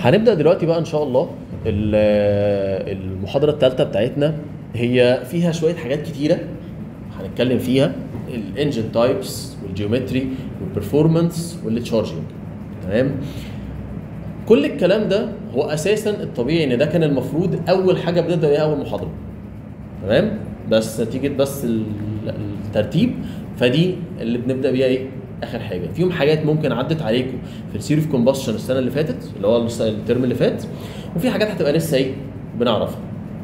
هنبدا دلوقتي بقى ان شاء الله ال- المحاضره الثالثه بتاعتنا هي فيها شويه حاجات كتيره هنتكلم فيها الانجن تايبس والجيومتري والبرفورمانس والتشارجنج تمام كل الكلام ده هو اساسا الطبيعي ان ده كان المفروض اول حاجه بنبدا بيها اول محاضره تمام بس نتيجه بس ال- الترتيب فدي اللي بنبدا بيها ايه اخر حاجه فيهم حاجات ممكن عدت عليكم في السيري اوف كومبشن السنه اللي فاتت اللي هو الس- الترم اللي فات وفي حاجات هتبقى لسه ايه بنعرفها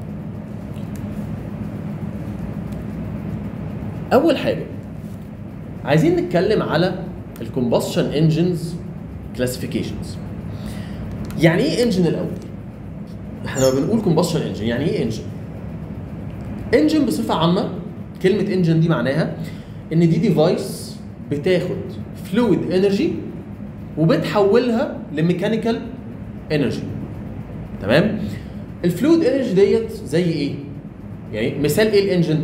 اول حاجه عايزين نتكلم على الكومبشن انجنز كلاسيفيكيشنز يعني ايه انجن الاول احنا لما بنقول كومبشن انجن يعني ايه انجن انجن بصفه عامه كلمه انجن دي معناها ان دي ديفايس بتاخد فلويد انرجي وبتحولها لميكانيكال انرجي تمام الفلويد انرجي ديت زي ايه يعني مثال ايه الانجن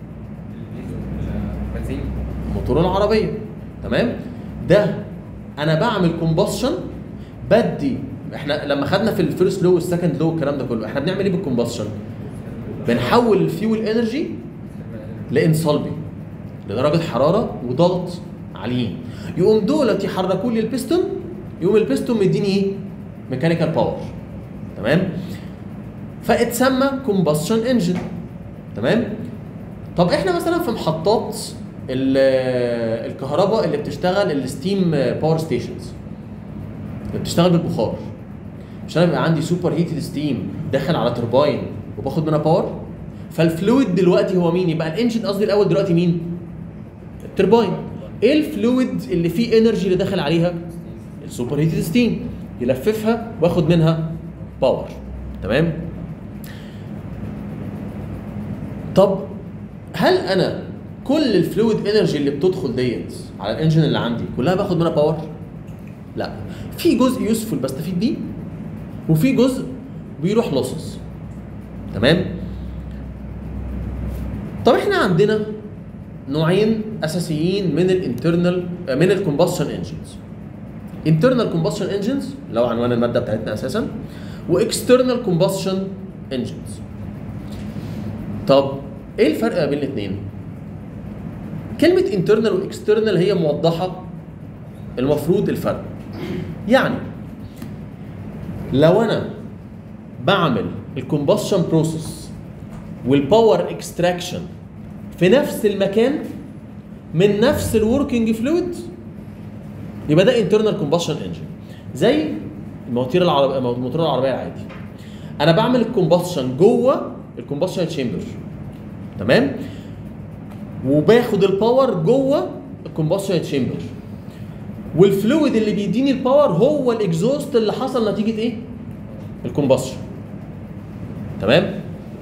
بنزين موتور العربيه تمام ده انا بعمل كومبشن بدي احنا لما خدنا في الفيرست لو والسكند لو والكلام ده كله احنا بنعمل ايه بالكومبشن بنحول الفيول انرجي لانصلبي لدرجه حراره وضغط عاليين يقوم دولت يحركوا لي البيستون يقوم البيستون مديني ايه ميكانيكال باور تمام فاتسمى كومبشن انجن تمام طب احنا مثلا في محطات ال- الكهرباء اللي بتشتغل الستيم باور ستيشنز اللي بتشتغل بالبخار مش انا بيبقى عندي سوبر هيتد ستيم داخل على ترباين وباخد منها باور فالفلويد دلوقتي هو مين يبقى الانجن قصدي الاول دلوقتي مين الترباين ايه الفلويد اللي فيه انرجي اللي داخل عليها السوبر هيتد ستيم يلففها واخد منها باور تمام طب هل انا كل الفلويد انرجي اللي بتدخل ديت على الانجن اللي عندي كلها باخد منها باور لا في جزء يوسفول بستفيد بيه وفي جزء بيروح لوسز تمام طب احنا عندنا نوعين اساسيين من الانترنال من الكومبشن انجنز internal combustion engines اللي هو عنوان الماده بتاعتنا اساسا واكسترنال combustion engines طب ايه الفرق بين الاثنين كلمه internal واكسترنال هي موضحه المفروض الفرق يعني لو انا بعمل الكومبشن بروسيس والباور اكستراكشن في نفس المكان من نفس الوركينج فلويد يبقى ده انترنال كومبشن انجن زي المواتير العربيه الموتور العربيه العادي انا بعمل الكومبشن جوه الكومبشن تشامبر تمام وباخد الباور جوه الكومبشن تشامبر والفلويد اللي بيديني الباور هو الاكزوست اللي حصل نتيجه ايه الكومبشن تمام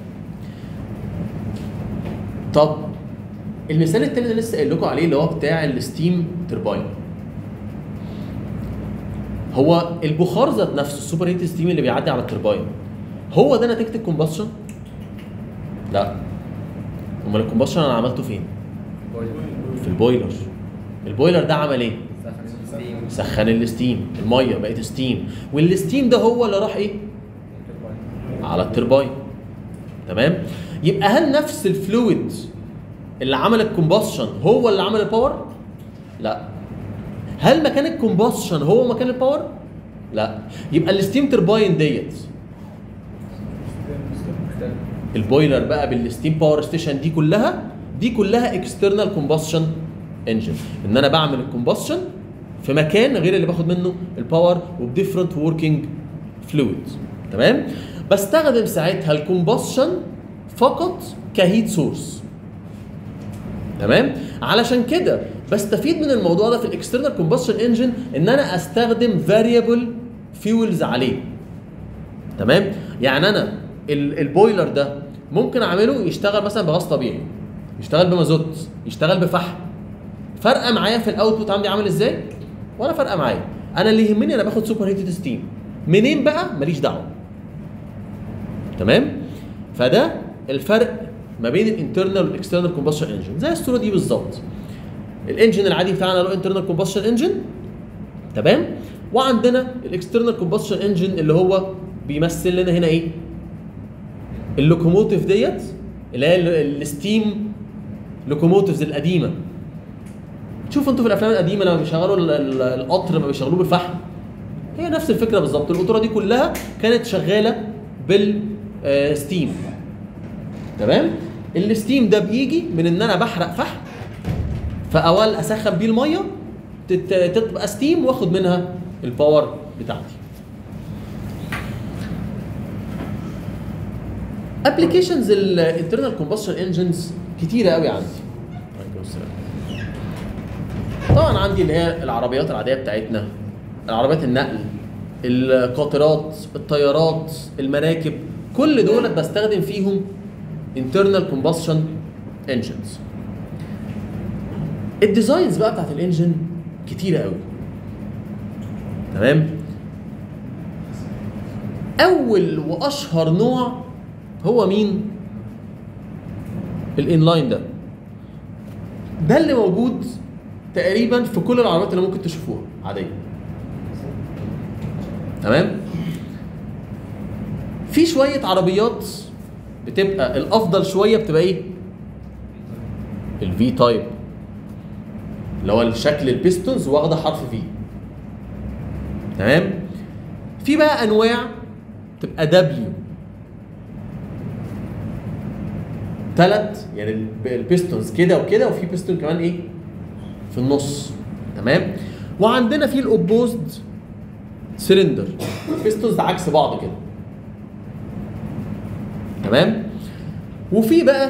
طب المثال التاني اللي لسه قايل لكم عليه اللي هو بتاع الستيم ترباين هو البخار ذات نفسه السوبر هيت ستيم اللي بيعدي على الترباين هو ده نتيجه الكومبشن لا امال الكومبشن انا عملته فين في البويلر البويلر ده عمل ايه سخن الستيم الميه بقت ستيم والستيم ده هو اللي راح ايه على الترباين تمام يبقى هل نفس الفلويد اللي عمل الكومبشن هو اللي عمل الباور لا هل مكان الكومبشن هو مكان الباور لا يبقى الستيم ترباين ديت البويلر بقى بالستيم باور ستيشن دي كلها دي كلها اكسترنال كومبشن انجن ان انا بعمل الكومبشن في مكان غير اللي باخد منه الباور وبديفرنت وركينج فلويد تمام بستخدم ساعتها الكومبشن فقط كهيت سورس تمام علشان كده بستفيد من الموضوع ده في الاكسترنال كومبشن انجن ان انا استخدم فاريبل فيولز عليه تمام يعني انا ال- البويلر ده ممكن اعمله يشتغل مثلا بغاز طبيعي يشتغل بمازوت يشتغل بفحم فارقه معايا في الاوتبوت عندي عامل ازاي ولا فارقه معايا انا اللي يهمني انا باخد سوبر هيتد ستيم منين بقى ماليش دعوه تمام فده الفرق ما بين الانترنال والاكسترنال كومبشن انجن زي الصوره دي بالظبط الانجن العادي بتاعنا له انترنال كومبشن انجن تمام وعندنا الاكسترنال كومبشن انجن اللي هو بيمثل لنا هنا ايه اللوكوموتيف ديت اللي هي ال- الستيم لوكوموتيفز القديمه شوفوا انتوا في الافلام القديمه لما بيشغلوا ال- ال- القطر لما بيشغلوه بالفحم هي نفس الفكره بالظبط القطوره دي كلها كانت شغاله بالستيم تمام الستيم ده بيجي من ان انا بحرق فحم فاول اسخن بيه الميه تت- تبقى ستيم واخد منها الباور بتاعتي ابلكيشنز الانترنال كومبشن انجنز كتيره قوي عندي عليكم السلام. طبعا عندي اللي هي العربيات العاديه بتاعتنا العربيات النقل القاطرات الطيارات المراكب كل دول بستخدم فيهم internal combustion engines الديزاينز بقى بتاعت الانجن كتيره قوي تمام اول واشهر نوع هو مين الانلاين ده ده اللي موجود تقريبا في كل العربيات اللي ممكن تشوفوها عاديه تمام في شويه عربيات بتبقى الافضل شويه بتبقى ايه الفي تايب اللي هو الشكل البيستونز واخده حرف في تمام في بقى انواع تبقى دبليو ثلاث يعني ال- البيستونز كده وكده وفي بيستون كمان ايه في النص تمام وعندنا في الاوبوزد سلندر البيستونز عكس بعض كده تمام وفي بقى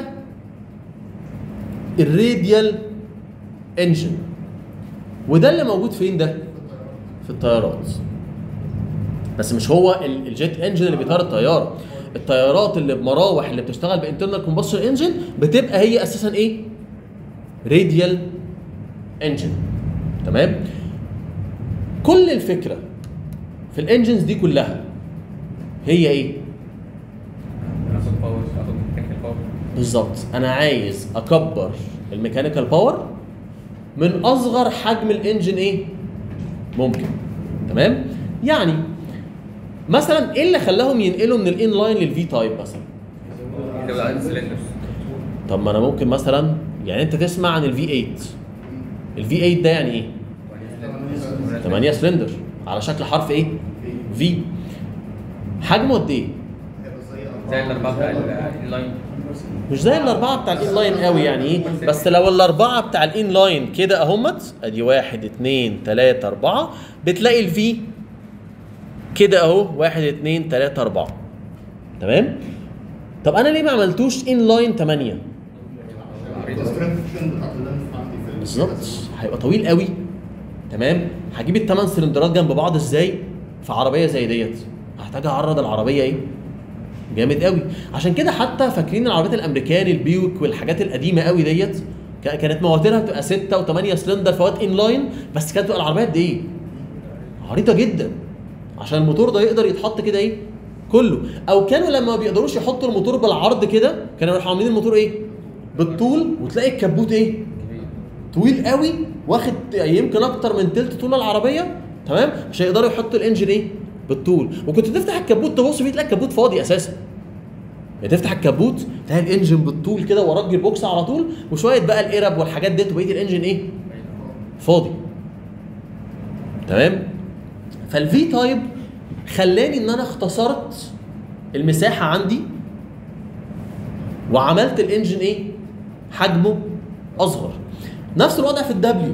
الراديال انجن وده اللي موجود فين ده في الطيارات بس مش هو ال- الجيت انجن اللي بيطير الطياره الطيارات اللي بمراوح اللي بتشتغل بانترنال كومبشن انجن بتبقى هي اساسا ايه راديال انجن تمام كل الفكره في الانجنز دي كلها هي ايه اخد باور اخد ميكانيكال باور بالظبط انا عايز اكبر الميكانيكال باور من اصغر حجم الانجن ايه ممكن تمام يعني مثلا ايه اللي خلاهم ينقلوا من الان لاين للفي تايب مثلا يزود عدد السلندرز طب ما انا ممكن مثلا يعني انت تسمع عن الفي 8 الفي 8 ده يعني ايه 8 سلندر على شكل حرف ايه في حجمه قد ايه زي الاربعه بتاع اللاين مش زي الاربعه بتاع الان لاين قوي يعني ايه بس لو الاربعه بتاع الان لاين كده اهمت ادي واحد اتنين تلاته اربعه بتلاقي الفي كده اهو واحد اتنين تلاته اربعه تمام طب انا ليه ما عملتوش ان لاين 8 بالظبط هيبقى طويل قوي تمام هجيب الثمان سلندرات جنب بعض ازاي في عربيه زي ديت هحتاج اعرض العربيه ايه جامد قوي عشان كده حتى فاكرين العربيات الامريكان البيوك والحاجات القديمه قوي ديت كا- كانت مواترها بتبقى 6 و8 سلندر فوات ان لاين بس كانت بتبقى العربيات دي ايه عريضه جدا عشان الموتور ده يقدر يتحط كده ايه كله او كانوا لما ما بيقدروش يحطوا الموتور بالعرض كده كانوا يروحوا عاملين الموتور ايه بالطول وتلاقي الكبوت ايه طويل قوي واخد يمكن اكتر من تلت طول العربيه تمام عشان يقدروا يحطوا الانجن ايه بالطول وكنت تفتح الكبوت تبص فيه تلاقي الكبوت فاضي اساسا يعني تفتح الكبوت تلاقي الانجن بالطول كده وراك البوكس على طول وشويه بقى القرب والحاجات ديت وبقيه الانجن ايه فاضي تمام فالفي تايب خلاني ان انا اختصرت المساحه عندي وعملت الانجن ايه حجمه اصغر نفس الوضع في الدبليو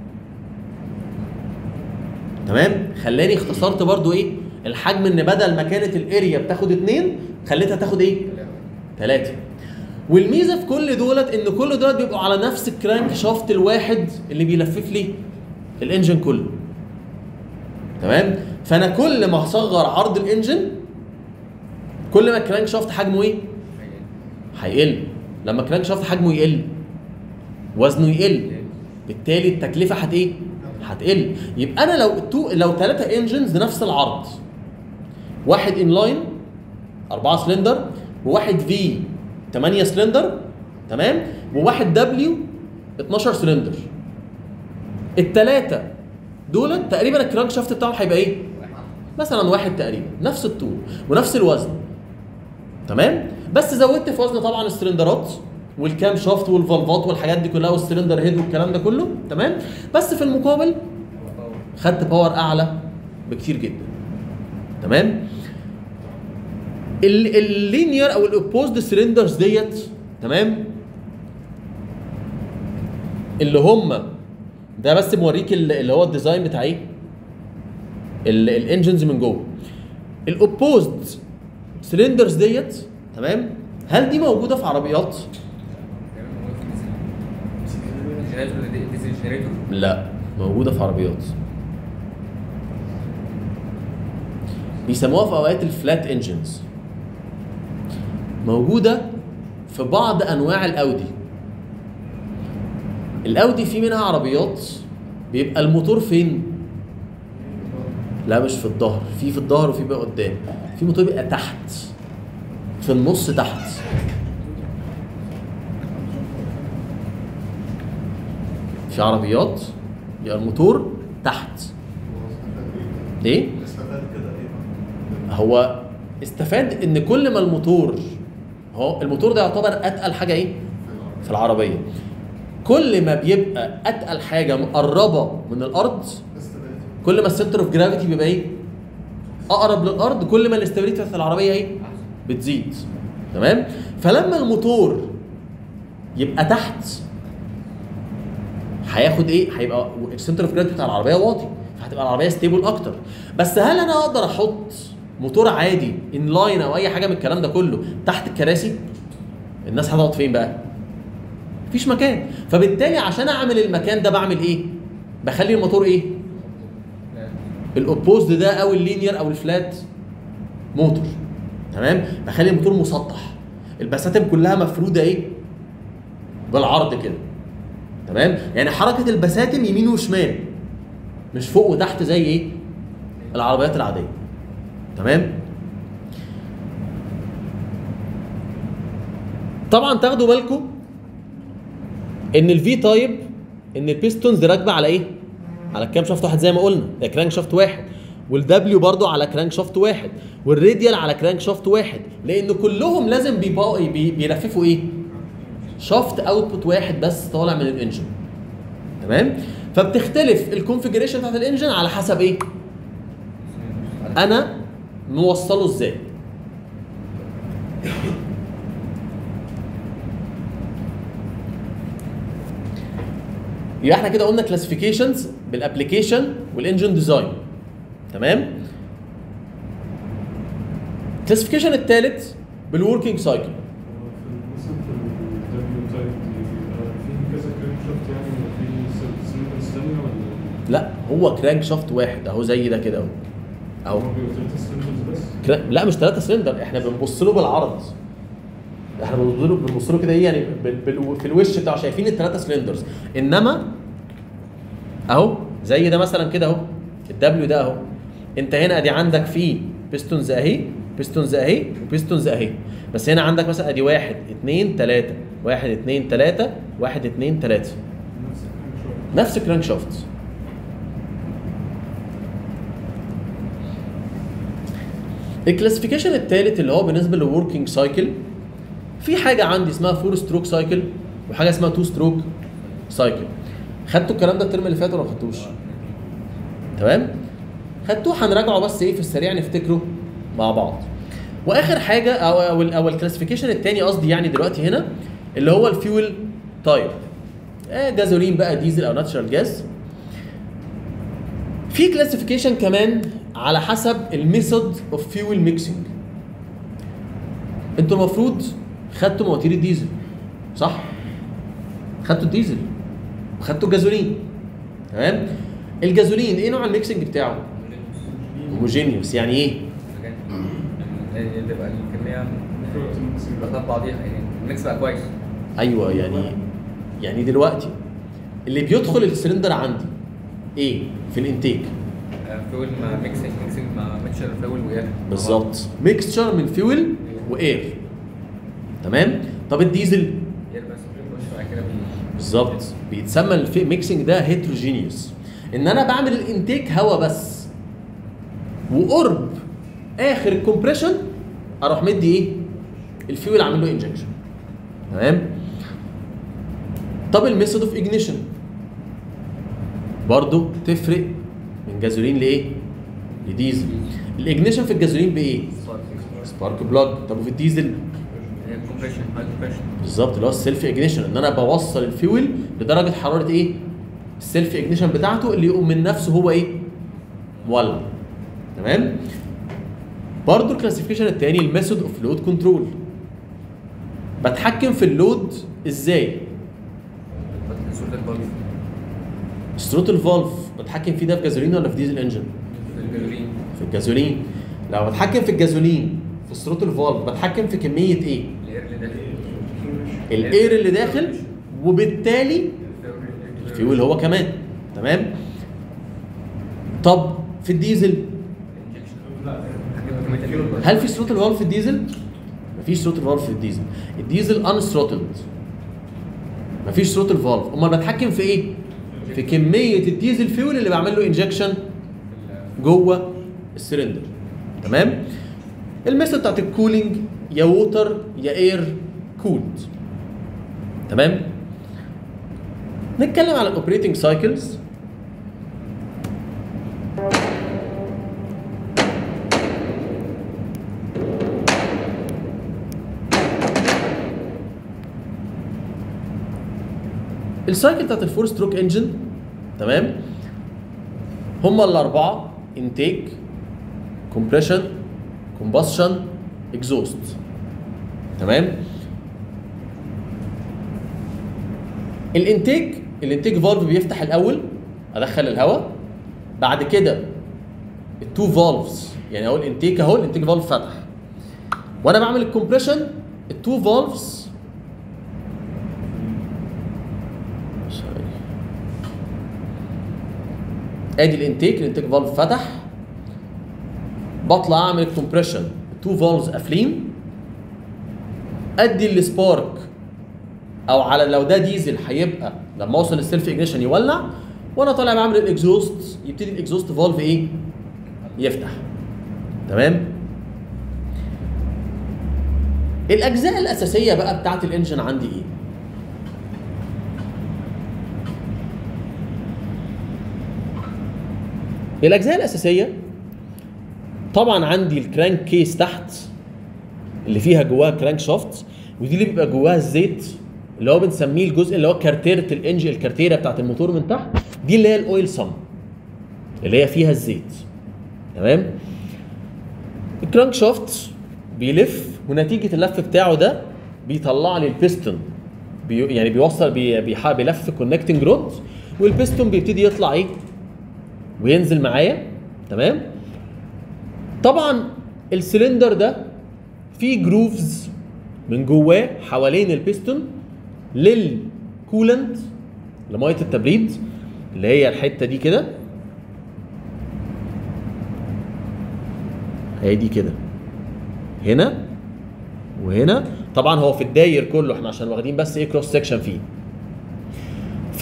تمام خلاني اختصرت برضو ايه الحجم ان بدل ما كانت الاريا بتاخد اتنين خليتها تاخد ايه ثلاثة والميزه في كل دولت ان كل دولت بيبقوا على نفس الكرانك شافت الواحد اللي بيلفف لي الانجن كله تمام فانا كل ما هصغر عرض الانجن كل ما الكرانك شافت حجمه ايه هيقل لما الكرانك شافت حجمه يقل وزنه يقل بالتالي التكلفه هت ايه هتقل يبقى انا لو تو لو ثلاثه انجنز نفس العرض واحد ان لاين 4 سلندر وواحد في 8 سلندر تمام وواحد دبليو 12 سلندر الثلاثه دولت تقريبا الكرانك شافت بتاعهم هيبقى ايه واحد مثلا واحد تقريبا نفس الطول ونفس الوزن تمام بس زودت في وزن طبعا السلندرات والكام شافت والفالفات والحاجات دي كلها والسلندر هيد والكلام ده كله تمام بس في المقابل هو باور خدت باور اعلى بكتير جدا تمام ال- اللينير او الاوبوزد سلندرز ديت تمام اللي هم ده بس موريك ال- اللي هو الديزاين بتاع ايه ال- الانجنز من جوه الاوبوزد سلندرز ديت تمام هل دي موجوده في عربيات تمام موجود في الديزل جنريتور ديزل جنريتور لا موجودة في عربيات بيسموها في اوقات الفلات انجنز موجودة في بعض انواع الاودي الاودي في منها عربيات بيبقى الموتور فين لا مش في الظهر في في الظهر وفي بقى قدام في موتور بيبقى تحت في النص تحت في عربيات يبقى الموتور تحت ليه؟ استفاد كده ايه هو استفاد ان كل ما الموتور هو الموتور ده يعتبر اتقل حاجه ايه؟ في العربيه كل ما بيبقى اتقل حاجه مقربه من الارض استفاد كل ما السنتر اوف جرافيتي بيبقى ايه؟ اقرب للارض كل ما الاستابيليتي بتاعت العربيه ايه؟ بتزيد تمام؟ فلما الموتور يبقى تحت هياخد ايه؟ هيبقى السنتر اوف جرافيتي بتاع العربيه واطي فهتبقى العربيه ستيبل اكتر بس هل انا اقدر احط موتور عادي ان لاين او اي حاجه من الكلام ده كله تحت الكراسي؟ الناس هتقعد فين بقى؟ مفيش مكان فبالتالي عشان اعمل المكان ده بعمل ايه؟ بخلي الموتور ايه؟ الاوبوزد ده او اللينير او الفلات موتور تمام بخلي الموتور مسطح البساتم كلها مفروده ايه بالعرض كده تمام يعني حركه البساتم يمين وشمال مش فوق وتحت زي ايه العربيات العاديه تمام طبعا تاخدوا بالكم ان الفي تايب ان البيستونز راكبه على ايه على الكام شافت واحد زي ما قلنا ده كرانك شافت واحد والدبليو برضو على كرانك شافت واحد والراديال على كرانك شافت واحد لان كلهم لازم بيبقوا بي- بيلففوا ايه شافت اوتبوت واحد بس طالع من الانجن تمام فبتختلف الكونفجريشن بتاعت الانجن على حسب ايه انا موصله ازاي يبقى احنا كده قلنا كلاسيفيكيشنز بالابلكيشن والانجن ديزاين تمام الكلاسيفيكيشن الثالث بالوركينج سايكل مثلا في الدبليو تايب دي بيبقى في كذا كريم شفت يعني ولا في سيلفرز تانية ولا لا هو كرانك شافت واحد اهو زي ده كده اهو اهو هو بيبقى تلات سيلفرز بس؟ كرا- لا مش ثلاثة سلندر احنا بنبص له بالعرض احنا بنبص له بنبص له كده ايه يعني بال- بال- في الوش بتاعه شايفين الثلاثة سلندرز انما اهو زي ده مثلا كده اهو الدبليو ده اهو انت هنا ادي عندك فيه بيستونز اهي بيستونز اهي وبيستونز اهي بس هنا عندك مثلا ادي واحد اثنين ثلاثة واحد اثنين ثلاثة واحد اثنين ثلاثة نفس الكريم شفت نفس الكرانك شافت الكلاسيفيكيشن الثالث اللي هو بالنسبه للوركينج سايكل في حاجه عندي اسمها فور ستروك سايكل وحاجه اسمها تو ستروك سايكل خدتوا الكلام ده الترم اللي فات ولا ما خدتوش تمام خدتوه هنراجعه بس ايه في السريع نفتكره مع بعض واخر حاجه او او, أو الكلاسيفيكيشن الثاني قصدي يعني دلوقتي هنا اللي هو الفيول تايب آه جازولين بقى ديزل او ناتشرال جاز في كلاسيفيكيشن كمان على حسب الميثود اوف فيول ميكسنج انتوا المفروض خدتوا مواتير الديزل صح خدتوا الديزل وخدتوا الجازولين تمام الجازولين ايه نوع الميكسنج بتاعه هوموجينيوس يعني ايه يعني تبقى الكميه بتاعت بعضيها يعني الميكس بقى كويس ايوه يعني يعني دلوقتي اللي بيدخل السلندر عندي ايه في الانتيك فيول مع ميكسنج ميكسنج مع ميكشر فيول واير بالظبط ميكستشر من فيول واير تمام طب الديزل اير بس بيخش بعد كده بي- بالظبط بيتسمى الميكسنج ده هيتروجينيوس ان انا بعمل الانتيك هواء بس وقرب اخر الكومبريشن اروح مدي ايه الفيول عامل له انجكشن تمام طب الميثود اوف اجنيشن برضو تفرق من جازولين لايه لديزل الاجنيشن في الجازولين بايه سبارك بلاج طب وفي الديزل كومبريشن هاي كومبريشن بالظبط اللي هو السيلف اجنيشن ان انا بوصل الفيول لدرجه حراره ايه السيلف اجنيشن بتاعته اللي يقوم من نفسه هو ايه مولع تمام برضه الكلاسيفيكيشن الثاني الميثود اوف لود كنترول بتحكم في اللود ازاي صورة البلف ستروت الفالف بتحكم فيه ده في جازولين ولا في ديزل انجن في الجلورين في الجازولين لو بتحكم في الجازولين في ستروت الفالف بتحكم في كميه ايه الاير اللي داخل الاير اللي داخل وبالتالي الفيول هو كمان تمام طب في الديزل هل في ثروتل فالف في الديزل؟ مفيش ثروتل فالف في الديزل الديزل ان ثروتلد مفيش ثروتل فالف امال بتحكم في ايه؟ في كميه الديزل فيول اللي بعمل له انجكشن جوه السلندر تمام؟ الميثود بتاعت الكولينج يا ووتر يا اير كولد تمام؟ نتكلم على الاوبريتنج سايكلز السايكل بتاعت الفور ستروك انجن تمام هما الاربعه انتيك كومبريشن كومبشن اكزوست تمام الانتيك الانتيك فالف بيفتح الاول ادخل الهواء بعد كده التو فالفز يعني اهو الانتيك اهو الانتيك فالف فتح وانا بعمل الكومبريشن التو فالفز ادي الانتيك الانتيك فالف فتح بطلع اعمل الكومبريشن التو فالفز قافلين ادي السبارك او على لو ده ديزل هيبقى لما اوصل للسيلف اجنيشن يولع وانا طالع بعمل الاكزوست يبتدي الاكزوست فالف ايه يفتح تمام الاجزاء الاساسيه بقى بتاعت الانجن عندي ايه الاجزاء الاساسيه طبعا عندي الكرانك كيس تحت اللي فيها جواها كرانك شافت ودي اللي بيبقى جواها الزيت اللي هو بنسميه الجزء اللي هو كارتيره الانجن الكارتيره بتاعت الموتور من تحت دي اللي هي الاويل سم اللي هي فيها الزيت تمام الكرانك شافت بيلف ونتيجه اللف بتاعه ده بيطلع لي البيستون بي يعني بيوصل بي بيح- بيلف كونكتنج رود والبيستون بيبتدي يطلع ايه وينزل معايا تمام طبعا السلندر ده فيه جروفز من جواه حوالين البيستون للكولنت لميه التبريد اللي هي الحته دي كده هي دي كده هنا وهنا طبعا هو في الداير كله احنا عشان واخدين بس ايه كروس سكشن فيه ف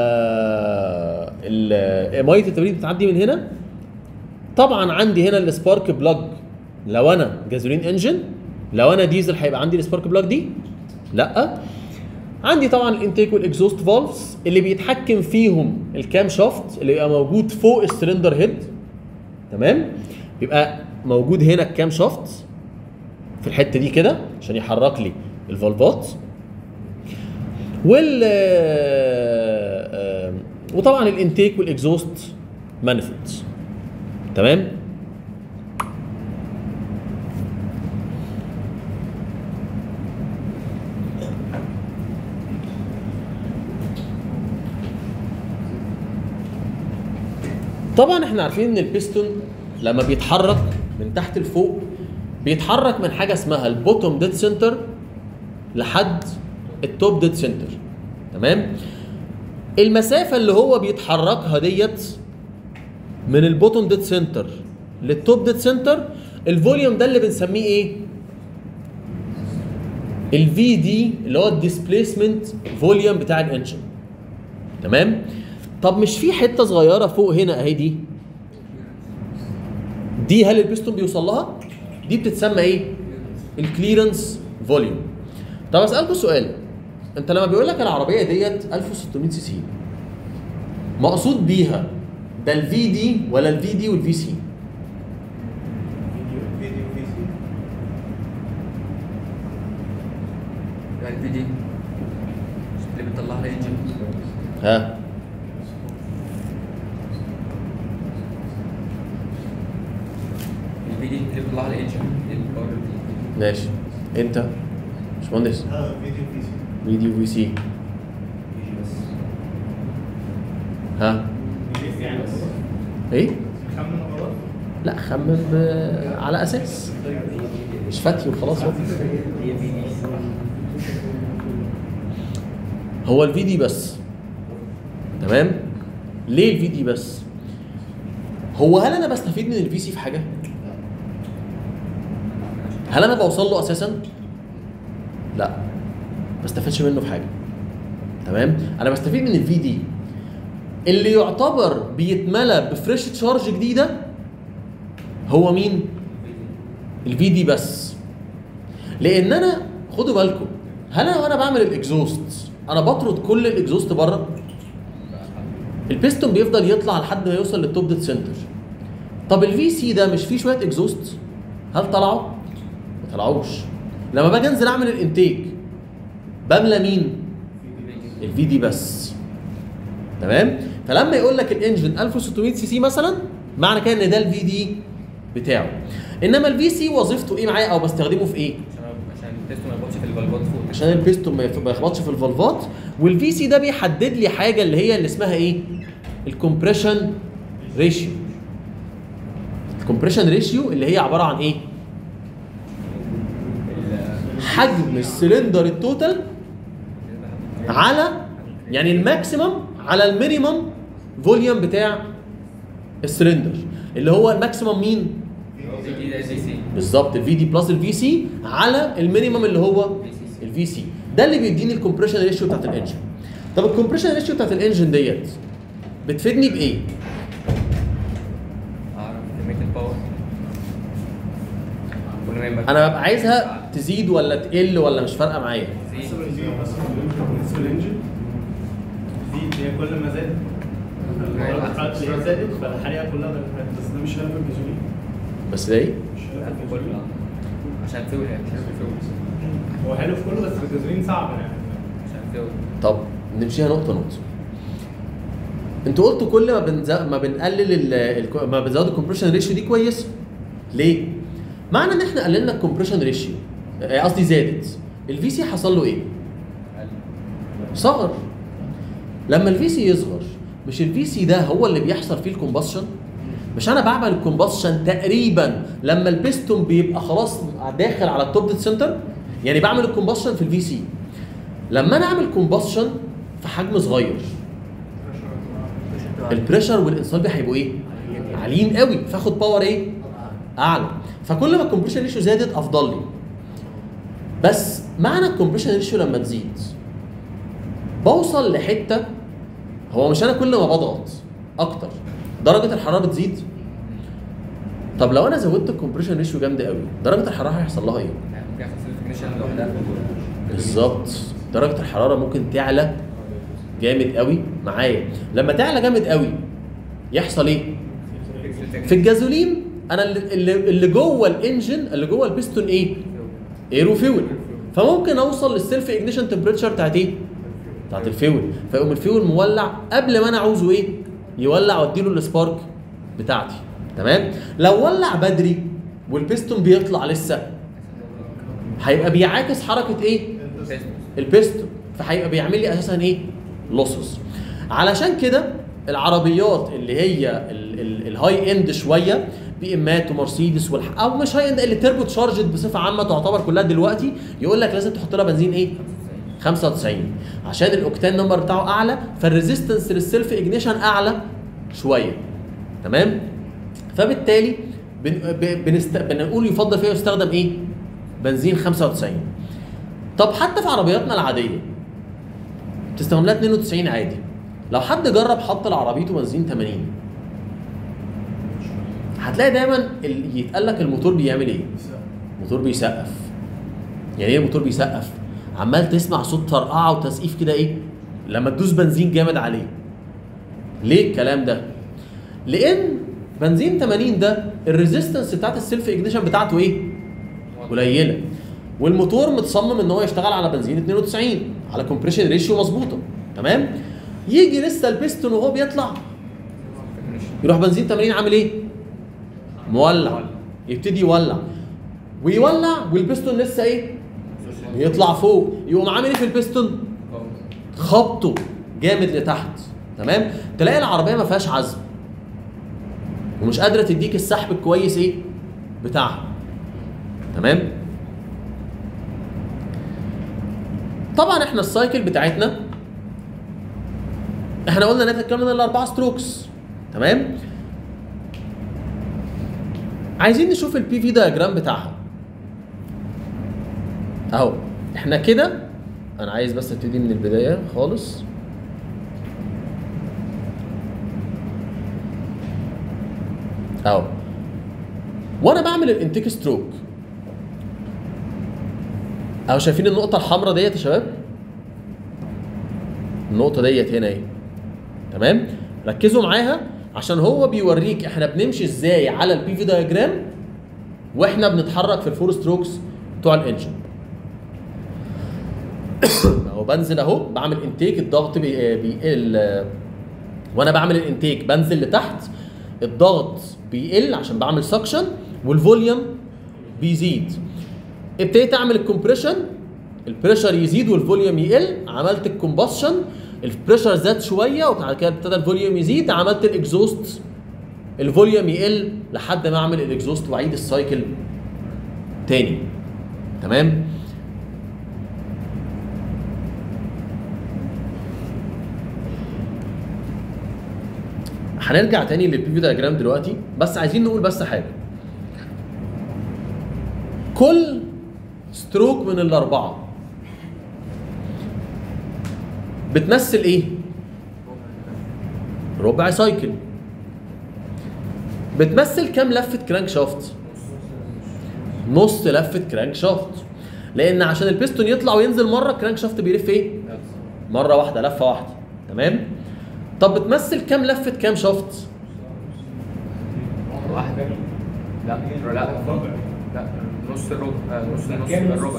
ال- ميه التبريد بتعدي من هنا طبعا عندي هنا السبارك بلاج لو انا جازولين انجن لو انا ديزل هيبقى عندي السبارك بلاج دي لا عندي طبعا الانتيك والاكزوست فالفز اللي بيتحكم فيهم الكام شافت اللي بيبقى موجود فوق السلندر هيد تمام بيبقى موجود هنا الكام شافت في الحته دي كده عشان يحرك لي الفالفات وال آه، وطبعا الانتيك والاكزوست مانيفولدز تمام طبعا احنا عارفين ان البيستون لما بيتحرك من تحت لفوق بيتحرك من حاجه اسمها البوتوم ديد سنتر لحد التوب ديد سنتر تمام المسافه اللي هو بيتحركها ديت من البوتوم ديد سنتر للتوب ديد سنتر الفوليوم ده اللي بنسميه ايه الفي دي اللي هو الديسبيسمنت فوليوم بتاع الانجن تمام طب مش في حته صغيره فوق هنا اهي دي دي هل البيستون بيوصل لها دي بتتسمى ايه الكليرنس فوليوم طب اسالكم سؤال انت لما بيقول لك العربيه ديت 1600 سي سي مقصود بيها ده الفي دي ولا الفي دي والفي سي فيديو فيديو في سي يعني الفي دي اللي بتطلع لها انجن ها الفي دي اللي بتطلع لها انجن الباور دي ماشي انت باشمهندس ها فيديو في سي فيديو في سي فيديو بس ها فيديو في بس ايه خمن غلط لا خمن ب- على اساس مش فتي وخلاص بقى. هو الفي دي بس تمام ليه الفي دي بس هو هل انا بستفيد من الفي سي في حاجه هل انا بوصل له اساسا لا ما بستفادش منه في حاجه تمام انا بستفيد من الفي دي اللي يعتبر بيتملى بفريش تشارج جديده هو مين الفي دي بس لان انا خدوا بالكم هل انا وانا بعمل الاكزوست انا بطرد كل الاكزوست بره البيستون بيفضل يطلع لحد ما يوصل للتوب ديت سنتر طب الفي سي ده مش فيه شويه اكزوست هل طلعوا ما طلعوش لما باجي انزل اعمل الانتيك بملى مين الفي دي بس تمام فلما يقول لك الانجن 1600 سي سي مثلا معنى كده ان ده الفي دي بتاعه انما الفي سي وظيفته ايه معايا او بستخدمه في ايه عشان عشان التيست ما يخبطش في الفالفات فوق عشان البيستون ما يف- ما يخبطش في الفالفات والفي سي ده بيحدد لي حاجه اللي هي اللي اسمها ايه الكومبريشن ريشيو الكومبريشن ريشيو اللي هي عباره عن ايه حجم السلندر التوتال على يعني الماكسيمم على المينيمم فوليوم بتاع السلندر اللي هو الماكسيمم مين دي دي دي سي بالظبط الفي دي بلس الفي سي على المينيمم اللي هو الفي سي ده اللي بيديني الكومبريشن ريشيو بتاعت الانجن طب الكومبريشن ريشيو بتاعت الانجن ديت بتفيدني بايه اعرف كميه الباور كل ما يبقى انا ببقى عايزها تزيد ولا تقل ولا مش فارقه معايا زي- حسب الفي حسب بالنسبه للانجن في هي كل ما زاد هي زادت فالحريقه كلها بقت بس ده مش هيلف الجازولين بس ده ايه مش لا، هيلف في كله الجازولين عشان فيول يعني عشان فيول هو حلو في كله بس الجازولين صعب يعني عشان فيول طب نمشيها نقطه نقطه انتوا قلتوا كل ما بنز... ما بنقلل ال... ال... ما بنزود الكومبريشن ريشيو دي كويس ليه معنى ان احنا قللنا الكومبريشن ريشيو آه، قصدي زادت الفي سي حصل له ايه صغر لما الفي سي يصغر مش الفي سي ده هو اللي بيحصل فيه الكومبشن مش انا بعمل الكومبشن تقريبا لما البيستون بيبقى خلاص داخل على التوب ديت سنتر يعني بعمل الكومبشن في الفي سي لما انا اعمل كومبشن في حجم صغير البريشر والانسولبي هيبقوا ايه عاليين قوي فاخد باور ايه اعلى فكل ما الكومبريشن ريشيو زادت افضل لي بس معنى الكومبريشن ريشيو لما تزيد بوصل لحته هو مش انا كل ما بضغط اكتر درجه الحراره بتزيد طب لو انا زودت الكومبريشن ريشيو جامد قوي درجه الحراره هيحصل لها ايه يعني ممكن يحصل سيلفيكيشن لوحدها بالظبط درجه الحراره ممكن تعلى جامد قوي معايا لما تعلى جامد قوي يحصل ايه في الجازولين انا اللي- اللي اللي جوه الانجن اللي جوه البيستون ايه ايرو فيول فممكن اوصل للسيلف اجنيشن تمبريتشر بتاعت ايه بتاعت الفيول فيقوم الفيول مولع قبل ما انا عاوزه ايه يولع واديله السبارك بتاعتي تمام لو ولع بدري والبيستون بيطلع لسه هيبقى بيعاكس حركه ايه البيستون فهيبقى بيعمل لي اساسا ايه لوسز علشان كده العربيات اللي هي ال- ال- الهاي اند شويه بي امات ومرسيدس والح... او مش هاي اند اللي تربو تشارجد بصفه عامه تعتبر كلها دلوقتي يقول لك لازم تحط لها بنزين ايه 95 عشان الاوكتان نمبر بتاعه اعلى فالريزيستنس للسيلف اجنيشن اعلى شويه تمام فبالتالي بن... ب- بنست... بنقول يفضل فيها يستخدم ايه بنزين 95 طب حتى في عربياتنا العاديه تستخدم لها 92 عادي لو حد جرب حط لعربيته بنزين 80 هتلاقي دايما ال- يتقال لك الموتور بيعمل ايه؟ الموتور بيسقف يعني ايه الموتور بيسقف؟ عمال تسمع صوت طرقعه وتسقيف كده ايه؟ لما تدوس بنزين جامد عليه ليه الكلام ده؟ لان بنزين 80 ده الريزيستنس بتاعت السيلف اجنيشن بتاعته ايه؟ قليله والموتور متصمم ان هو يشتغل على بنزين 92 على كومبريشن ريشيو مظبوطه تمام؟ يجي لسه البيستون وهو بيطلع يروح بنزين 80 عامل ايه؟ مولع يبتدي يولع ويولع والبيستون لسه ايه؟ يطلع فوق يقوم عامل ايه في البيستون؟ خبطه جامد لتحت تمام؟ تلاقي العربيه ما فيهاش عزم ومش قادره تديك السحب الكويس ايه؟ بتاعها تمام؟ طبعا احنا السايكل بتاعتنا احنا قلنا ان احنا اتكلمنا الاربعه ستروكس تمام؟ عايزين نشوف البي في دايجرام بتاعها اهو احنا كده انا عايز بس ابتدي من البدايه خالص اهو وانا بعمل الانتيك ستروك اهو شايفين النقطه الحمراء ديت يا شباب النقطه ديت هنا اهي تمام ركزوا معاها عشان هو بيوريك احنا بنمشي ازاي على البي في دايجرام واحنا بنتحرك في الفور ستروكس بتوع الانجن اهو بنزل اهو بعمل انتيك الضغط بي- بيقل وانا بعمل الانتيك بنزل لتحت الضغط بيقل عشان بعمل سكشن والفوليوم بيزيد ابتديت اعمل الكompression البريشر يزيد والفوليوم يقل عملت الكومبشن البريشر زاد شويه وبعد كده ابتدى الفوليوم يزيد عملت الاكزوست الفوليوم يقل لحد ما اعمل الاكزوست واعيد السايكل تاني تمام هنرجع تاني للبي في دايجرام دلوقتي بس عايزين نقول بس حاجه كل ستروك من الاربعه بتمثل ايه ربع سايكل بتمثل كام لفه كرانك شافت نص لفه كرانك شافت لان عشان البيستون يطلع وينزل مره الكرانك شافت بيلف ايه مره واحده لفه واحده تمام طب بتمثل كام لفه كام شافت واحدة لا لا لا نص الربع آه، نص نص الربع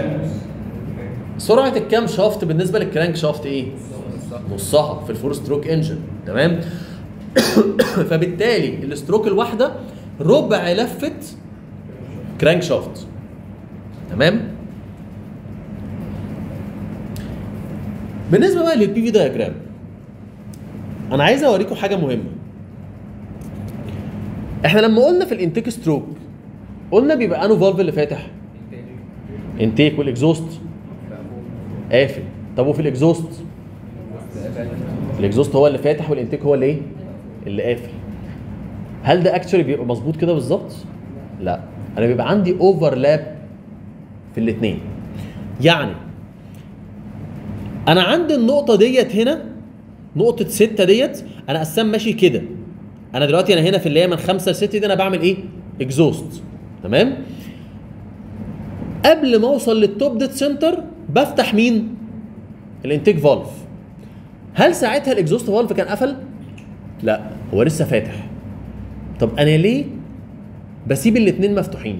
سرعه الكام شافت بالنسبه للكرانك شافت ايه نصها في الفور ستروك انجن تمام فبالتالي الستروك الواحده ربع لفه كرانك شافت تمام بالنسبه بقى للبي في دايجرام انا عايز اوريكم حاجه مهمه احنا لما قلنا في الانتيك ستروك قلنا بيبقى انو فالف اللي فاتح انتيك والاكزوست قافل طب وفي الاكزوست الاكزوست هو اللي فاتح والانتيك هو اللي ايه اللي قافل هل ده اكشولي بيبقى مظبوط كده بالظبط لا انا بيبقى عندي اوفرلاب في الاثنين يعني انا عندي النقطه ديت هنا نقطه ستة ديت انا قسام ماشي كده انا دلوقتي انا هنا في اللي هي من خمسة لستة دي انا بعمل ايه اكزوست تمام قبل ما اوصل للتوب ديت سنتر بفتح مين الانتيك فالف هل ساعتها الاكزوست فالف كان قفل لا هو لسه فاتح طب انا ليه بسيب الاثنين مفتوحين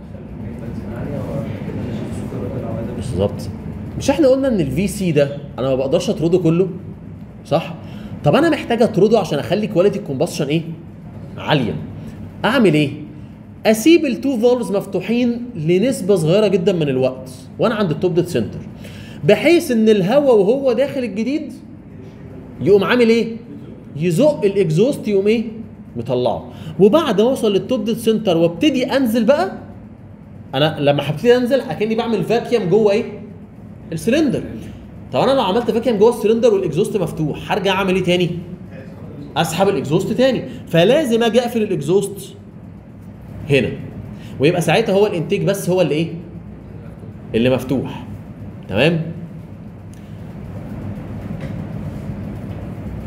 بالظبط مش احنا قلنا ان الفي سي ده انا ما بقدرش اطرده كله صح طب انا محتاج اطرده عشان اخلي كواليتي الكومبشن ايه عاليه اعمل ايه اسيب التو فالفز مفتوحين لنسبه صغيره جدا من الوقت وانا عند التوب ديت سنتر بحيث ان الهواء وهو داخل الجديد يقوم عامل ايه يزق الاكزوست يقوم ايه مطلعه وبعد ما اوصل للتوب ديت سنتر وابتدي انزل بقى انا لما هبتدي انزل اكني بعمل فاكيوم جوه ايه السلندر طب انا لو عملت فاكيوم جوه السلندر والاكزوست مفتوح هرجع اعمل ايه تاني اسحب الاكزوست تاني فلازم اجي اقفل الاكزوست هنا ويبقى ساعتها هو الانتيك بس هو اللي ايه اللي مفتوح تمام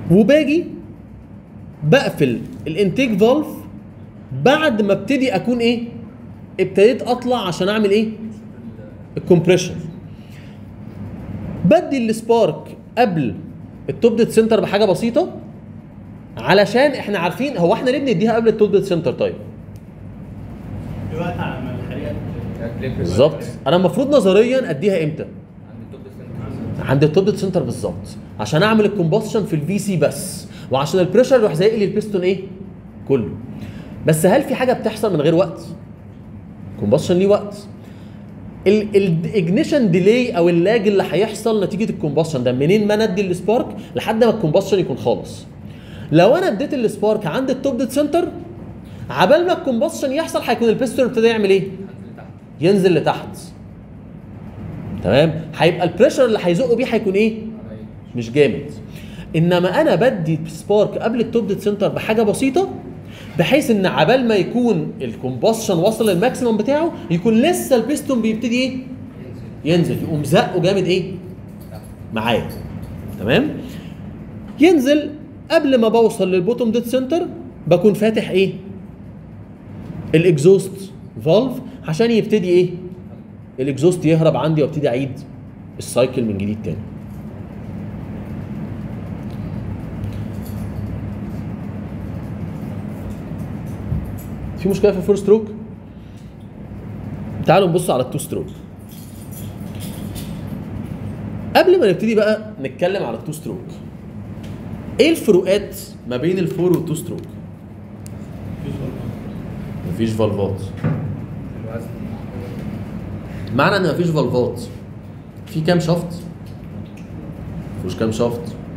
وباجي بقفل الانتيك فالف بعد ما ابتدي اكون ايه ابتديت اطلع عشان اعمل ايه الكومبريشن بدي السبارك قبل التوب ديت سنتر بحاجه بسيطه علشان احنا عارفين هو احنا ليه بنديها قبل التوب ديت سنتر طيب في وقت على ما الحريقه بالظبط انا المفروض نظريا اديها امتى عند التوب سنتر عند التوب ديت سنتر بالظبط عشان اعمل الكومبشن في الفي سي بس وعشان البريشر يروح زائق لي البيستون ايه كله بس هل في حاجه بتحصل من غير وقت كومبشن ليه وقت الاجنيشن ديلي او اللاج اللي هيحصل نتيجه الكومبشن ده منين ما ندي السبارك لحد ما الكومبشن يكون خالص لو انا اديت السبارك عند التوب ديت سنتر عبال ما الكومبشن يحصل هيكون البيستون ابتدى يعمل ايه هنزل تحت ينزل لتحت تمام هيبقى البريشر اللي هيزقه بيه هيكون ايه قليل. مش جامد انما انا بدي سبارك قبل التوب ديت سنتر بحاجه بسيطه بحيث ان عبال ما يكون الكومبشن وصل للماكسيمم بتاعه يكون لسه البيستون بيبتدي ايه ينزل ينزل يقوم زقه جامد ايه تحت معايا تمام ينزل قبل ما بوصل للبوتوم ديت سنتر بكون فاتح ايه الاكزوست فالف عشان يبتدي ايه الاكزوست يهرب عندي وابتدي اعيد السايكل من جديد تاني في مشكله في الفور ستروك تعالوا نبص على التو ستروك قبل ما نبتدي بقى نتكلم على التو ستروك ايه الفروقات ما بين الفور والتو ستروك مفيش فالفات الوزن معنى ان مفيش فالفات في كام شافت مفيش كام شافت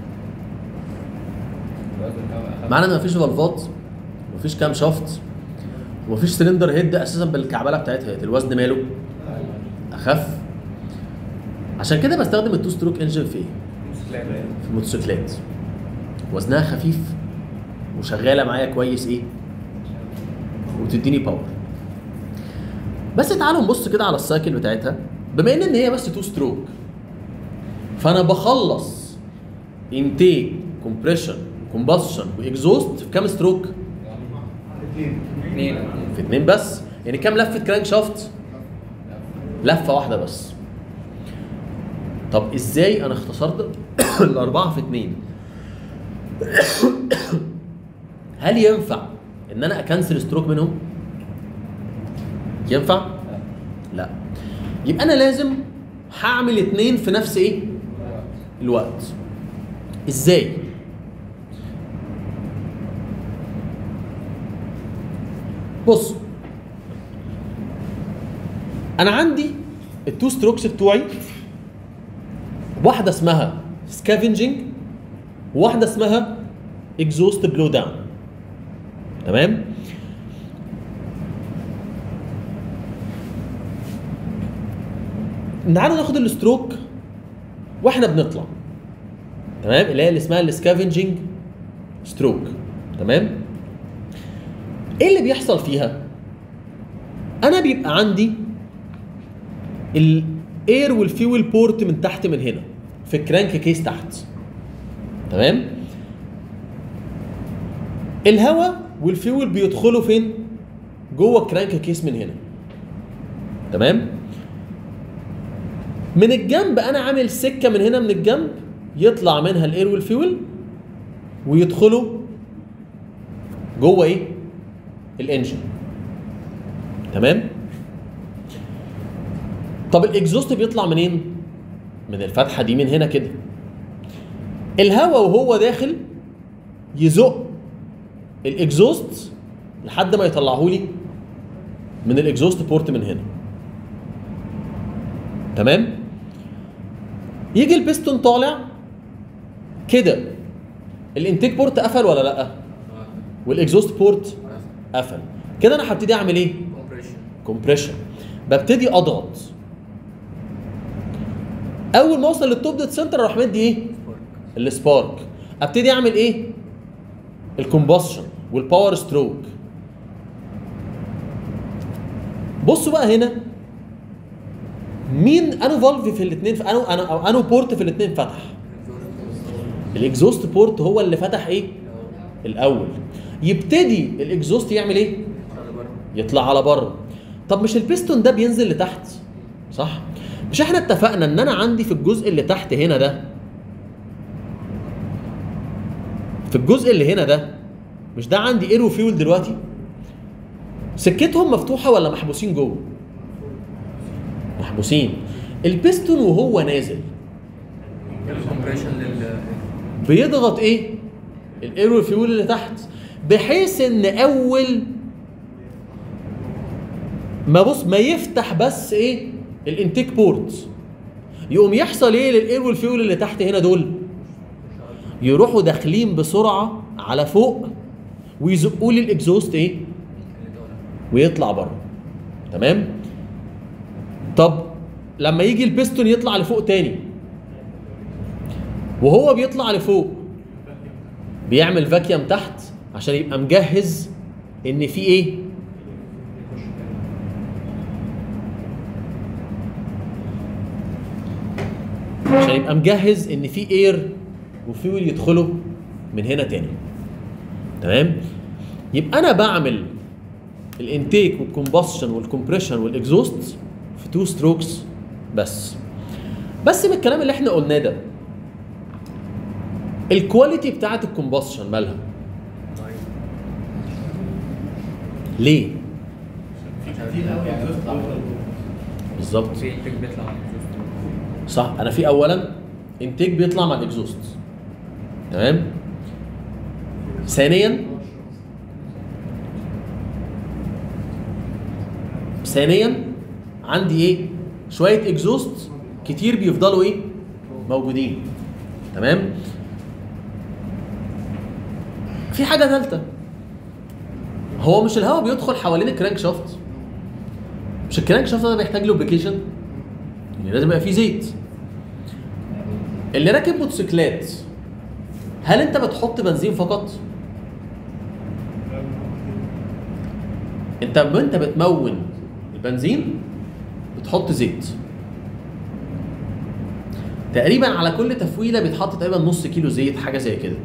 الوزن بتاعه أخف. معنى ان مفيش فالفات مفيش كام شافت ومفيش سلندر هيد اساسا بالكعبله بتاعتها الوزن ماله اخف عشان كده بستخدم التو ستروك انجن في ايه موتوسيكلات. في الموتوسيكلات وزنها خفيف وشغاله معايا كويس ايه وتديني باور بس تعالوا نبص كده على السايكل بتاعتها بما ان ان هي بس تو ستروك فانا بخلص انتيك كومبريشن كومبشن واكزوست في كام ستروك اثنين في اتنين بس يعني كام لفه كرانك شافت لفه واحده بس طب ازاي انا اختصرت الاربعه في اتنين هل ينفع ان انا اكنسل ستروك منهم ينفع لا يبقى انا لازم هعمل اتنين في نفس ايه الوقت ازاي بص انا عندي التو ستروكس بتوعي واحده اسمها سكافنجنج وواحده اسمها اكزوست بلو داون تمام تعالوا ناخد الستروك واحنا بنطلع تمام اللي هي اللي اسمها السكافنجنج ستروك تمام ايه اللي بيحصل فيها انا بيبقى عندي الاير والفيول بورت من تحت من هنا في الكرانك كيس تحت تمام الهواء والفيول بيدخلوا فين جوه الكرانك كيس من هنا تمام من الجنب انا عامل سكه من هنا من الجنب يطلع منها الاير والفيول ويدخلوا جوه ايه الانجن تمام طب الاكزوست بيطلع منين من الفتحه دي من هنا كده الهواء وهو داخل يزق الاكزوست لحد ما يطلعه لي من الاكزوست بورت من هنا تمام يجي البيستون طالع كده الانتيك بورت قفل ولا لا والاكزوست بورت قفل كده انا هبتدي اعمل ايه كومبريشن كومبريشن ببتدي اضغط اول ما اوصل للتوب ديت سنتر اروح مدي ايه السبارك ابتدي اعمل ايه الكومبشن والباور ستروك بصوا بقى هنا مين انو فالف في الاثنين انو انو او انو بورت في الاثنين فتح الاكزوست بورت هو اللي فتح ايه الاول يبتدي الاكزوست يعمل ايه يطلع على بره طب مش البيستون ده بينزل لتحت صح مش احنا اتفقنا ان انا عندي في الجزء اللي تحت هنا ده في الجزء اللي هنا ده مش ده عندي ايرو فيول دلوقتي سكتهم مفتوحه ولا محبوسين جوه محبوسين البيستون وهو نازل الكومبريشن لل بيضغط ايه الايرو فيول اللي تحت بحيث ان اول ما بص ما يفتح بس ايه الانتيك بورت يقوم يحصل ايه للايرو فيول اللي تحت هنا دول يروحوا داخلين بسرعه على فوق ويزقوا لي الاكزوست ايه ويطلع بره تمام طب لما يجي البيستون يطلع لفوق تاني وهو بيطلع لفوق بيعمل فاكيوم تحت عشان يبقى مجهز ان في ايه عشان يبقى مجهز ان في اير وفيول يدخلوا من هنا تاني تمام يبقى انا بعمل الانتيك والكومبشن والكمبريشن والاكزوست في تو ستروكس بس بس بالكلام اللي احنا قلناه ده الكواليتي بتاعت الكومبشن مالها ليه كتير قوي اكزوست بالظبط في انتاج بيطلع على الإكزوست. صح انا في اولا انتاج بيطلع مع الاكزوست تمام ثانيا ثانيا عندي ايه شويه اكزوست كتير بيفضلوا ايه موجودين تمام في حاجه ثالثه هو مش الهواء بيدخل حوالين الكرانك شافت مش الكرانك شافت ده بيحتاج لوبريكيشن يعني لازم يبقى فيه زيت اللي راكب موتوسيكلات هل انت بتحط بنزين فقط؟ انت وانت بتمون البنزين بتحط زيت تقريبا على كل تفويله بيتحط تقريبا نص كيلو زيت حاجه زي كده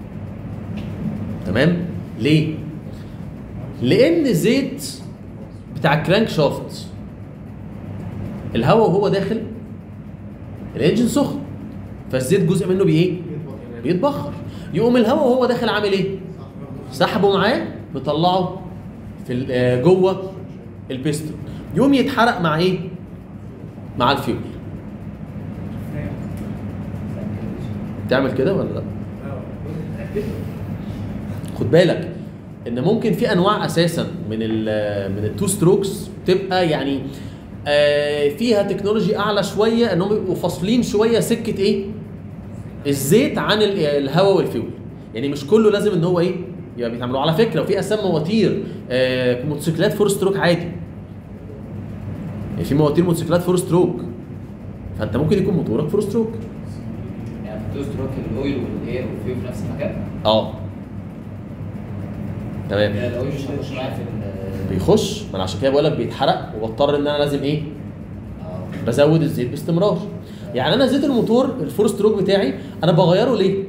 تمام ليه لان الزيت بتاع الكرانك شافت الهواء وهو داخل الانجن سخن فالزيت جزء منه بايه بيتبخر يقوم الهواء وهو داخل عامل ايه سحبه معاه مطلعه في ال- آه، جوه البيستون يقوم يتحرق مع ايه مع الفيول تعمل كده ولا لا خد بالك ان ممكن في انواع اساسا من ال من التو ستروكس تبقى يعني آه، فيها تكنولوجي اعلى شويه انهم يبقوا فاصلين شويه سكه ايه الزيت عن ال- الهواء والفيول يعني مش كله لازم ان هو ايه يبقى بيتعملوا على فكره وفي اساسا مواتير آه، موتوسيكلات فور ستروك عادي يعني في مواتير موتوسيكلات فور ستروك فانت ممكن يكون موتورك فور ستروك يعني في تو ستروك الاويل والاير والفيو في نفس المكان اه تمام يعني الاويل مش هيخش معايا في ال- بيخش ما انا عشان كده بقول لك بيتحرق وبضطر ان انا لازم ايه اه بزود الزيت باستمرار يعني انا زيت الموتور الفور ستروك بتاعي انا بغيره ليه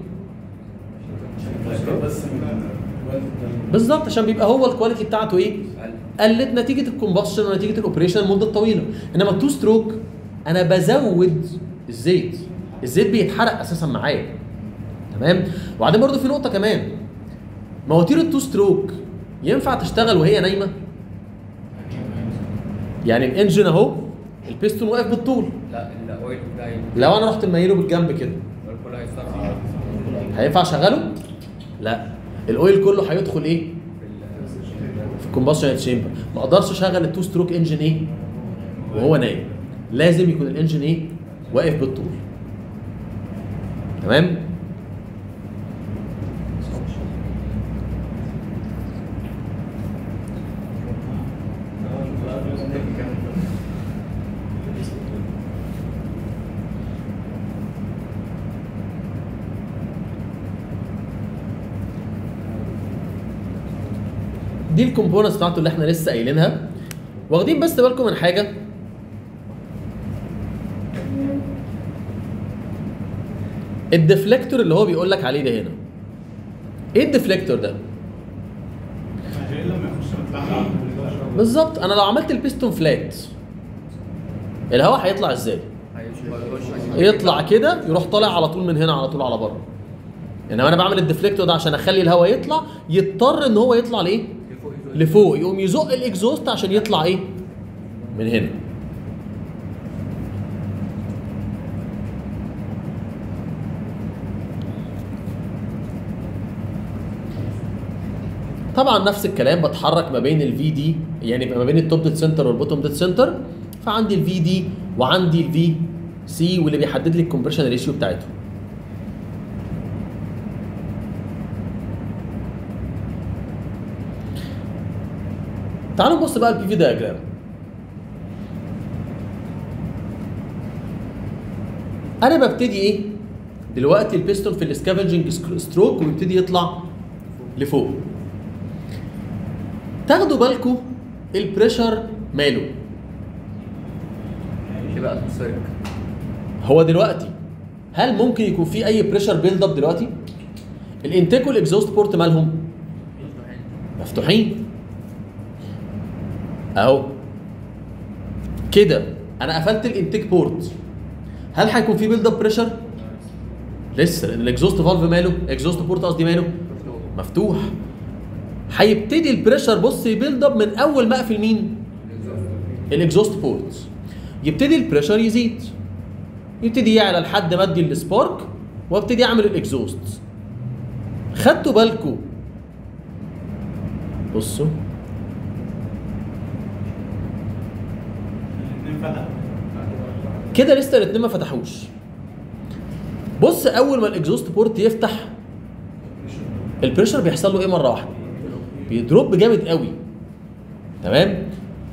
بس من وقت التاني. بالظبط عشان بيبقى هو الكواليتي بتاعته ايه قال قلت نتيجه الكومبشن ونتيجه الاوبريشن لمده طويله انما التو ستروك انا بزود الزيت الزيت بيتحرق اساسا معايا تمام وبعدين برضو في نقطه كمان مواتير التو ستروك ينفع تشتغل وهي نايمه يعني الانجن اهو البيستون واقف بالطول لا الاويل بتاعي لو انا رحت مايله بالجنب كده الكل هيستخدم هينفع اشغله لا الاويل كله هيدخل ايه في الكومبشن تشامبر ما اقدرش اشغل التو ستروك انجن ايه وهو نايم لازم يكون الانجن ايه واقف بالطول تمام دي الكومبوننتس بتاعته اللي احنا لسه قايلينها واخدين بس بالكم من حاجه الديفليكتور اللي هو بيقول لك عليه ده هنا ايه الديفليكتور ده عشان لما يخش مطلع بالظبط انا لو عملت البيستون فلات الهواء هيطلع ازاي يطلع كده يروح طالع على طول من هنا على طول على بره يعني انا بعمل الديفليكتور ده عشان اخلي الهواء يطلع يضطر ان هو يطلع لايه لفوق يقوم يزق الاكزوست عشان يطلع ايه من هنا طبعا نفس الكلام بتحرك ما بين الفي دي يعني ما بين التوب ديت سنتر والبوتوم ديت سنتر فعندي الفي دي وعندي الفي سي واللي بيحدد لي الكومبريشن ريشيو بتاعتهم تعالوا نبص بقى البي في دايجرام انا ببتدي ايه دلوقتي البيستون في السكافنجنج ستروك ويبتدي يطلع لفوق تاخدوا بالكم البريشر ماله يبقى اتموسفيريك هو دلوقتي هل ممكن يكون في اي بريشر بيلد اب دلوقتي الانتيك والاكزوست بورت مالهم مفتوحين اهو كده انا قفلت الانتيك بورت هل هيكون في بيلد اب بريشر لسه لان الاكزوست فالف ماله اكزوست بورت قصدي ماله مفتوح هيبتدي البريشر بص يبيلد اب من اول ما اقفل مين الاكزوست بورت يبتدي البريشر يزيد يبتدي يعلى لحد ما ادي السبارك وابتدي اعمل الاكزوست خدتوا بالكم بصوا الاثنين فتحوا كده لسه الاثنين ما فتحوش بص اول ما الاكزوست بورت يفتح البريشر بيحصل له ايه مره واحده بيدروب جامد قوي تمام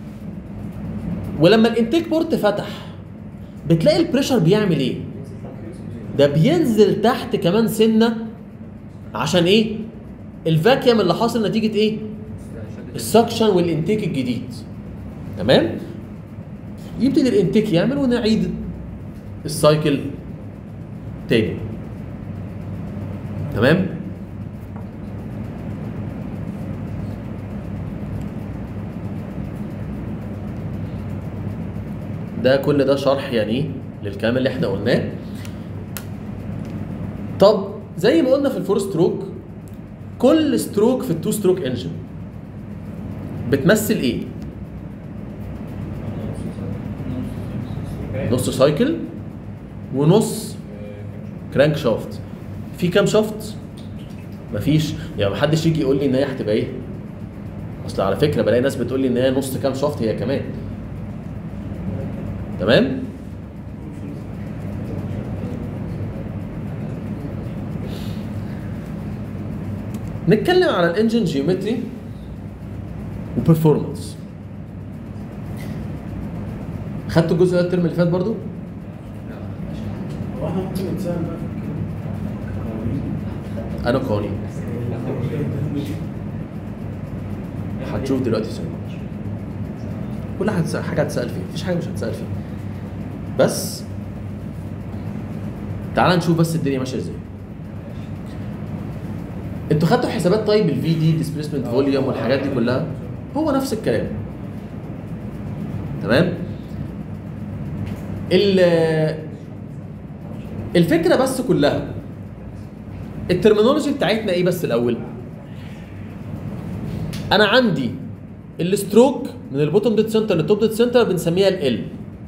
ولما الانتيك بورت فتح بتلاقي البريشر بيعمل ايه ده بينزل تحت كمان سنه عشان ايه الفاكيوم اللي حاصل نتيجه ايه السكشن والانتيك الجديد تمام يبتدي الانتيك يعمل ونعيد السايكل تاني تمام ده كل ده شرح يعني ايه للكلام اللي احنا قلناه طب زي ما قلنا في الفور ستروك كل ستروك في التو ستروك انجن بتمثل ايه نص سايكل ونص كرانك شافت في كام شافت مفيش يعني محدش يجي يقول لي ان هي هتبقى ايه اصل على فكره بلاقي ناس بتقول لي ان هي نص كام شافت هي كمان تمام نتكلم على الانجن جيومتري وبرفورمانس خدتوا الجزء ده الترم اللي فات برضو هو احنا ممكن نتساهم بقى في الكلام انا قوانين هتشوف دلوقتي سؤال كل حاجه هتسأل- حاجه هتسال فيها مفيش حاجه مش هتسال فيها بس تعال نشوف بس الدنيا ماشيه ازاي انتوا خدتوا حسابات طيب الفي دي ديسبيسمنت فوليوم والحاجات دي كلها هو نفس الكلام تمام ال- الفكره بس كلها الترمينولوجي بتاعتنا ايه بس الاول انا عندي الستروك من البوتوم ديت سنتر للتوب ديت سنتر بنسميها ال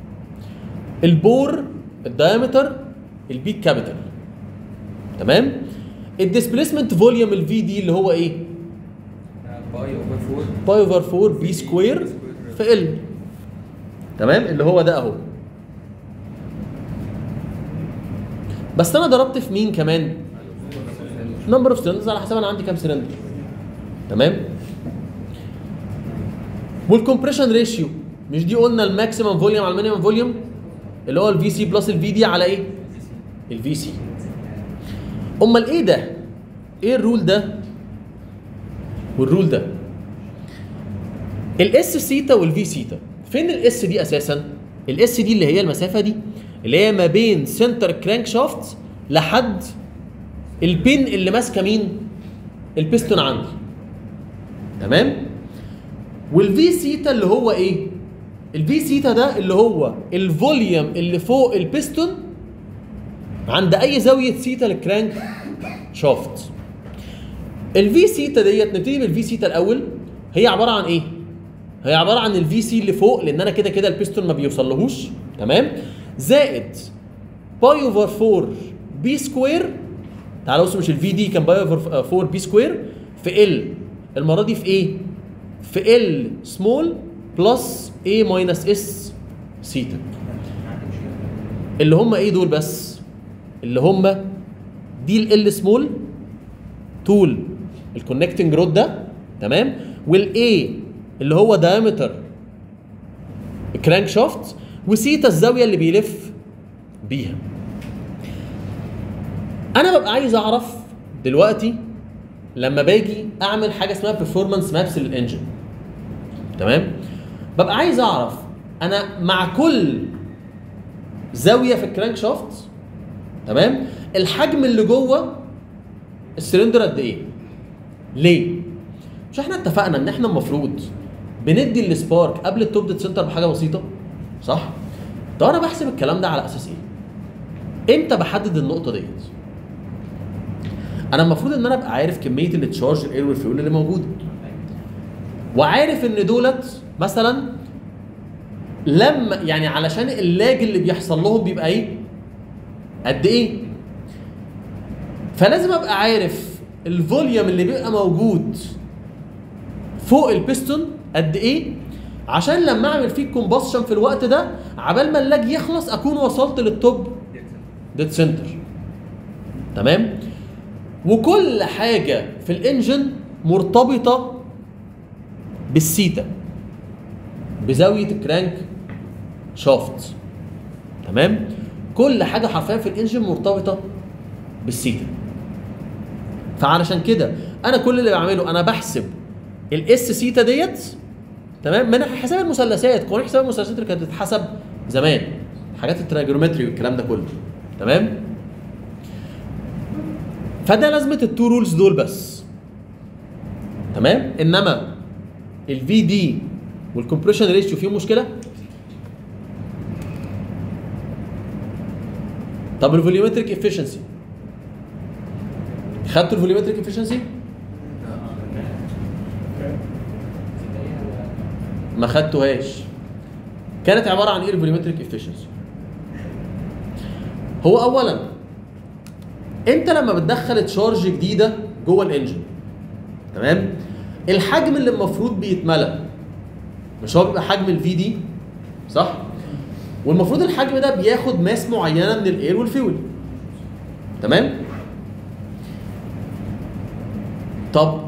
البور الدايمتر البيك كابيتال تمام الديسبيسمنت فوليوم الفي دي اللي هو ايه باي اوفر 4 باي اوفر 4 بي سكوير في ال تمام اللي هو ده اهو بس انا ضربت في مين كمان نمبر اوف سلندرز على حسب انا عندي كام سلندر تمام والكمبريشن ريشيو مش دي قلنا الماكسيمم فوليوم على المينيمم فوليوم اللي هو الفي سي بلس الفي دي على ايه الفي سي امال ايه ده ايه الرول ده والرول ده الاس سيتا والفي سيتا فين الاس دي اساسا الاس دي اللي هي المسافه دي اللي هي ما بين سنتر كرانك شافت لحد البين اللي ماسكه مين البيستون عندي تمام والفي سيتا اللي هو ايه الفي سيتا ده اللي هو الفوليوم اللي فوق البيستون عند اي زاويه سيتا للكرانك شافت الفي سيتا ديت نبتدي بالفي سيتا الاول هي عباره عن ايه هي عباره عن الفي سي اللي فوق لان انا كده كده البيستون ما بيوصلهوش تمام زائد باي اوفر 4 بي سكوير تعالوا بصوا مش الفي دي كان باي اوفر 4 بي سكوير في ال المره دي في ايه في ال سمول بلس اي ماينس اس سيتا اللي هم ايه دول بس اللي هم دي ال سمول طول الكونكتنج رود ده تمام والاي اللي هو دايمتر الكرانك شافت وسيتا الزاويه اللي بيلف بيها انا ببقى عايز اعرف دلوقتي لما باجي اعمل حاجه اسمها performance مابس للانجن تمام ببقى عايز اعرف انا مع كل زاويه في الكرانك شافت تمام الحجم اللي جوه السلندر قد ايه ليه مش احنا اتفقنا ان احنا المفروض بندي السبارك قبل التوب ديت سنتر بحاجه بسيطه صح طب انا بحسب الكلام ده على اساس ايه امتى بحدد النقطه ديت انا المفروض ان انا ابقى عارف كميه التشارج الاير والفيول اللي موجوده وعارف ان دولت مثلا لما يعني علشان اللاج اللي بيحصل لهم بيبقى ايه قد ايه فلازم ابقى عارف الفوليوم اللي بيبقى موجود فوق البيستون قد ايه عشان لما اعمل فيه كومباشن في الوقت ده عبال ما اللاج يخلص اكون وصلت للتوب ديد سنتر تمام وكل حاجه في الانجن مرتبطه بالسيتا بزاويه الكرانك شافت تمام كل حاجه حرفيا في الانجن مرتبطه بالسيتا فعلشان كده انا كل اللي بعمله انا بحسب الاس سيتا ديت تمام من حساب المثلثات قوانين حساب المثلثات اللي كانت بتتحسب زمان حاجات التراجرومتري والكلام ده كله تمام فده لازمه التو رولز دول بس تمام انما الفي دي والكمبريشن ريشيو فيهم مشكله طب الفوليومتريك افشنسي خدتوا الفوليومتريك افشنسي ما خدتوهاش كانت عباره عن ايه الفوليومتريك افشنسي هو اولا انت لما بتدخل تشارج جديده جوه الانجن تمام الحجم اللي المفروض بيتملى مش هو بيبقى حجم الفي دي صح والمفروض الحجم ده بياخد ماس معينه من الاير والفيول تمام طب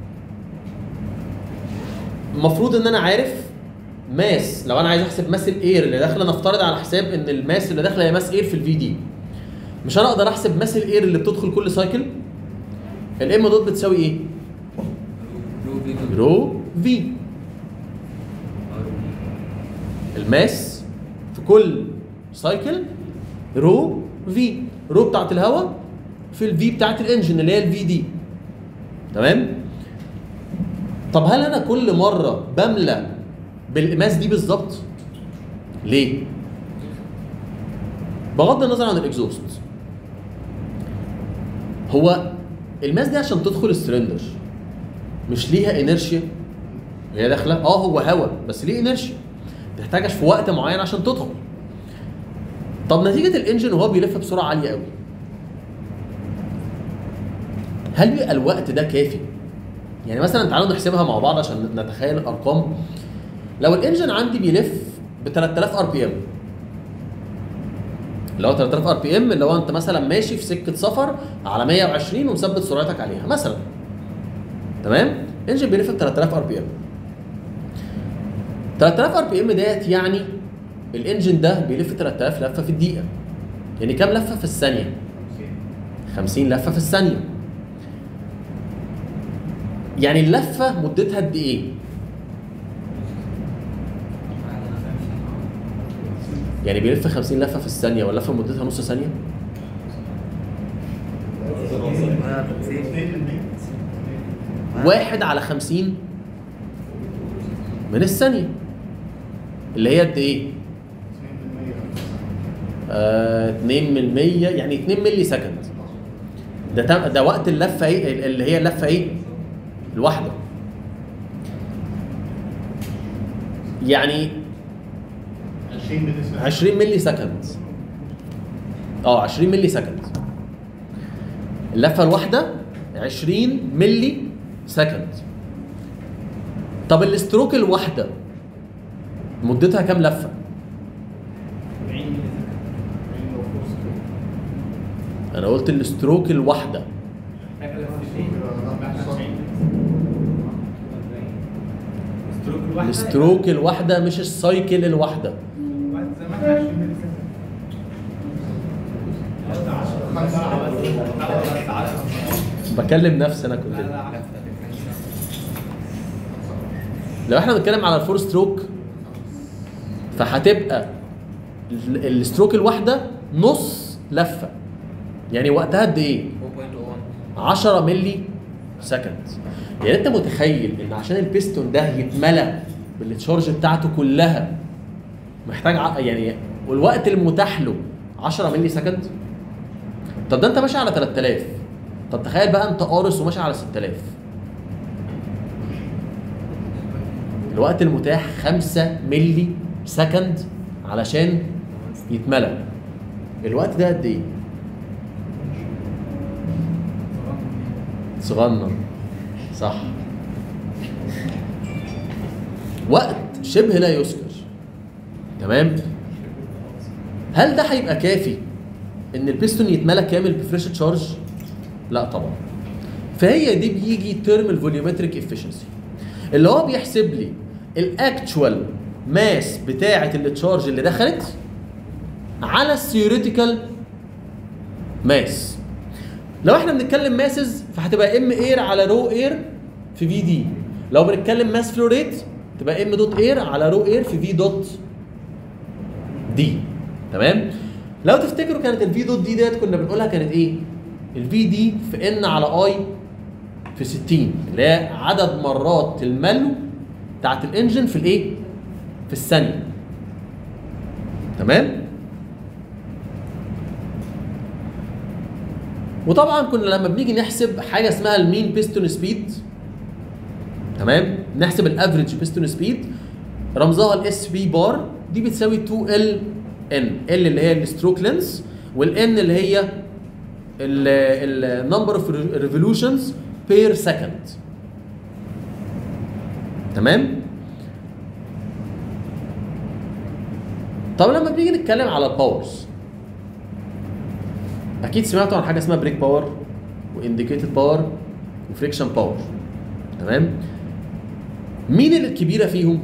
المفروض ان انا عارف ماس لو انا عايز احسب ماس الاير اللي داخله نفترض على حساب ان الماس اللي داخله هي ماس اير في الفي دي مش انا اقدر احسب ماس الاير اللي بتدخل كل سايكل الام دوت بتساوي ايه رو في دو. رو في الماس في كل سايكل رو في رو بتاعت الهواء في الفي بتاعت الانجن اللي هي الفي دي تمام طب هل انا كل مره بملى بالماس دي بالظبط ليه بغض النظر عن الاكزوست هو الماس دي عشان تدخل السلندر مش ليها انرشيا هي داخله اه هو هوا بس ليه انرشيا تحتاجش في وقت معين عشان تدخل طب نتيجه الانجن وهو بيلف بسرعه عاليه قوي هل بيبقى الوقت ده كافي يعني مثلا تعالوا نحسبها مع بعض عشان نتخيل الارقام لو الانجن عندي بيلف ب 3000 ار بي ام اللي هو 3000 ار بي ام اللي هو انت مثلا ماشي في سكه سفر على 120 ومثبت سرعتك عليها مثلا تمام انجن بيلف ب 3000 ار بي ام 3000 ار بي ام ديت يعني الانجن ده بيلف 3000 لفه في الدقيقه يعني كام لفه في الثانيه 50 لفه في الثانيه يعني اللفه مدتها قد ايه يعني بيلف 50 لفه في الثانيه واللفه مدتها نص ثانيه واحد على خمسين من الثانية اللي هي قد ايه؟ آه 2 من 100 يعني 2 ملي سكند ده تم ده وقت اللفه ايه اللي هي اللفه ايه؟ الواحده يعني 20 بالنسبه 20 ملي سكند اه 20 ملي سكند اللفه الواحده 20 ملي سكند طب الاستروك الواحده مدتها كام لفه 40 ملي انا قلت الاستروك الواحده الستروك الواحده الاستروك الواحده مش السايكل الواحده زي ما احنا 20 ملي سكند بكلم نفسي انا كلنا لو احنا بنتكلم على الفور ستروك فهتبقى ال- الستروك الواحده نص لفه يعني وقتها قد ايه 4.01 10 ملي سكند يعني انت متخيل ان عشان البيستون ده يتملى بالتشارج بتاعته كلها محتاج ع- يعني والوقت المتاح له 10 ملي سكند طب ده انت ماشي على 3000 طب تخيل بقى انت قارص وماشي على 6000 الوقت المتاح 5 ملي سكند علشان يتملى الوقت ده قد ايه؟ صغنن صح وقت شبه لا يذكر تمام هل ده هيبقى كافي ان البيستون يتملى كامل بفريش تشارج لا طبعا فهي دي بيجي ترم الفوليومتريك افشنسي اللي هو بيحسب لي الاكتشوال ماس بتاعه التشارج اللي دخلت على الثيوريتيكال ماس لو احنا بنتكلم ماسز فهتبقى ام اير على رو اير في في دي لو بنتكلم ماس فلو ريت تبقى ام دوت اير على رو اير في في دوت دي تمام لو تفتكروا كانت الفي دوت دي ديت كنا بنقولها كانت ايه الفي دي في ان على اي في 60 اللي هي عدد مرات الملو بتاعت الانجن في الايه في الثانيه تمام وطبعا كنا لما بنيجي نحسب حاجه اسمها المين بيستون سبيد تمام نحسب الافريج بيستون سبيد رمزها الاس بي بار دي بتساوي 2 ال ان ال اللي هي الستروك لينس والان اللي هي النمبر اوف ريفولوشنز بير سكند تمام طب لما بنيجي نتكلم على الباورز اكيد سمعتوا عن حاجه اسمها بريك باور وانديكيتد باور وفريكشن باور تمام مين الكبيره فيهم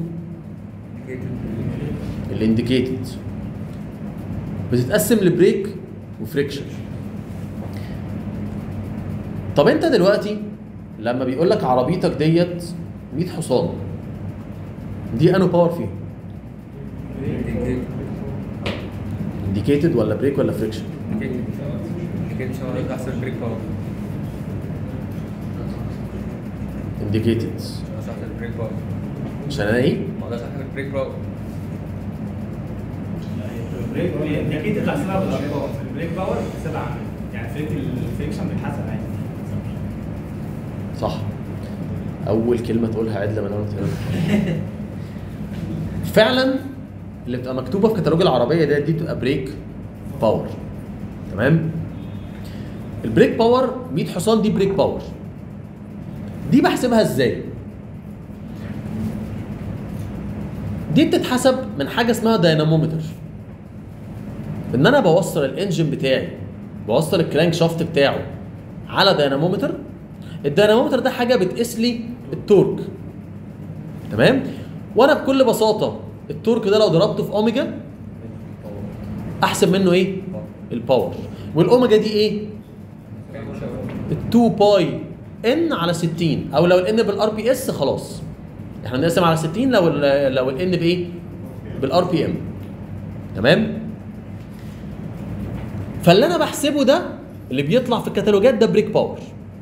الانديكيتد بتتقسم لبريك وفريكشن طب انت دلوقتي لما بيقول لك عربيتك ديت 100 حصان دي انو باور فيهم انديكيتد ولا بريك ولا فريكشن كده شغال احسن بريك باور انديكيتد مش احسن بريك باور عشان انا ايه ما اقدرش احسن بريك باور البريك الانديكيتور اللي حسبها بالارقام البريك باور بتحسبها عامل يعني فريق الفريكشن بيتحسب عادي صح اول كلمه تقولها عدله من اول كلمه فعلا اللي بتبقى مكتوبه في كتالوج العربيه ديت دي بتبقى بريك باور تمام البريك باور 100 حصان دي بريك باور دي بحسبها ازاي دي بتتحسب من حاجه اسمها داينامومتر ان انا بوصل الانجن بتاعي بوصل الكرانك شافت بتاعه على داينامومتر الدينامومتر ده حاجه بتقيس لي التورك تمام وانا بكل بساطه التورك ده لو ضربته في اوميجا احسب منه ايه الباور والاوميجا دي ايه ال 2 باي ان على 60 او لو الان بالار بي اس خلاص احنا بنقسم على 60 لو ال لو الان بايه بالار بي ام تمام فاللي انا بحسبه ده اللي بيطلع في الكتالوجات ده بريك باور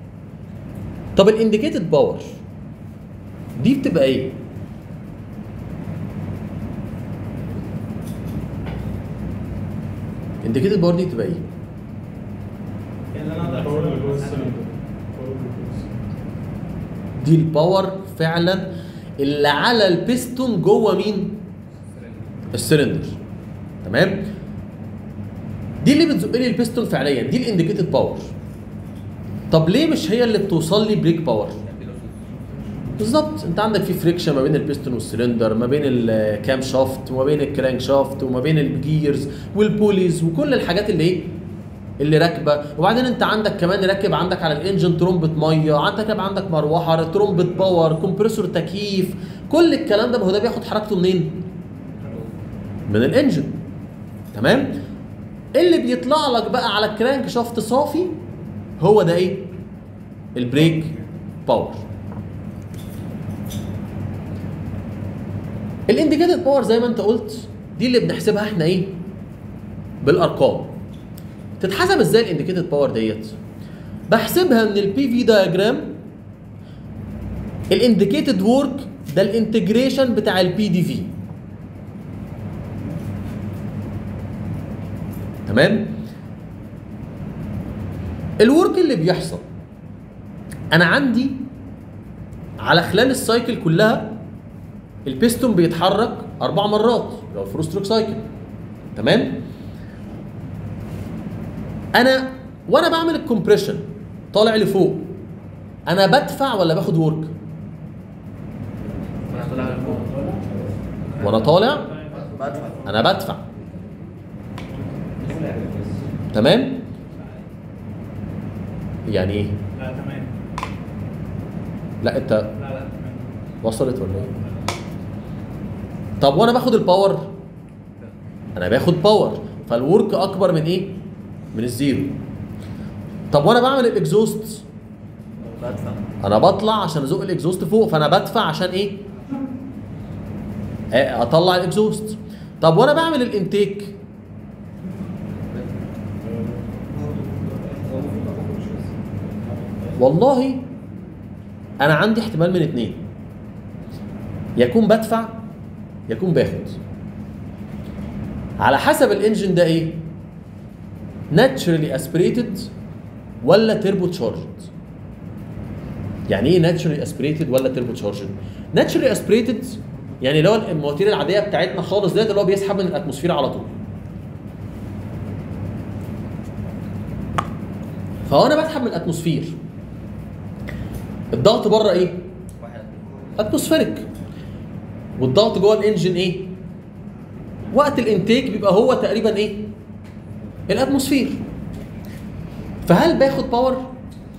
طب الانديكيتد باور دي بتبقى ايه الانديكيتد باور دي بتبقى ايه اللي انا اقدر الباور اللي جوه أحسبها. السلندر الباور اللي جوه السلندر. دي الباور فعلا اللي على البيستون جوه مين السلندر تمام دي اللي بتزق لي البيستون فعليا دي الانديكيتد باور طب ليه مش هي اللي بتوصل لي بريك باور بالظبط انت عندك في فريكشن ما بين البيستون والسلندر ما بين الكام شافت وما بين الكرانك شافت وما بين الجيرز والبوليز وكل الحاجات اللي ايه اللي راكبه وبعدين انت عندك كمان راكب عندك على الانجن ترومبه ميه عندك راكب عندك مروحه ترومبه باور كومبريسور تكييف كل الكلام ده ما هو ده بياخد حركته منين؟ من الانجن تمام؟ اللي بيطلع لك بقى على الكرانك شافت صافي هو ده ايه؟ البريك باور الانديكيتد باور زي ما انت قلت دي اللي بنحسبها احنا ايه؟ بالارقام تتحسب ازاي الانديكيتد باور ديت؟ بحسبها من البي في دايجرام الانديكيتد وورك ده الانتجريشن بتاع البي دي في تمام الورك اللي بيحصل انا عندي على خلال السايكل كلها البيستون بيتحرك اربع مرات لو الفرو ستروك سايكل تمام انا وانا بعمل الكومبريشن طالع لفوق انا بدفع ولا باخد ورك انا طالع لفوق وانا طالع بدفع انا بدفع تمام يعني ايه لا تمام لا انت لا لا تمام وصلت ولا ايه طب وانا باخد الباور انا باخد باور فالورك اكبر من ايه من الزيرو طب وانا بعمل الاكزوست بدفع انا بطلع عشان ازق الاكزوست فوق فانا بدفع عشان ايه آه، اطلع الاكزوست طب وانا بعمل الانتيك والله انا عندي احتمال من اتنين يكون بدفع يكون باخد على حسب الانجن ده ايه naturally aspirated ولا تربو تشارجد يعني ايه ناتشورالي اسبريتد ولا تربو تشارجد؟ ناتشورالي اسبريتد يعني اللي هو المواتير العاديه بتاعتنا خالص ديت اللي هو بيسحب من الاتموسفير على طول. فهو انا بسحب من الاتموسفير. الضغط بره ايه؟ واحد اتموسفيريك. والضغط جوه الانجن ايه؟ وقت الانتيك بيبقى هو تقريبا ايه؟ الاتموسفير. فهل باخد باور؟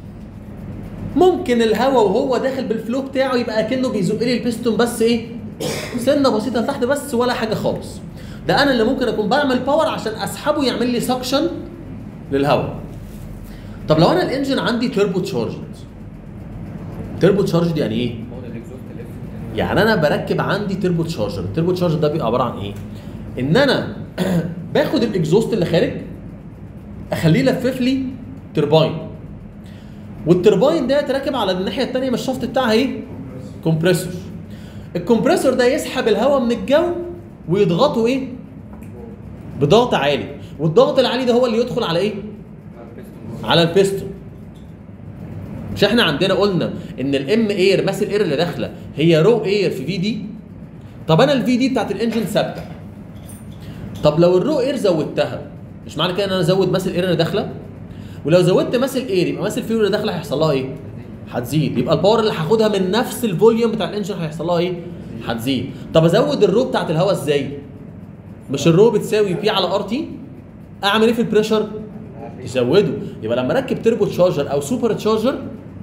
ممكن الهواء وهو داخل بالفلو بتاعه يبقى اكنه بيزق لي البيستون بس ايه؟ سنه بسيطه لتحت بس ولا حاجه خالص. ده انا اللي ممكن اكون بعمل باور عشان اسحبه يعمل لي سكشن للهواء. طب لو انا الانجن عندي تربو تشارجد. تربو تشارجد يعني ايه؟ هو ده الاكزوست لف يعني انا بركب عندي تربو تشارجر التربو تشارجر ده بيبقى عباره عن ايه ان انا باخد الاكزوست اللي خارج اخليه يلفف لي ترباين والترباين ده راكب على الناحيه الثانيه من الشفط بتاعها ايه كومبريسور الكمبريسور ده يسحب الهواء من الجو ويضغطه ايه بضغط عالي والضغط العالي ده هو اللي يدخل على ايه على البيستون مش احنا عندنا قلنا ان الام اير ماس الاير اللي داخله هي رو اير في في دي طب انا الفي دي بتاعت الانجن ثابته طب لو الرو اير زودتها مش معنى كده ان انا ازود ماس الاير اللي داخله ولو زودت ماس الاير يبقى ماس الفيول اللي داخله هيحصل لها ايه هتزيد يبقى الباور اللي هاخدها من نفس الفوليوم بتاع الانجن هيحصل لها ايه هتزيد طب ازود الرو بتاعت الهواء ازاي مش الرو بتساوي بي على ار تي اعمل ايه في البريشر تزوده يبقى لما اركب تربو تشارجر او سوبر تشارجر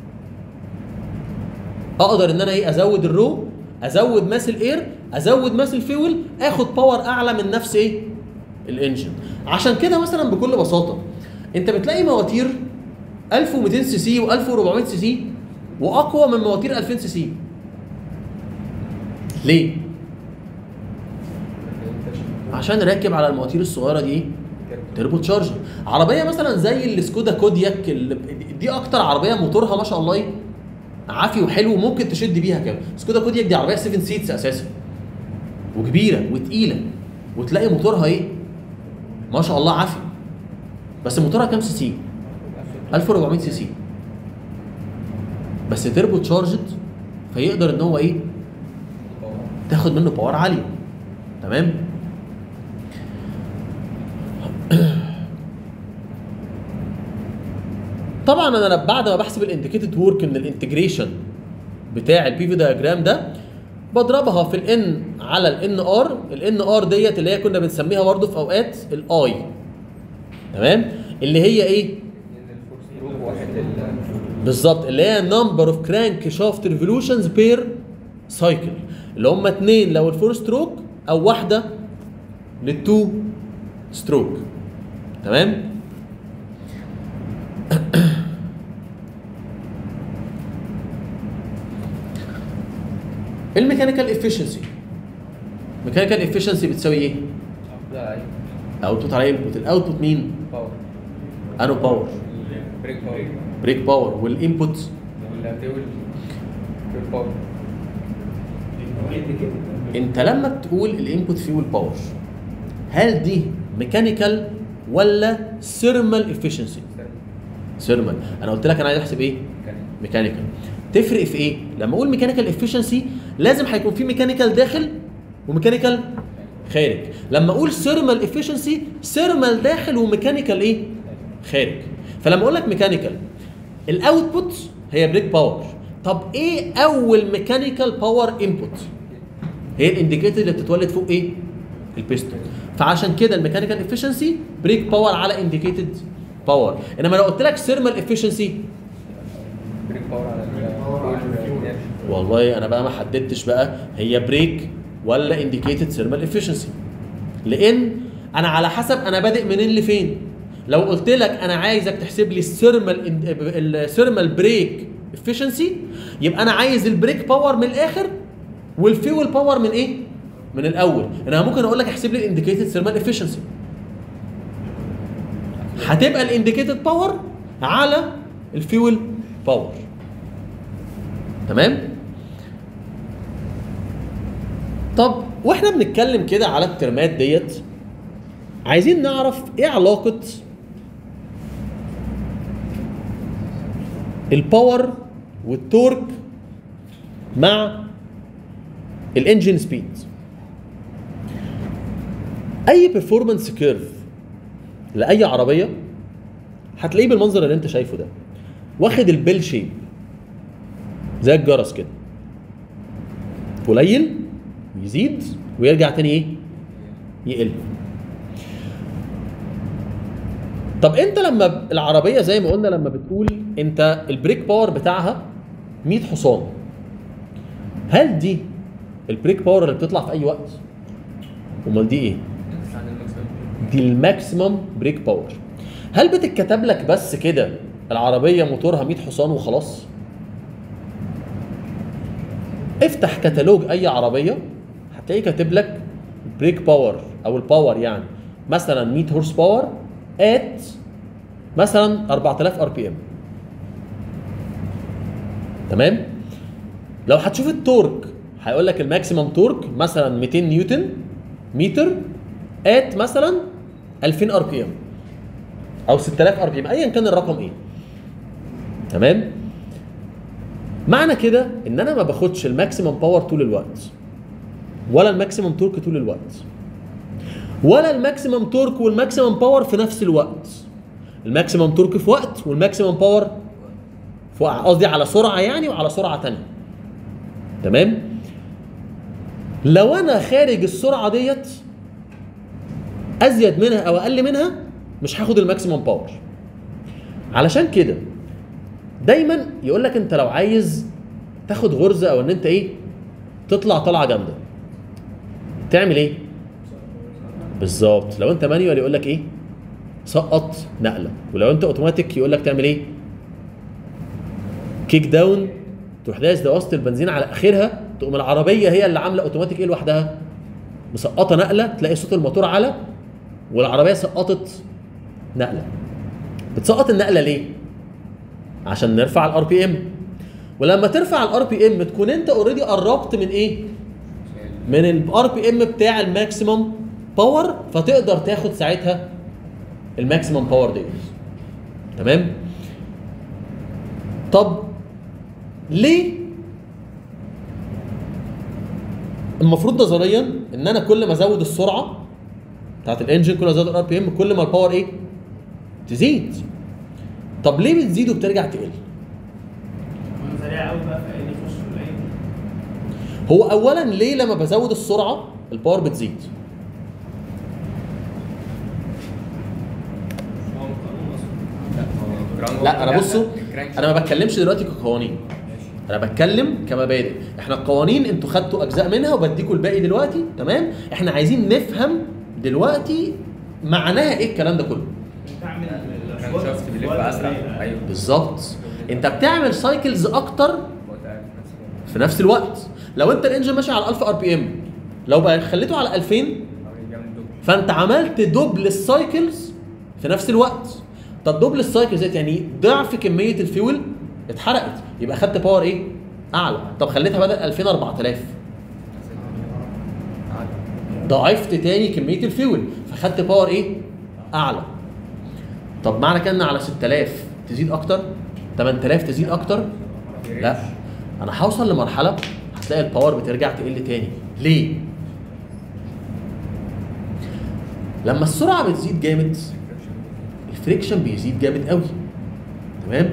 اقدر ان انا ايه ازود الرو ازود ماس الاير ازود ماس الفيول اخد باور اعلى من نفس ايه الانجن عشان كده مثلا بكل بساطه انت بتلاقي مواتير 1200 سي سي و1400 سي سي واقوى من مواتير 2000 سي سي ليه عشان راكب على المواتير الصغيره دي ايه تربو تشارجر عربيه مثلا زي السكودا كودياك اللي دي اكتر عربيه موتورها ما شاء الله ايه عافي وحلو وممكن تشد بيها كمان سكودا كودياك دي عربيه 7 سيتس اساسا وكبيره وتقيله وتلاقي موتورها ايه ما شاء الله عافي بس موتورها كام سي سي 1400 سي سي بس تربو تشارجد فيقدر ان هو ايه تاخد منه باور عاليه تمام طبعا انا بعد ما بحسب الانديكيتد ورك من الانتجريشن بتاع البي في دياجرام ده بضربها في الان على الان ار الان ار ديت اللي هي كنا بنسميها برضه في اوقات الاي تمام اللي هي ايه لان الفورس ستروك واحد لل بالظبط اللي هي نمبر اوف كرانك شافت ريفولوشنز بير سايكل اللي هم اتنين لو الفور ستروك او واحده للتو ستروك تمام الميكانيكال افشنسي ميكانيكال افشنسي بتساوي ايه؟ لا ايوه اوتبوت على انبوت الاوتبوت مين؟ باور انو باور بريك باور بريك باور والانبوت ولا تقول بريك باور انت لما بتقول الانبوت فيول باور هل دي ميكانيكال ولا سيرمال افشنسي سيرمال انا قلت لك انا عايز احسب ايه ميكانيكال تفرق في ايه لما اقول ميكانيكال افشنسي لازم هيكون في ميكانيكال داخل وميكانيكال خارج لما اقول سيرمال افشنسي سيرمال داخل وميكانيكال ايه خارج فلما اقول لك ميكانيكال الاوتبوت هي بريك باور طب ايه اول ميكانيكال باور انبوت هي الانديكيتور اللي بتتولد فوق ايه البيستون فعشان كده الميكانيكال افشنسي بريك باور على انديكيتد باور انما لو قلت لك سيرمال افشنسي بريك باور على الفول والله انا بقى ما حددتش بقى هي بريك ولا انديكيتد سيرمال افشنسي لان انا على حسب انا بادئ منين لفين لو قلت لك انا عايزك تحسب لي السيرمال السيرمال بريك افشنسي يبقى انا عايز البريك باور من الاخر والفيول باور من ايه من الاول انا ممكن اقول لك احسب لي الانديكيتد سيرمال افشنسي هتبقى الانديكيتد باور على الفيول باور تمام طب واحنا بنتكلم كده على الترمات ديت عايزين نعرف ايه علاقة الباور والتورك مع الانجن سبيد اي بيرفورمانس كيرف لاي عربيه هتلاقيه بالمنظر اللي انت شايفه ده واخد البيل شيب زي الجرس كده قليل يزيد ويرجع تاني ايه يقل طب انت لما العربيه زي ما قلنا لما بتقول انت البريك باور بتاعها 100 حصان هل دي البريك باور اللي بتطلع في اي وقت امال دي ايه عن المكسب دي الماكسيمم بريك باور هل بتتكتب لك بس كده العربيه موتورها 100 حصان وخلاص افتح كتالوج اي عربيه هتلاقيه كاتب لك بريك باور او الباور يعني مثلا 100 هورس باور ات مثلا 4000 ار بي ام تمام لو هتشوف التورك هيقول لك الماكسيمم تورك مثلا 200 نيوتن متر ات مثلا 2000 ار بي ام او 6000 ار بي ام ايا كان الرقم ايه تمام معنى كده ان انا ما باخدش الماكسيمم باور طول الوقت ولا الماكسيمم تورك طول الوقت ولا الماكسيمم تورك والماكسيمم باور في نفس الوقت الماكسيمم تورك في وقت والماكسيمم باور في وقت قصدي على سرعه يعني وعلى سرعه تانية تمام لو انا خارج السرعه ديت ازيد منها او اقل منها مش هاخد الماكسيمم باور علشان كده دايما يقول لك انت لو عايز تاخد غرزه او ان انت ايه تطلع طلعه جامده تعمل ايه بالظبط لو انت مانيوال يقول لك ايه سقط نقله ولو انت اوتوماتيك يقول لك تعمل ايه كيك داون تروح دايس دواسه البنزين على اخرها تقوم العربيه هي اللي عامله اوتوماتيك ايه لوحدها مسقطه نقله تلاقي صوت الموتور على والعربيه سقطت نقله بتسقط النقله ليه عشان نرفع الار بي ام ولما ترفع الار بي ام تكون انت اوريدي قربت من ايه من الار بي ام بتاع الماكسيمم باور فتقدر تاخد ساعتها الماكسيمم باور ديت تمام طب ليه المفروض نظريا ان انا كل ما ازود السرعه بتاعت الانجن كل ما ازود الار بي ام كل ما الباور ايه تزيد طب ليه بتزيد وبترجع تقل وانا سريع قوي بقى فايه يخش قليل هو اولا ليه لما بزود السرعه الباور بتزيد هو قانون اصلا لا انا بصوا انا ما بتكلمش دلوقتي كقوانين انا بتكلم كمبادئ احنا القوانين انتوا خدتوا اجزاء منها وبديكوا الباقي دلوقتي تمام احنا عايزين نفهم دلوقتي معناها ايه الكلام ده كله تعمل كان شفت بيلف اسرع ايوه بالظبط انت بتعمل سايكلز اكتر وقت قاعد في نفس الوقت. في نفس الوقت لو انت الانجن ماشي على 1000 ار بي ام لو بقى خليته على 2000 أو يعمل دوبل. فانت عملت دوبل السايكلز في نفس الوقت طب دوبل السايكلز ديت يعني ضعف كميه الفيول اتحرقت يبقى خدت باور ايه اعلى طب خليتها بدل 2000 4000 عادي. ضاعفت تاني كميه الفيول فخدت باور ايه اعلى طب معنى كده ان على 6000 تزيد اكتر 8000 تزيد اكتر لا انا هوصل لمرحله هتلاقي الباور بترجع تقل تاني ليه لما السرعه بتزيد جامد الفريكشن بيزيد جامد قوي تمام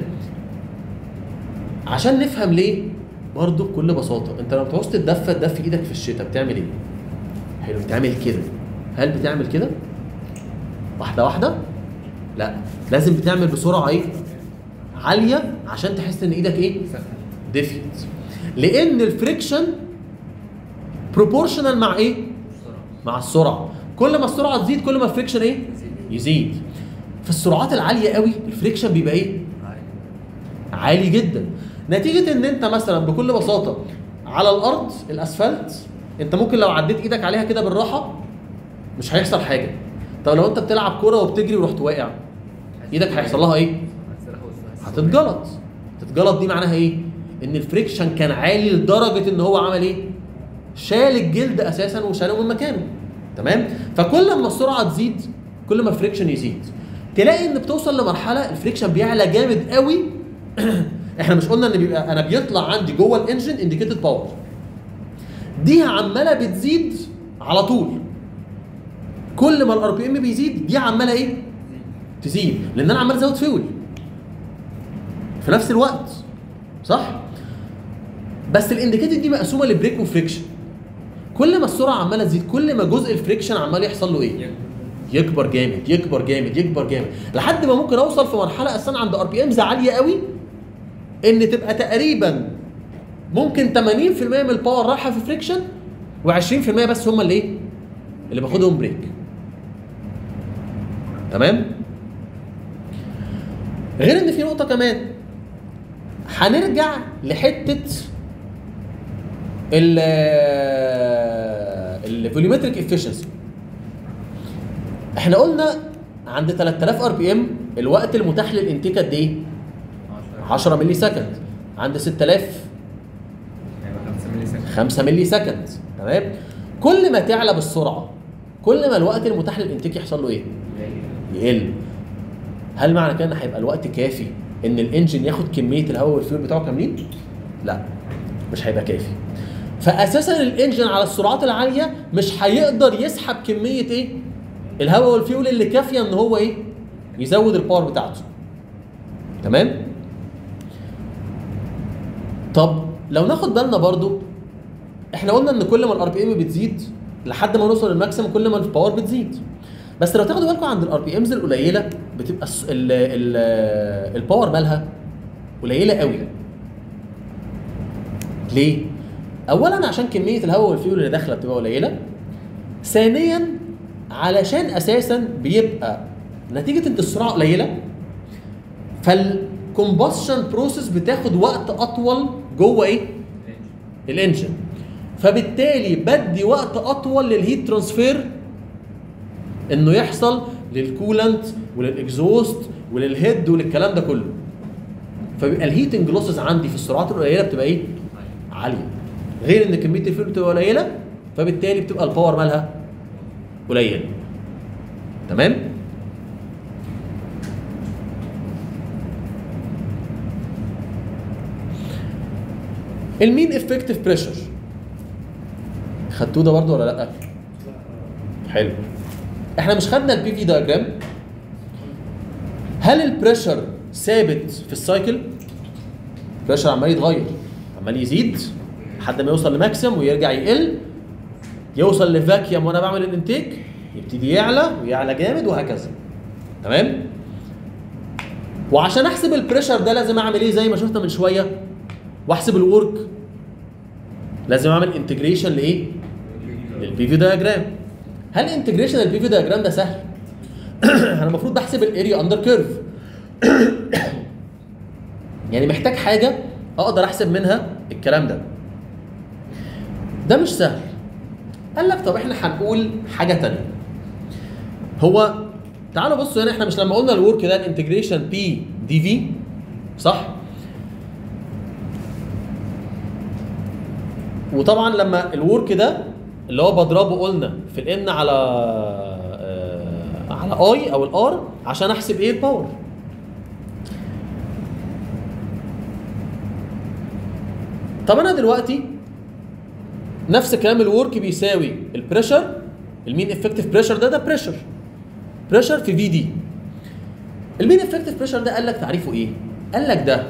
عشان نفهم ليه برضه بكل بساطه انت لما بتعوز تتدفى تدفي ايدك في الشتاء بتعمل ايه حلو بتعمل كده هل بتعمل كده واحده واحده لا لازم بتعمل بسرعه ايه عاليه عشان تحس ان ايدك ايه ديفيت لان الفريكشن بروبورشنال مع ايه مع السرعه كل ما السرعه تزيد كل ما الفريكشن ايه يزيد في السرعات العاليه قوي الفريكشن بيبقى ايه عالي جدا نتيجه ان انت مثلا بكل بساطه على الارض الاسفلت انت ممكن لو عديت ايدك عليها كده بالراحه مش هيحصل حاجه طب لو انت بتلعب كوره وبتجري ورحت واقع ايدك هيحصل لها ايه هتتجلط تتجلط دي معناها ايه ان الفريكشن كان عالي لدرجه ان هو عمل ايه شال الجلد اساسا وشاله من مكانه تمام فكل ما السرعه تزيد كل ما الفريكشن يزيد تلاقي ان بتوصل لمرحله الفريكشن بيعلى جامد قوي احنا مش قلنا ان بيبقى انا بيطلع عندي جوه الانجن انديكيتد باور دي عماله بتزيد على طول كل ما الار بي ام بيزيد دي عماله ايه تزيد لان انا عمال ازود فيول في نفس الوقت صح بس الانديكيتد دي مقسومه لبريك وفريكشن كل ما السرعه عماله تزيد كل ما جزء الفريكشن عمال يحصل له ايه يكبر جامد يكبر جامد يكبر جامد لحد ما ممكن اوصل في مرحله اصلا عند ار بي امز عاليه قوي ان تبقى تقريبا ممكن 80% من الباور رايحه في فريكشن و20% بس هم اللي ايه اللي باخدهم بريك تمام غير ان في نقطه كمان هنرجع لحته ال الفوليومتريك افشنسي احنا قلنا عند 3000 ار بي ام الوقت المتاح للانتيك قد ايه 10 ملي سكند عند 6000 هيبقى 5 ملي سكند 5 ملي سكند تمام كل ما تعلى بالسرعه كل ما الوقت المتاح للانتيك يحصل له ايه يقل هل معنى كده ان هيبقى الوقت كافي ان الانجن ياخد كميه الهواء والفيول بتاعه كاملين لا مش هيبقى كافي فاساسا الانجن على السرعات العاليه مش هيقدر يسحب كميه ايه الهواء والفيول اللي كافيه ان هو ايه يزود الباور بتاعته تمام طب لو ناخد بالنا برضو احنا قلنا ان كل ما الار بي ام بتزيد لحد ما نوصل للماكسيمم كل ما الباور بتزيد بس لو تاخدوا بالكم عند الار بي امز القليله بتبقى الس- ال ال الباور مالها قليله قوي ليه اولا عشان كميه الهواء والفيول اللي داخله بتبقى قليله ثانيا علشان اساسا بيبقى نتيجه ان السرعه قليله فالكومبشن بروسيس بتاخد وقت اطول جوه ايه الانجن فبالتالي بدي وقت اطول للهيت ترانسفير انه يحصل للكولنت وللاكزوست وللهيد وللكلام ده كله فبيبقى الهيتنج لوسز عندي في السرعات القليله بتبقى ايه؟ عاليه غير ان كميه الفيول بتبقى قليله فبالتالي بتبقى الباور مالها قليل تمام؟ المين افكتيف بريشر خدتوه ده برضه ولا لا؟ حلو احنا مش خدنا البي في دايجرام هل البريشر ثابت في السايكل؟ البريشر عمال يتغير عمال يزيد لحد ما يوصل لماكسيم ويرجع يقل يوصل لفاكيوم وانا بعمل الانتيك يبتدي يعلى ويعلى جامد وهكذا تمام؟ وعشان احسب البريشر ده لازم اعمل ايه زي ما شفنا من شويه واحسب الورك لازم اعمل انتجريشن لايه؟ للبي في دايجرام هل انتجريشن البي في دايجرام ده سهل؟ انا المفروض بحسب الاريا اندر كيرف يعني محتاج حاجه اقدر احسب منها الكلام ده ده مش سهل قال لك طب احنا هنقول حاجه تانية هو تعالوا بصوا هنا احنا مش لما قلنا الورك ده الانتجريشن بي دي في صح وطبعا لما الورك ده اللي هو بضربه قلنا في الان على آه، على اي او الار عشان احسب ايه الباور طب انا دلوقتي نفس كلام الورك بيساوي البريشر المين افكتيف بريشر ده ده بريشر بريشر في في دي المين افكتيف بريشر ده قال لك تعريفه ايه قال لك ده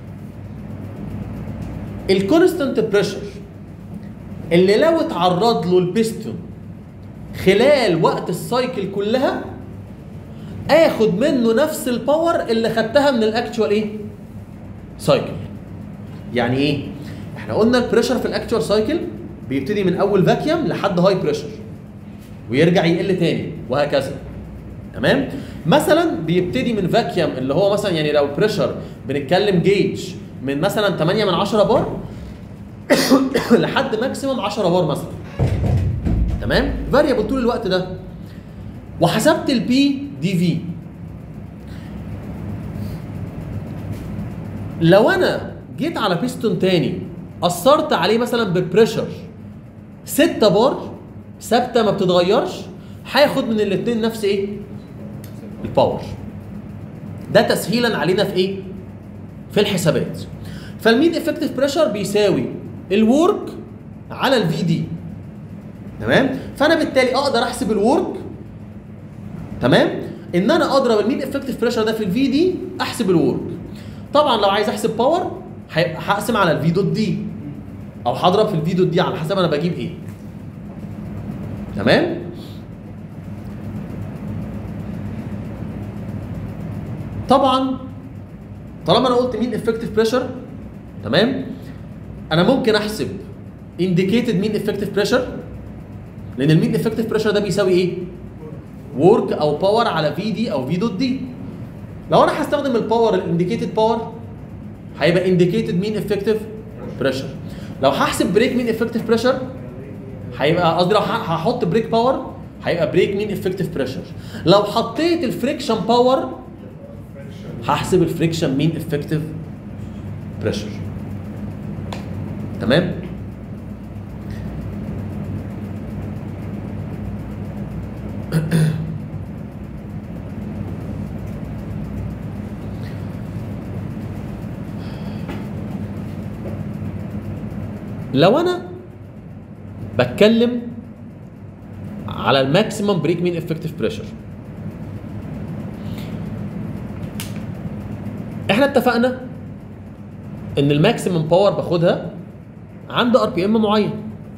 الكونستنت بريشر اللي لو اتعرض له البستون خلال وقت السايكل كلها اخد منه نفس الباور اللي خدتها من الاكتشوال ايه سايكل يعني ايه احنا قلنا البريشر في الاكتشوال سايكل بيبتدي من اول فاكيوم لحد هاي بريشر ويرجع يقل تاني وهكذا تمام مثلا بيبتدي من فاكيوم اللي هو مثلا يعني لو بريشر بنتكلم جيج من مثلا 8 من 10 بار لحد ماكسيموم 10 بار مثلا تمام فاريبل طول الوقت ده وحسبت البي دي في لو انا جيت على بيستون تاني اثرت عليه مثلا ببريشر 6 بار ثابته ما بتتغيرش هياخد من الاثنين نفس ايه الباور ده تسهيلا علينا في ايه في الحسابات فالمين افكتيف بريشر بيساوي الورك على الفي دي تمام فانا بالتالي اقدر احسب الورك تمام ان انا اضرب المين افكتيف بريشر ده في الفي دي احسب الورك طبعا لو عايز احسب باور هقسم على الفي دوت دي او هضرب في الفي دوت دي على حسب انا بجيب ايه تمام طبعا طالما انا قلت مين افكتيف بريشر تمام انا ممكن احسب انديكيتد مين افكتيف بريشر لان المين افكتيف بريشر ده بيساوي ايه ورك او باور على في دي او في دوت دي لو انا هستخدم الباور الانديكيتد باور هيبقى انديكيتد مين افكتيف بريشر لو هحسب بريك مين افكتيف بريشر هيبقى قصدي لو هحط بريك باور هيبقى بريك مين افكتيف بريشر لو حطيت الفريكشن باور هحسب الفريكشن مين افكتيف بريشر تمام لو انا بتكلم على الماكسيمم بريك مين افكتيف بريشر احنا اتفقنا ان الماكسيمم باور باخدها عند ار بي ام معين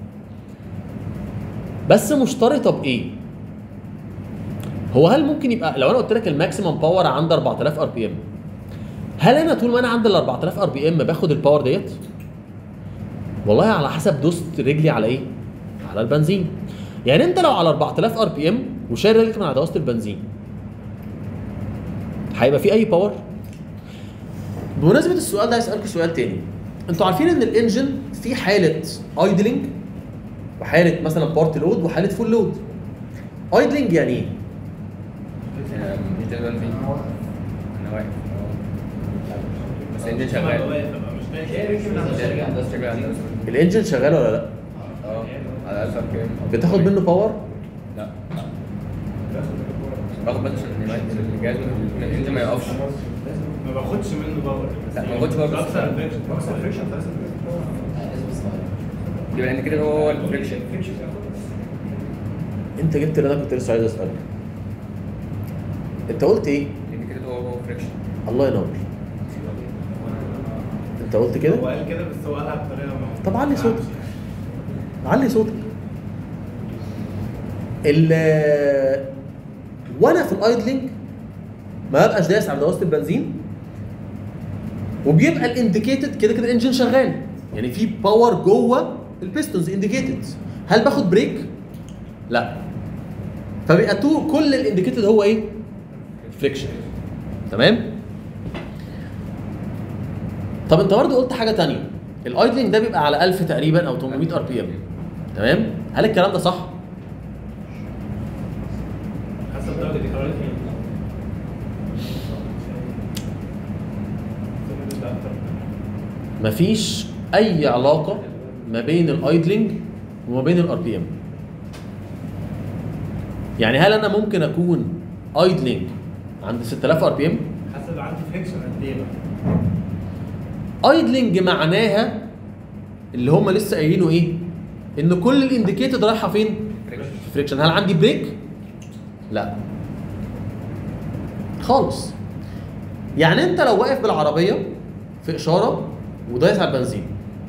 بس مشترطه بايه هو هل ممكن يبقى لو انا قلت لك الماكسيمم باور عند 4000 ار بي ام هل انا طول ما انا عند ال 4000 ار بي ام باخد الباور ديت والله على حسب دوست رجلي على ايه على البنزين يعني انت لو على 4000 ار بي ام وشايل رجلك من على دواسه البنزين هيبقى في اي باور بمناسبه السؤال ده عايز اسالكم سؤال تاني انتوا عارفين ان الانجن في حاله ايدلينج وحاله مثلا بارت لود وحاله فول لود ايدلينج يعني ايه مش ده البنزين انا واقف الانجن أبقى شغال واقف أبقى مش فاهم شركة اندستري شغال عندنا. الانجن شغال ولا لا اه على 1000 ار بي ام بتاخد منه باور لا باخد بس عشان يبقى الجهاز من الانجن ما يقفش ما باخدش منه باور لا، ما باخدش باور بس. بكسر الفريكشن بكسر فريكشن في لازم لازم اسمها يبقى لان كده هو هو الفريكشن انت جبت اللي انا كنت لسه عايز اسالك انت قلت ايه لان كده هو هو فريكشن الله ينور انت قلت كده هو قال كده بس هو قالها بطريقه ما طب علي صوتك. علي صوتك ال وانا في الايدلينج ما ببقاش دايس على دواسه البنزين وبيبقى الانديكيتد كده كده الانجن شغال يعني في باور جوه البيستونز انديكيتد هل باخد بريك؟ لا فبيبقى تو كل الانديكيتد هو ايه؟ فريكشن تمام؟ طب انت برضه قلت حاجه تانية الايدلينج ده بيبقى على 1000 تقريبا او 800 ار بي ام تمام؟ هل الكلام ده صح؟ حسب درجه الحراره مفيش اي علاقه ما بين الايدلينج وما بين الار بي ام يعني هل انا ممكن اكون ايدلينج عند 6000 ار بي ام حسب عندي فريكشن قد ايه بقى ايدلينج معناها اللي هم لسه قايلينه ايه ان كل الانديكيتد رايحه فين في فريكشن هل عندي بريك لا خالص يعني انت لو واقف بالعربيه في اشاره ودايس على البنزين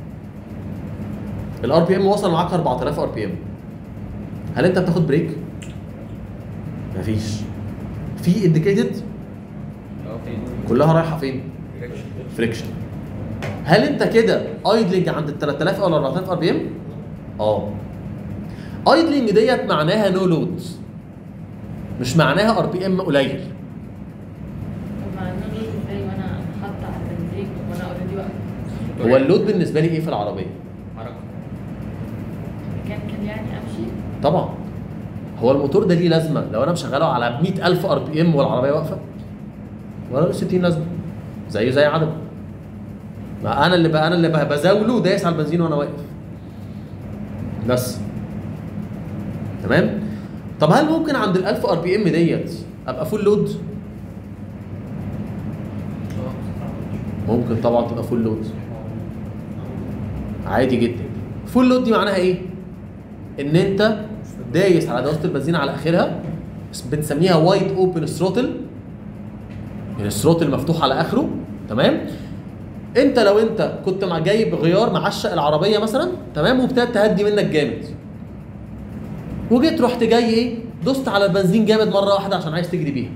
الار بي ام وصل معاك 4000 ار بي ام هل انت بتاخد بريك مفيش في انديكيتد اه في كلها رايحه فين فريكشن فريكشن هل انت كده ايدلينج عند ال 3000 او ال 4000 ار بي ام؟ اه ايدلينج ديت معناها نو لود مش معناها ار بي ام قليل طب مع انه ليه ازاي وانا حاطه على البنزين وانا اوريدي واقفه هو اللود بالنسبه لي ايه في العربيه؟ حركه كان كان يعني امشي طبعا هو الموتور ده ليه لازمه لو انا مشغله على 100000 ار بي ام والعربيه واقفه ولا له 60 لازمه زيه زي عدم ما انا اللي بقى انا اللي بقى بزاوله ودايس على البنزين وانا واقف بس تمام طب هل ممكن عند ال 1000 ار بي ام ديت ابقى فول لود ممكن طبعا تبقى فول لود عادي جدا فول لود دي معناها ايه ان انت دايس على دواسه البنزين على اخرها بس بنسميها وايد اوبن ثروتل يعني الثروتل مفتوح على اخره تمام انت لو انت كنت مع جايب غيار معشق العربيه مثلا تمام وابتدت تهدي منك جامد وجيت رحت جاي ايه دوست على البنزين جامد مره واحده عشان عايز تجري بيها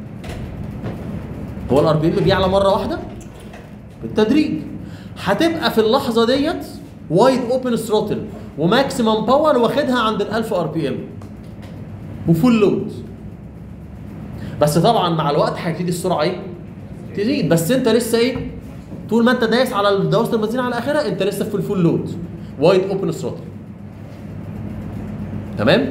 هو الار بي ام بيعلى مره واحده بالتدريج هتبقى في اللحظه ديت وايد اوبن ثروتل وماكسيمم باور واخدها عند ال 1000 ار بي ام وفول لود بس طبعا مع الوقت هتبتدي السرعه ايه؟ تزيد بس انت لسه ايه؟ طول ما انت دايس على دواسه البنزين على اخرها انت لسه في الفول لود وايد اوبن ثروتل تمام؟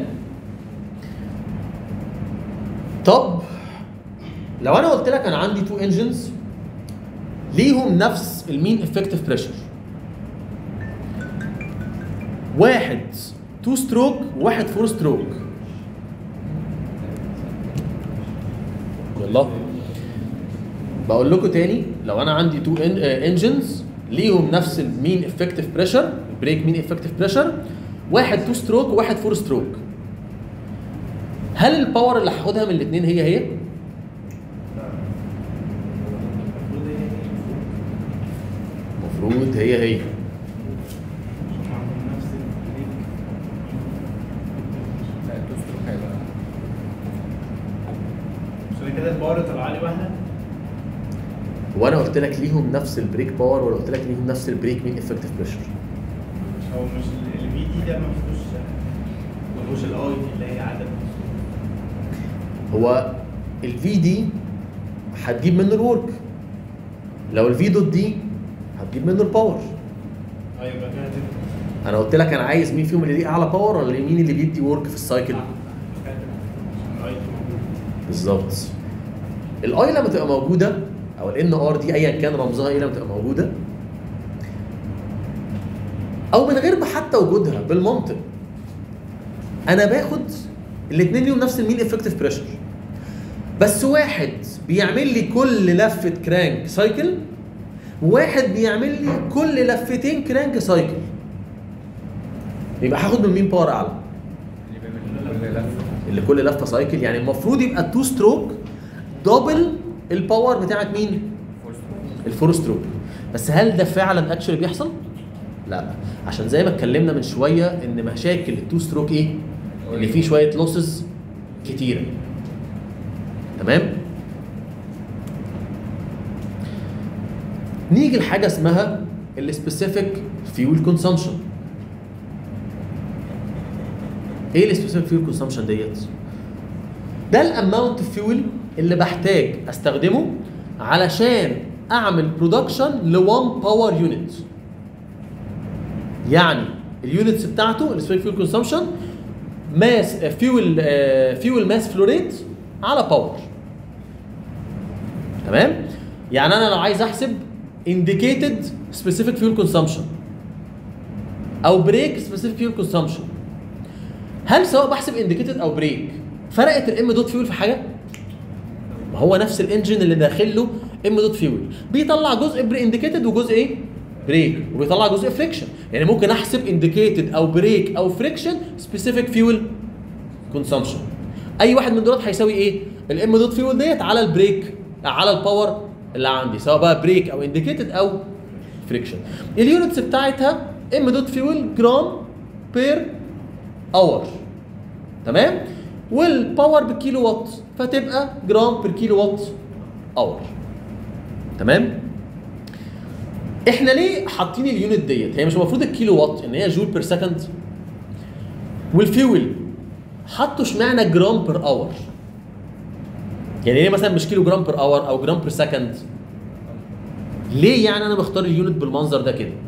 طب لو انا قلت لك انا عندي تو انجنز ليهم نفس المين افكتيف بريشر واحد تو ستروك وواحد فور ستروك يلا بقول لكم تاني لو انا عندي تو انجنز ليهم نفس المين افكتيف بريشر بريك مين افكتيف بريشر واحد تو ستروك وواحد فور ستروك هل الباور اللي هاخدها من الاثنين هي هي؟ المفروض ايه المفروض هي هي عندهم نفس البريك لا التو ستروك هيبقى عشان كده الباور طلع لي واحده وانا قلت لك ليهم نفس البريك باور ولا قلت لك ليهم نفس البريك مين افكتيف بريشر هو مش الفي دي ده ما فيهوش ما فيهوش الاي دي اللي هي عدد هو الفي دي هتجيب منه الورك لو الفي دوت دي هتجيب منه الباور ايوه يبقى كده هتبقى انا قلت لك انا عايز مين فيهم اللي ليه اعلى باور ولا مين اللي بيدي ورك في السايكل كده هتبقى عشان الاي دي موجود بالظبط الاي لما تبقى موجوده او الان ار دي ايا كان رمزها ايه لما تبقى موجوده او من غير ما حتى وجودها بالمنطق انا باخد الاثنين ليهم نفس المين افكتيف بريشر بس واحد بيعمل لي كل لفه كرانك سايكل واحد بيعمل لي كل لفتين كرانك سايكل يبقى هاخد من مين باور اعلى اللي بيعمل كل لفه اللي كل لفه سايكل يعني المفروض يبقى التو ستروك دبل الباور بتاعت مين الفور ستروك بس هل ده فعلا اكشولي بيحصل لا عشان زي ما اتكلمنا من شويه ان مشاكل التو ستروك ايه ان في شويه لوسز كتيره تمام نيجي لحاجه اسمها السبيسيفيك فيول كونسامشن ايه السبيسيفيك فيول كونسامشن ديت ده الاماونت فيول اللي بحتاج استخدمه علشان اعمل برودكشن ل 1 باور يونت يعني اليونتس بتاعته السبيسيفيك فيول كونسامشن ماس فيول فيول ماس فلوريت على باور تمام يعني انا لو عايز احسب indicated specific fuel consumption او بريك specific fuel consumption هل سواء بحسب indicated او بريك فرقت الام دوت فيول في حاجه؟ ما هو نفس الانجن اللي داخل له ام دوت فيول بيطلع جزء بري انديكيتد وجزء ايه؟ بريك وبيطلع جزء فريكشن يعني ممكن احسب انديكيتد او بريك او فريكشن سبيسيفيك فيول كونسامشن اي واحد من دولت هيساوي ايه؟ الام دوت فيول ديت على البريك على الباور اللي عندي سواء بقى بريك او انديكيتد او فريكشن اليونتس بتاعتها ام دوت فيول جرام بير اور تمام والباور بالكيلو وات فتبقى جرام بير كيلو وات اور تمام احنا ليه حاطين اليونت ديت هي مش المفروض الكيلو وات ان هي جول بير سكند والفيول حطوا اشمعنى جرام بير اور يعني ليه مثلا مش كيلو جرام بير اور او جرام بير سكند ليه يعني انا بختار اليونت بالمنظر ده كده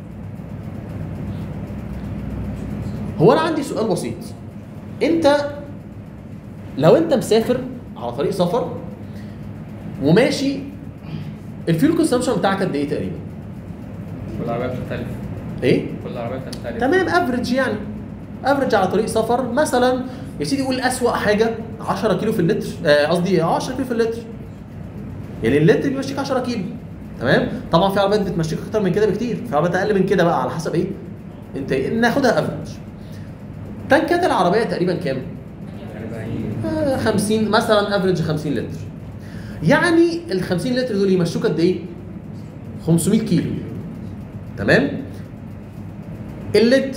هو انا عندي سؤال بسيط انت لو انت مسافر على طريق سفر وماشي الفيول كونسامشن بتاعك قد ايه تقريبا؟ كل عربيه بتختلف ايه؟ كل عربيه بتختلف تمام افريج يعني افريج على طريق سفر مثلا يا سيدي قول اسوأ حاجه 10 كيلو في اللتر آه، قصدي 10 كيلو في اللتر يعني اللتر بيمشيك 10 كيلو تمام طبعا في عربيات بتمشيك اكتر من كده بكتير في عربيات اقل من كده بقى على حسب ايه انت ناخدها افريج تنكات العربيه تقريبا كام؟ يعني آه، 50 مثلا افريج 50 لتر يعني ال 50 لتر دول يمشوك قد ايه؟ 500 كيلو تمام؟ اللتر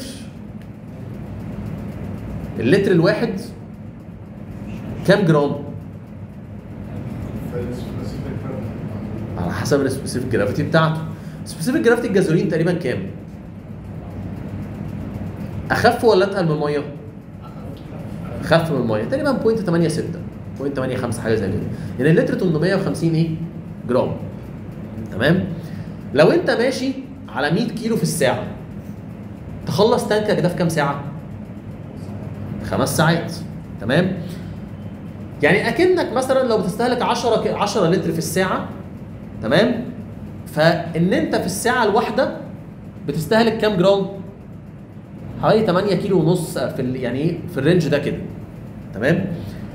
اللتر الواحد كام جرام؟ على حسب السبيسيفيك جرافيتي بتاعته السبيسيفيك جرافيتي الجازولين تقريبا كام؟ اخف ولا اتقل من الميه؟ اخف من الميه تقريبا 0.86 0.85 حاجه زي كده يعني اللتر 850 ايه؟ جرام تمام؟ لو انت ماشي على 100 كيلو في الساعه تخلص تانكك ده في كام ساعه؟ خمس ساعات تمام؟ يعني اكنك مثلا لو بتستهلك 10 ك- 10 لتر في الساعه تمام؟ فان انت في الساعه الواحده بتستهلك كام جرام؟ حوالي 8 كيلو ونص في ال- يعني ايه في الرينج ده كده تمام؟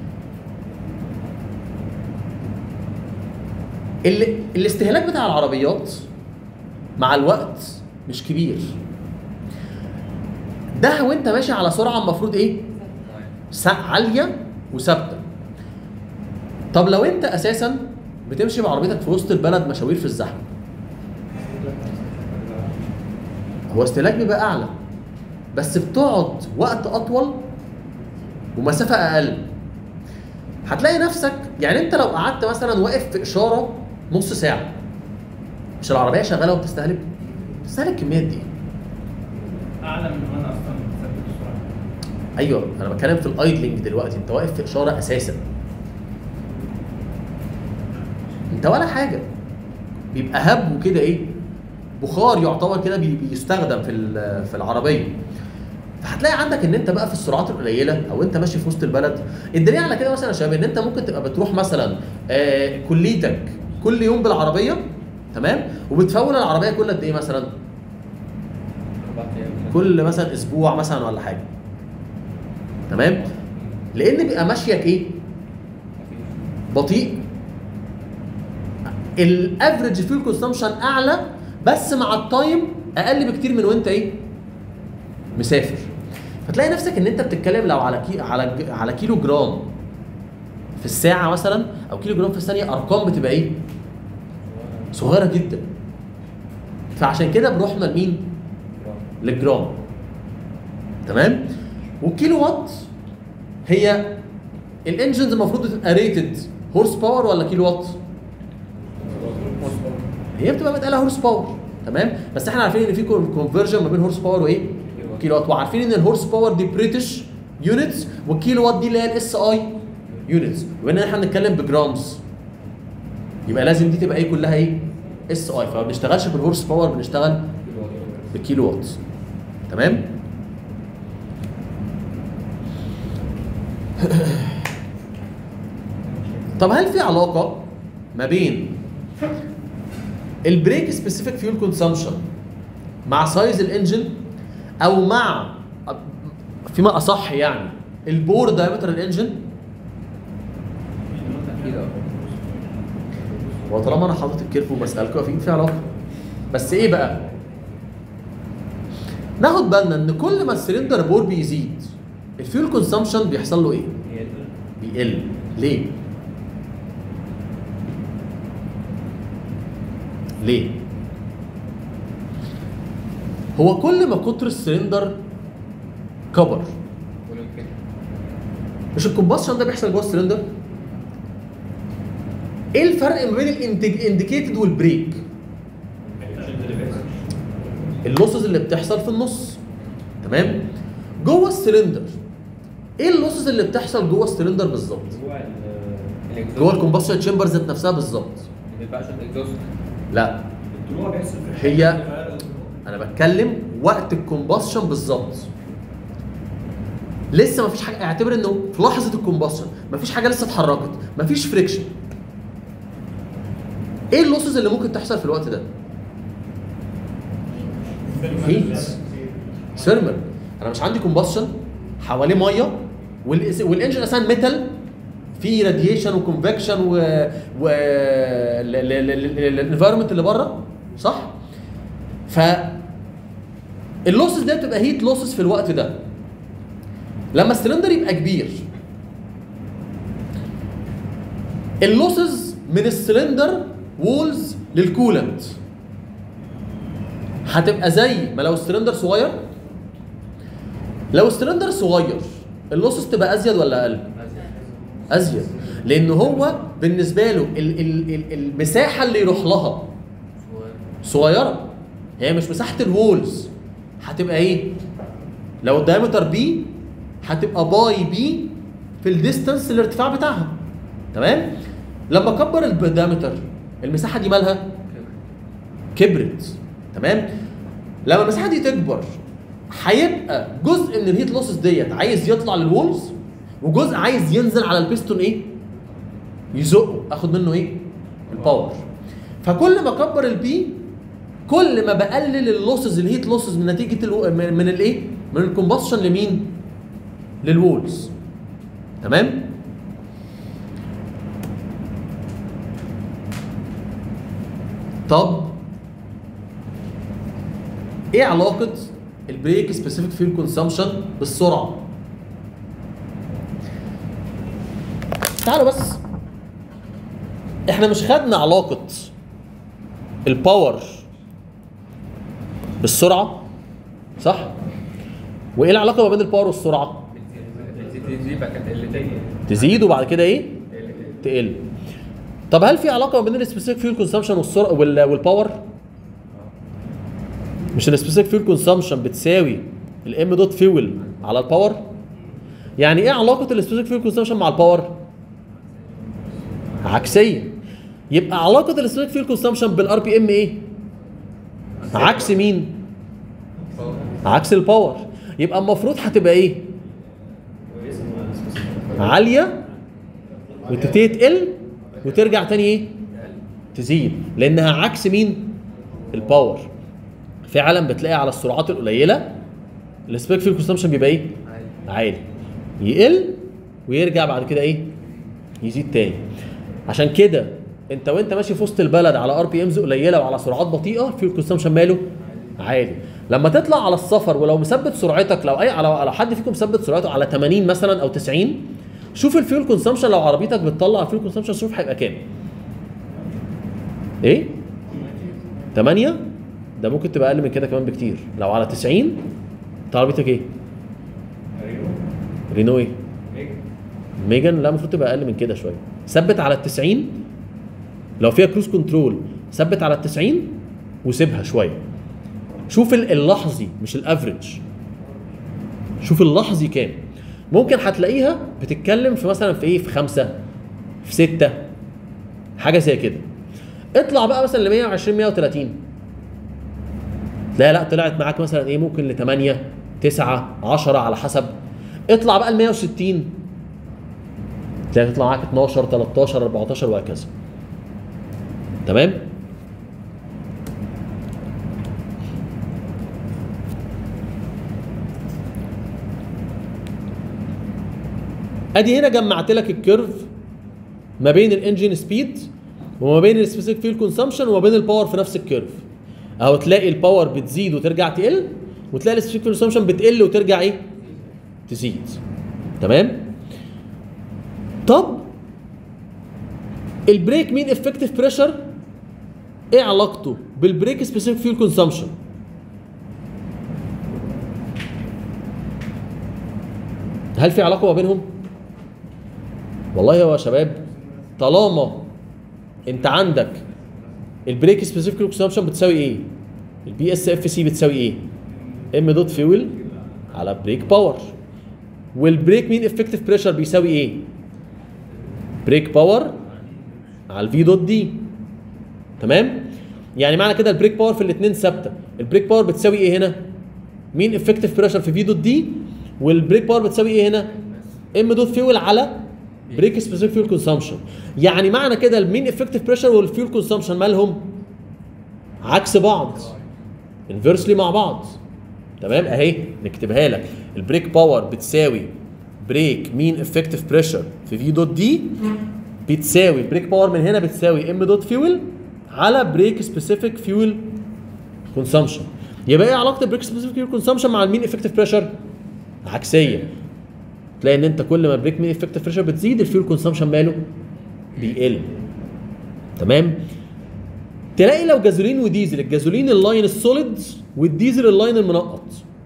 ال... الاستهلاك بتاع العربيات مع الوقت مش كبير ده وانت ماشي على سرعه المفروض ايه؟ س- عاليه وثابته طب لو انت اساسا بتمشي بعربيتك في وسط البلد مشاوير في الزحمه هو استهلاك بيبقى اعلى بس بتقعد وقت اطول ومسافه اقل هتلاقي نفسك يعني انت لو قعدت مثلا واقف في اشاره نص ساعه مش العربيه شغاله وبتستهلك بتستهلك كميات دي اعلى من وانا اصلا مثبت السرعه ايوه انا بتكلم في الايدلينج دلوقتي انت واقف في اشاره اساسا انت ولا حاجه بيبقى هب وكده ايه بخار يعتبر كده بي- بيستخدم في ال- في العربيه فهتلاقي عندك ان انت بقى في السرعات القليله او انت ماشي في وسط البلد الدليل على كده مثلا يا شباب ان انت ممكن تبقى بتروح مثلا آه كليتك كل يوم بالعربيه تمام وبتفول العربيه كل قد ايه مثلا اربع ايام كل مثلا اسبوع مثلا ولا حاجه تمام لان بيبقى ماشيك ايه بطيء الافريج فيول كونسامشن اعلى بس مع التايم اقل بكتير من وانت ايه مسافر فتلاقي نفسك ان انت بتتكلم لو على كي على على كيلو جرام في الساعه مثلا او كيلو جرام في الثانيه ارقام بتبقى ايه صغيره جدا فعشان كده بنروح لمين للجرام تمام والكيلو وات هي الانجنز المفروض تبقى ريتد هورس باور ولا كيلو وات هي بتبقى متقاله هورس باور تمام بس احنا عارفين ان في كونفرجن ما بين هورس باور وايه كيلو وات وعارفين ان الهورس باور دي بريتش يونتس والكيلو وات دي اللي هي الاس اي يونتس وان احنا بنتكلم بجرامز يبقى لازم دي تبقى ايه كلها ايه اس اي فما بنشتغلش بالهورس باور بنشتغل بالكيلو وات تمام طب هل في علاقه ما بين البريك سبيسيفيك فيول كونسامشن مع سايز الانجن او مع فيما اصح يعني البور دايمتر الانجن اكيد اه وطالما انا حاطط الكيرف وبسالكم في في علاقه بس ايه بقى ناخد بالنا ان كل ما السلندر بور بيزيد الفيول كونسامشن بيحصل له ايه بيقل ليه ليه هو كل ما قطر السلندر كبر ولو كده مش الكومباشن ده بيحصل جوه السلندر ايه الفرق ما بين الانديكيتد والبريك اللوسز اللي بتحصل في النص تمام جوه السلندر ايه اللوسز اللي بتحصل جوه السلندر بالظبط الاكزوست جوه الكومباشن تشامبر ذات نفسها بالظبط ما بيبقاش الاكزوست لا الطلوع بيحصل في هي انا بتكلم وقت الكومباشن بالظبط لسه ما فيش حاجه اعتبر انه في لحظه الكومباشن ما فيش حاجه لسه اتحركت ما فيش فريكشن ايه اللوسز اللي ممكن تحصل في الوقت ده هيت ثيرمال انا مش عندي كومباشن حواليه ميه والإس- والانجن اساسا ميتال في راديشن وكونفكشن و و الانفايرمنت اللي بره صح؟ ف اللوسز ده بتبقى هيت لوسز في الوقت ده لما السلندر يبقى كبير اللوسز من السلندر وولز للكولنت هتبقى زي ما لو السلندر صغير لو السلندر صغير اللوسز تبقى ازيد ولا اقل؟ ازيد لان هو بالنسبه له ال ال ال المساحه اللي يروح لها صغيره هي مش مساحه الوولز هتبقى ايه لو الدايمتر بي هتبقى باي بي في الديستانس الارتفاع بتاعها تمام لما اكبر الدايمتر المساحه دي مالها كبرت تمام لما المساحه دي تكبر هيبقى جزء من الهيت لوسز ديت عايز يطلع للوولز وجزء عايز ينزل على البيستون ايه يزقه اخد منه ايه الباور فكل ما اكبر البي كل ما بقلل اللوسز الهيت لوسز من نتيجه الو... من, من الايه من الكومبشن لمين للوولز تمام طب ايه علاقه البريك سبيسيفيك فيول كونسامشن بالسرعه تعالوا بس احنا مش خدنا علاقه الباور بالسرعه صح وايه العلاقه ما بين الباور والسرعه تزيد تزيد بقى كانت تقل تاني تزيد وبعد كده ايه تقل تاني تقل طب هل في علاقه ما بين السبيسيفيك فيول كونسامشن والسرعه وال- والباور مش السبيسيفيك فيول كونسامشن بتساوي الام دوت فيول على الباور يعني ايه علاقه السبيسيفيك فيول كونسامشن مع الباور عكسيه يبقى علاقه السبيسيفيك فيول كونسامشن بالار بي ام ايه عكس مين عكس الباور يبقى المفروض هتبقى ايه عاليه وتبتدي تقل وترجع تاني ايه تزيد لانها عكس مين الباور فعلا بتلاقي على السرعات القليله السبيك فيل كونسامشن بيبقى ايه عالي يقل ويرجع بعد كده ايه يزيد تاني عشان كده انت وانت ماشي في وسط البلد على ار بي امز قليله وعلى سرعات بطيئه فيول كونسامشن ماله عالي لما تطلع على السفر ولو مثبت سرعتك لو اي لو لو حد فيكم مثبت سرعته على 80 مثلا او 90 شوف الفيول كونسامشن لو عربيتك بتطلع الفيول كونسامشن شوف هيبقى كام ايه 8 ده ممكن تبقى اقل من كده كمان بكتير لو على 90 انت عربيتك ايه رينو ايه ميجان لا المفروض تبقى اقل من كده شويه ثبت على ال 90 لو فيها كروز كنترول ثبت على ال 90 وسيبها شويه شوف ال- اللحظي مش الافريج شوف اللحظي كام ممكن هتلاقيها بتتكلم في مثلا في ايه في خمسة في ستة حاجة زي كده اطلع بقى مثلا ل 120 130 تلاقي لا طلعت معاك مثلا ايه ممكن ل 8 9 10 على حسب اطلع بقى ل 160 تلاقي تطلع معاك 12 13 14 وهكذا تمام ادي هنا جمعت لك الكيرف ما بين الانجن سبيد وما بين السبيسيفيك فيل كونسامشن وما بين الباور في نفس الكيرف اهو تلاقي الباور بتزيد وترجع تقل وتلاقي السبيسيفيك فيل كونسامشن بتقل وترجع ايه تزيد تمام طب البريك مين افكتيف بريشر ايه علاقته بالبريك سبيسيفيك فيول كونسامشن هل في علاقه ما بينهم والله هو يا شباب طالما انت عندك البريك سبيسيفيك كونسامشن بتساوي ايه البي اس اف سي بتساوي ايه ام دوت فيول على بريك باور والبريك مين افكتيف بريشر بيساوي ايه بريك باور على الفي دوت دي تمام يعني معنى كده البريك باور في الاثنين ثابته البريك باور بتساوي ايه هنا مين افكتيف بريشر في في دوت دي والبريك باور بتساوي ايه هنا ام دوت فيول على بريك سبيسيفيك فيول كونسامشن يعني معنى كده المين افكتيف بريشر والفيول كونسامشن مالهم عكس بعض انفرسلي مع بعض تمام اهي نكتبها لك البريك باور بتساوي بريك مين افكتيف بريشر في في دوت دي بتساوي بريك باور من هنا بتساوي ام دوت فيول على بريك سبيسيفيك فيول كونسامشن يبقى ايه علاقه البريك سبيسيفيك فيول كونسامشن مع المين افكتيف بريشر عكسيه تلاقي ان انت كل ما بريك مين افكتيف بريشر بتزيد الفيول كونسامشن ماله بيقل تمام تلاقي لو جازولين وديزل الجازولين اللاين السوليد والديزل اللاين المنقط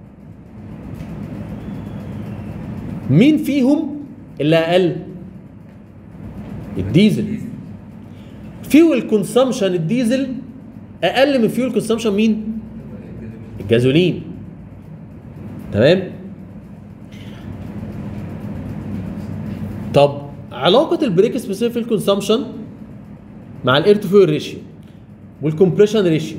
مين فيهم اللي اقل الديزل فيول كونسامشن الديزل اقل من فيول كونسامشن مين الجازولين تمام طب علاقه البريك سبيسيفيك كونسامشن مع الاير تو فيول ريشيو والكمبريشن ريشيو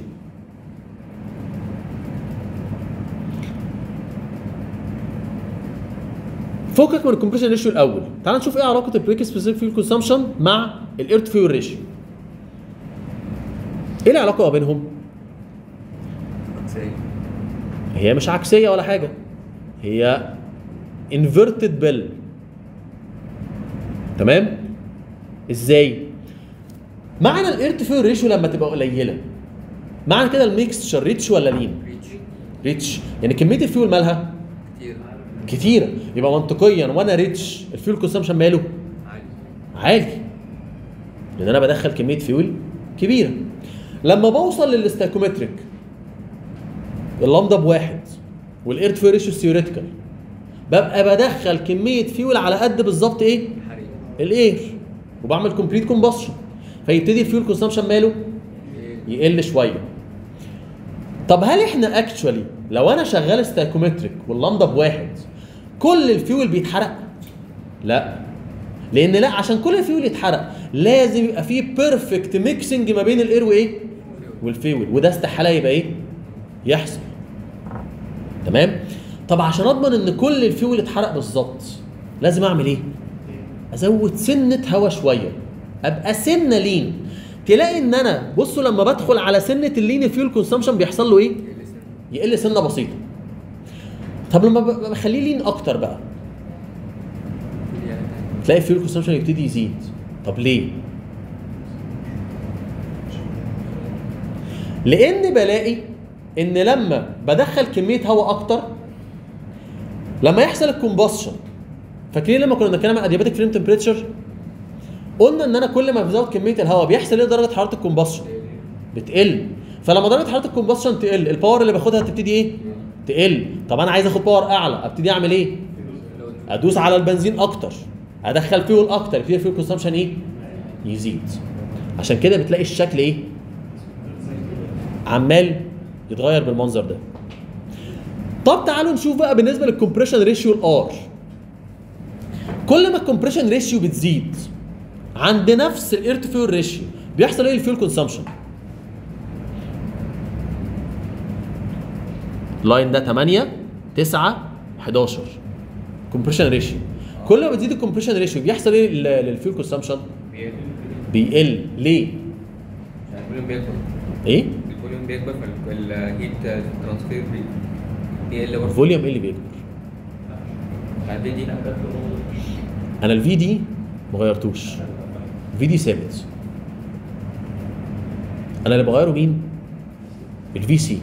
فكك من الكمبريشن ريشيو الاول تعال نشوف ايه علاقه البريك سبيسيفيك فيول كونسامشن مع الاير تو فيول ريشيو ايه العلاقه ما بينهم عكسية. هي مش عكسيه ولا حاجه هي انفيرتد بيل تمام ازاي معنى الاير تو فيول ريشيو لما تبقى قليله معنى كده الميكستشر ريتش ولا لين ريتش ريتش يعني كميه الفيول مالها كتير كتيره يبقى منطقيا وانا ريتش الفيول كونسامشن ماله عالي عالي لان انا بدخل كميه فيول كبيره لما بوصل للاستاكومتريك اللامدا بواحد والاير تو ريشيو ثيوريتيكال ببقى بدخل كميه فيول على قد بالظبط ايه حريق الاير وبعمل كومبليت كومبشن فيبتدي الفيول كونسامشن ماله إيه. يقل شويه طب هل احنا اكشولي لو انا شغال ستايكومتريك واللامدا بواحد كل الفيول بيتحرق لا لان لا عشان كل الفيول يتحرق لازم يبقى فيه بيرفكت ميكسنج ما بين الاير وايه والفيول وده استحاله يبقى ايه يحصل تمام طب عشان اضمن ان كل الفيول اتحرق بالظبط لازم اعمل ايه ازود سنه هوا شويه ابقى سنه لين تلاقي ان انا بصوا لما بدخل على سنه اللين فيول كونسامشن بيحصل له ايه يقل سنه بسيطه طب لما ب- بخليه لين اكتر بقى تلاقي الفيول كونسامشن يبتدي يزيد طب ليه لان بلاقي ان لما بدخل كميه هواء اكتر لما يحصل الكومبشن فاكرين لما كنا بنتكلم عن ادياباتيك فريم تمبريتشر قلنا ان انا كل ما بزود كميه الهواء بيحصل ايه درجه حراره الكومبشن بتقل فلما درجه حراره الكومبشن تقل الباور اللي باخدها تبتدي ايه تقل طب انا عايز اخد باور اعلى ابتدي اعمل ايه ادوس على البنزين اكتر ادخل فيول اكتر يبتدي الفيول كونسامشن ايه يزيد عشان كده بتلاقي الشكل ايه عمال يتغير بالمنظر ده طب تعالوا نشوف بقى بالنسبه للكمبريشن ريشيو الار كل ما الكمبريشن ريشيو بتزيد عند نفس الاير تو فيول ريشيو بيحصل ايه الفيول كونسامشن لاين ده 8 9 11 كومبريشن ريشيو كل ما بتزيد الكومبريشن ريشيو بيحصل ايه لل- للفيول كونسامشن بيقل ليه الفوليوم بيكبر ايه الفوليوم بيكبر فالهيت ترانسفير بيقل برضه الفوليوم ايه اللي بيكبر بعد دي انا الفي دي ما غيرتوش الفي دي ثابت انا اللي بغيره مين الفي سي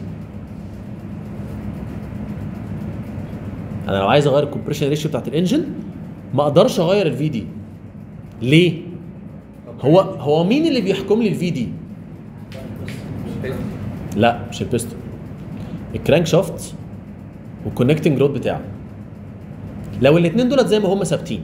انا لو عايز اغير الكومبريشن ريشيو بتاعت الانجن ما اقدرش اغير الفي دي ليه هو هو مين اللي بيحكم لي الفي دي لا مش البيستون الكرانك شافت والكونكتنج رود بتاعه لو الاثنين دولت زي ما هم ثابتين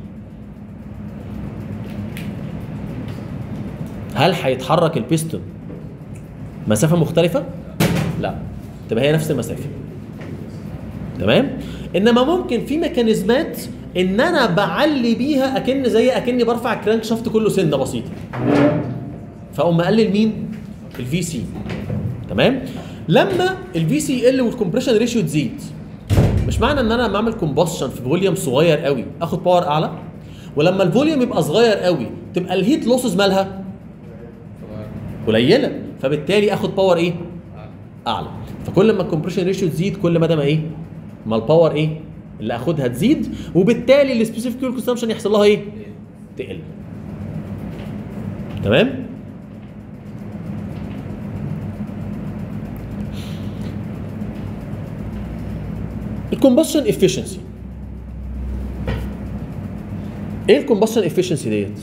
هل هيتحرك البيستون مسافه مختلفه لا تبقى هي نفس المسافه تمام انما ممكن في ميكانيزمات ان انا بعلي بيها اكن زي اكني برفع الكرانك شافت كله سنه بسيطه فاقوم مقلل مين الفي سي تمام لما الفي سي يقل والكمبريشن ريشيو تزيد مش معنى ان انا لما اعمل كومبشن في فوليوم صغير قوي اخد باور اعلى ولما الفوليوم يبقى صغير قوي تبقى الهيت لوسز مالها قليله فبالتالي اخد باور ايه اعلى فكل ما الكمبريشن ريشيو تزيد كل ما ده ما ايه ما الباور ايه اللي اخدها تزيد وبالتالي السبيسيفيك فيول كونسامشن يحصل لها ايه تقل تمام الكومبشن افشنسي ايه الكومبشن افشنسي ديت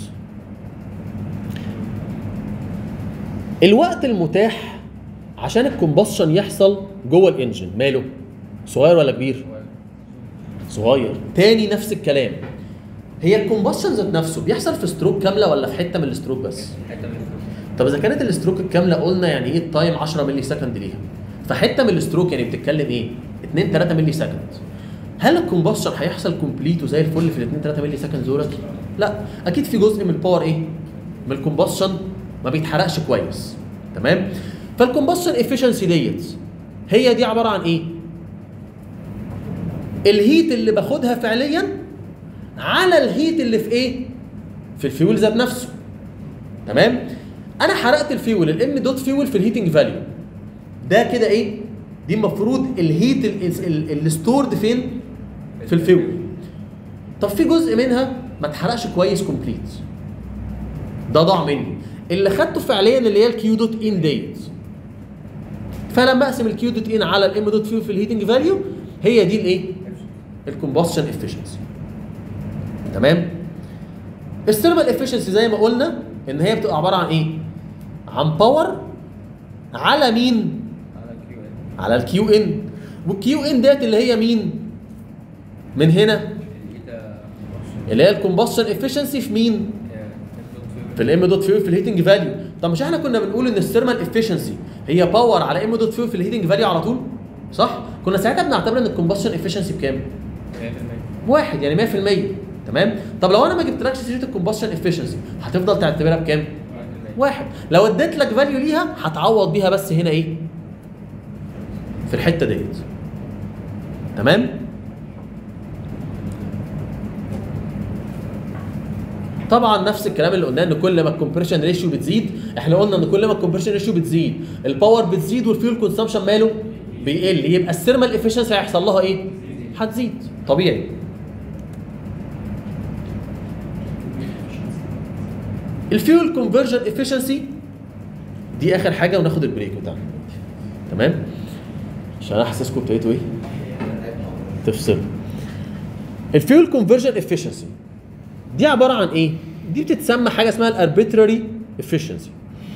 الوقت المتاح عشان الكومبشن يحصل جوه الانجن ماله صغير ولا كبير صغير تاني نفس الكلام هي الكومبشن ذات نفسه بيحصل في ستروك كامله ولا في حته من الستروك بس حته من طب اذا كانت الستروك الكامله قلنا يعني ايه التايم 10 ملي سكند ليها فحته من الستروك يعني بتتكلم ايه 2 3 ملي سكند هل الكومبشن هيحصل كومبليت وزي الفل في ال 2 3 ملي سكند دولت لا اكيد في جزء من الباور ايه من الكومبشن ما بيتحرقش كويس تمام فالكومبشن افشنسي ديت هي دي عباره عن ايه الهيت اللي باخدها فعليا على الهيت اللي في ايه في الفيول ذات نفسه تمام انا حرقت الفيول الام دوت فيول في الهيتنج فاليو ده كده ايه دي المفروض الهيت اللي ستورد فين في الفيول طب في جزء منها ما اتحرقش كويس كومبليت ده ضاع مني اللي خدته فعليا اللي هي الكيو دوت ان ديت فلما اقسم الكيو دوت ان على الام دوت فيول في الهيتنج فاليو هي دي الايه الكومبشن افشنسي تمام الثيرمال افشنسي زي ما قلنا ان هي بتبقى عباره عن ايه عن باور على مين على كيو ان على الكيو ان والكيو ان ديت اللي هي مين من هنا الايتا اللي هي الكومبشن افشنسي في مين في الام دوت فيول في الهيتنج فاليو طب مش احنا كنا بنقول ان الثيرمال افشنسي هي باور على ام دوت فيول في الهيتنج فاليو على طول صح كنا ساعتها بنعتبر ان الكومبشن افشنسي بكام 100% واحد يعني 100% تمام طب لو انا ما جبتلكش سيره الكومبشن افشنسي هتفضل تعتبرها بكام 100% واحد لو اديت لك فاليو ليها هتعوض بيها بس هنا ايه في الحته ديت تمام طبعا نفس الكلام اللي قلناه ان كل ما الكومبريشن ريشيو بتزيد احنا قلنا ان كل ما الكومبريشن ريشيو بتزيد الباور بتزيد والفيول كونسامشن ماله بيقل يبقى الثيرمال افشنسي هيحصل لها ايه هتزيد طبيعي الفيول كونفرجن افشنسي دي اخر حاجه وناخد البريك بتاعنا تمام عشان انا حاسسكم ابتديتوا ايه تفصلوا الفيول كونفرجن افشنسي دي عباره عن ايه دي بتتسمى حاجه اسمها الاربيتراري افشنسي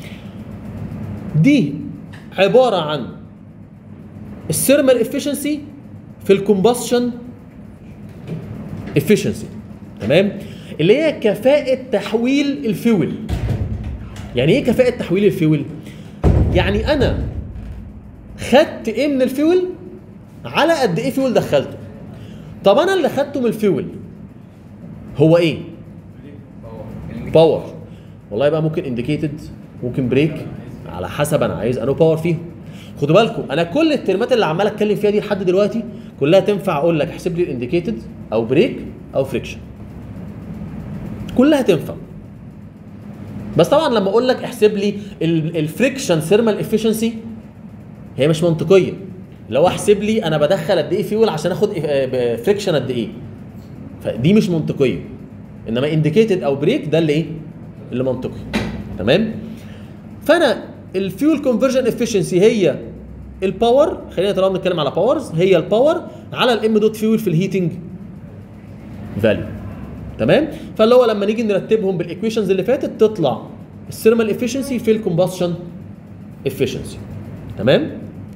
دي عباره عن الثيرمال افشنسي في الكومبشن افشنسي تمام اللي هي كفاءه تحويل الفيول يعني ايه كفاءه تحويل الفيول يعني انا خدت ايه من الفيول على قد ايه فيول دخلته طب انا اللي خدته من الفيول هو ايه باور والله يبقى ممكن انديكيتد ممكن بريك على حسب انا عايز انو باور فيهم خدوا بالكم انا كل الترمات اللي عمال اتكلم فيها دي لحد دلوقتي كلها تنفع اقول لك احسب لي الانديكيتد او بريك او فريكشن كلها تنفع بس طبعا لما اقول لك احسب لي الفريكشن ثيرمال افشنسي هي مش منطقيه لو احسب لي انا بدخل قد ايه فيول عشان اخد فريكشن قد ايه فدي مش منطقيه انما انديكيتد او بريك ده اللي ايه اللي منطقي تمام فانا الفيول كونفرجن افشنسي هي الباور خلينا طالما بنتكلم على باورز هي الباور على الام دوت فيول في الهيتنج فاليو تمام فاللي هو لما نيجي نرتبهم بالايكويشنز اللي فاتت تطلع الثيرمال افشنسي في الكومبشن افشنسي تمام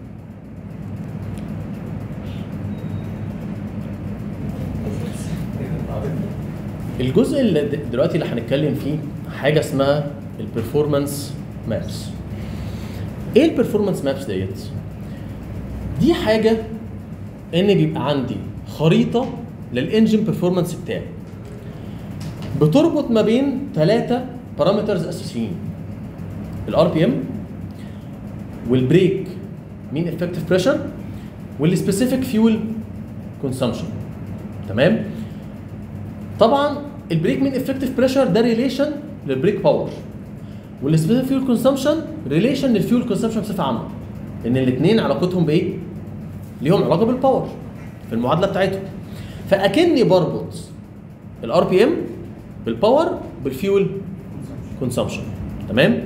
الجزء اللي د- دلوقتي اللي هنتكلم فيه حاجه اسمها البرفورمانس مابس ايه البرفورمانس مابس ديت دي حاجه ان بيبقى عندي خريطه للانجن برفورمانس بتاعي بتربط ما بين ثلاثه بارامترز اساسيين الار بي ام والبريك مين افكتيف بريشر والسبيسيفيك فيول كونسامشن تمام طبعا البريك مين افكتيف بريشر ده ريليشن للبريك باور والسبيسيفيك فيول كونسامشن ريليشن للفيول كونسامشن بصفه عامه ان الاثنين علاقتهم بايه؟ ليهم علاقه بالباور في المعادله بتاعتهم فاكني بربط الار بي ام بالباور بالفيول كونسامشن تمام؟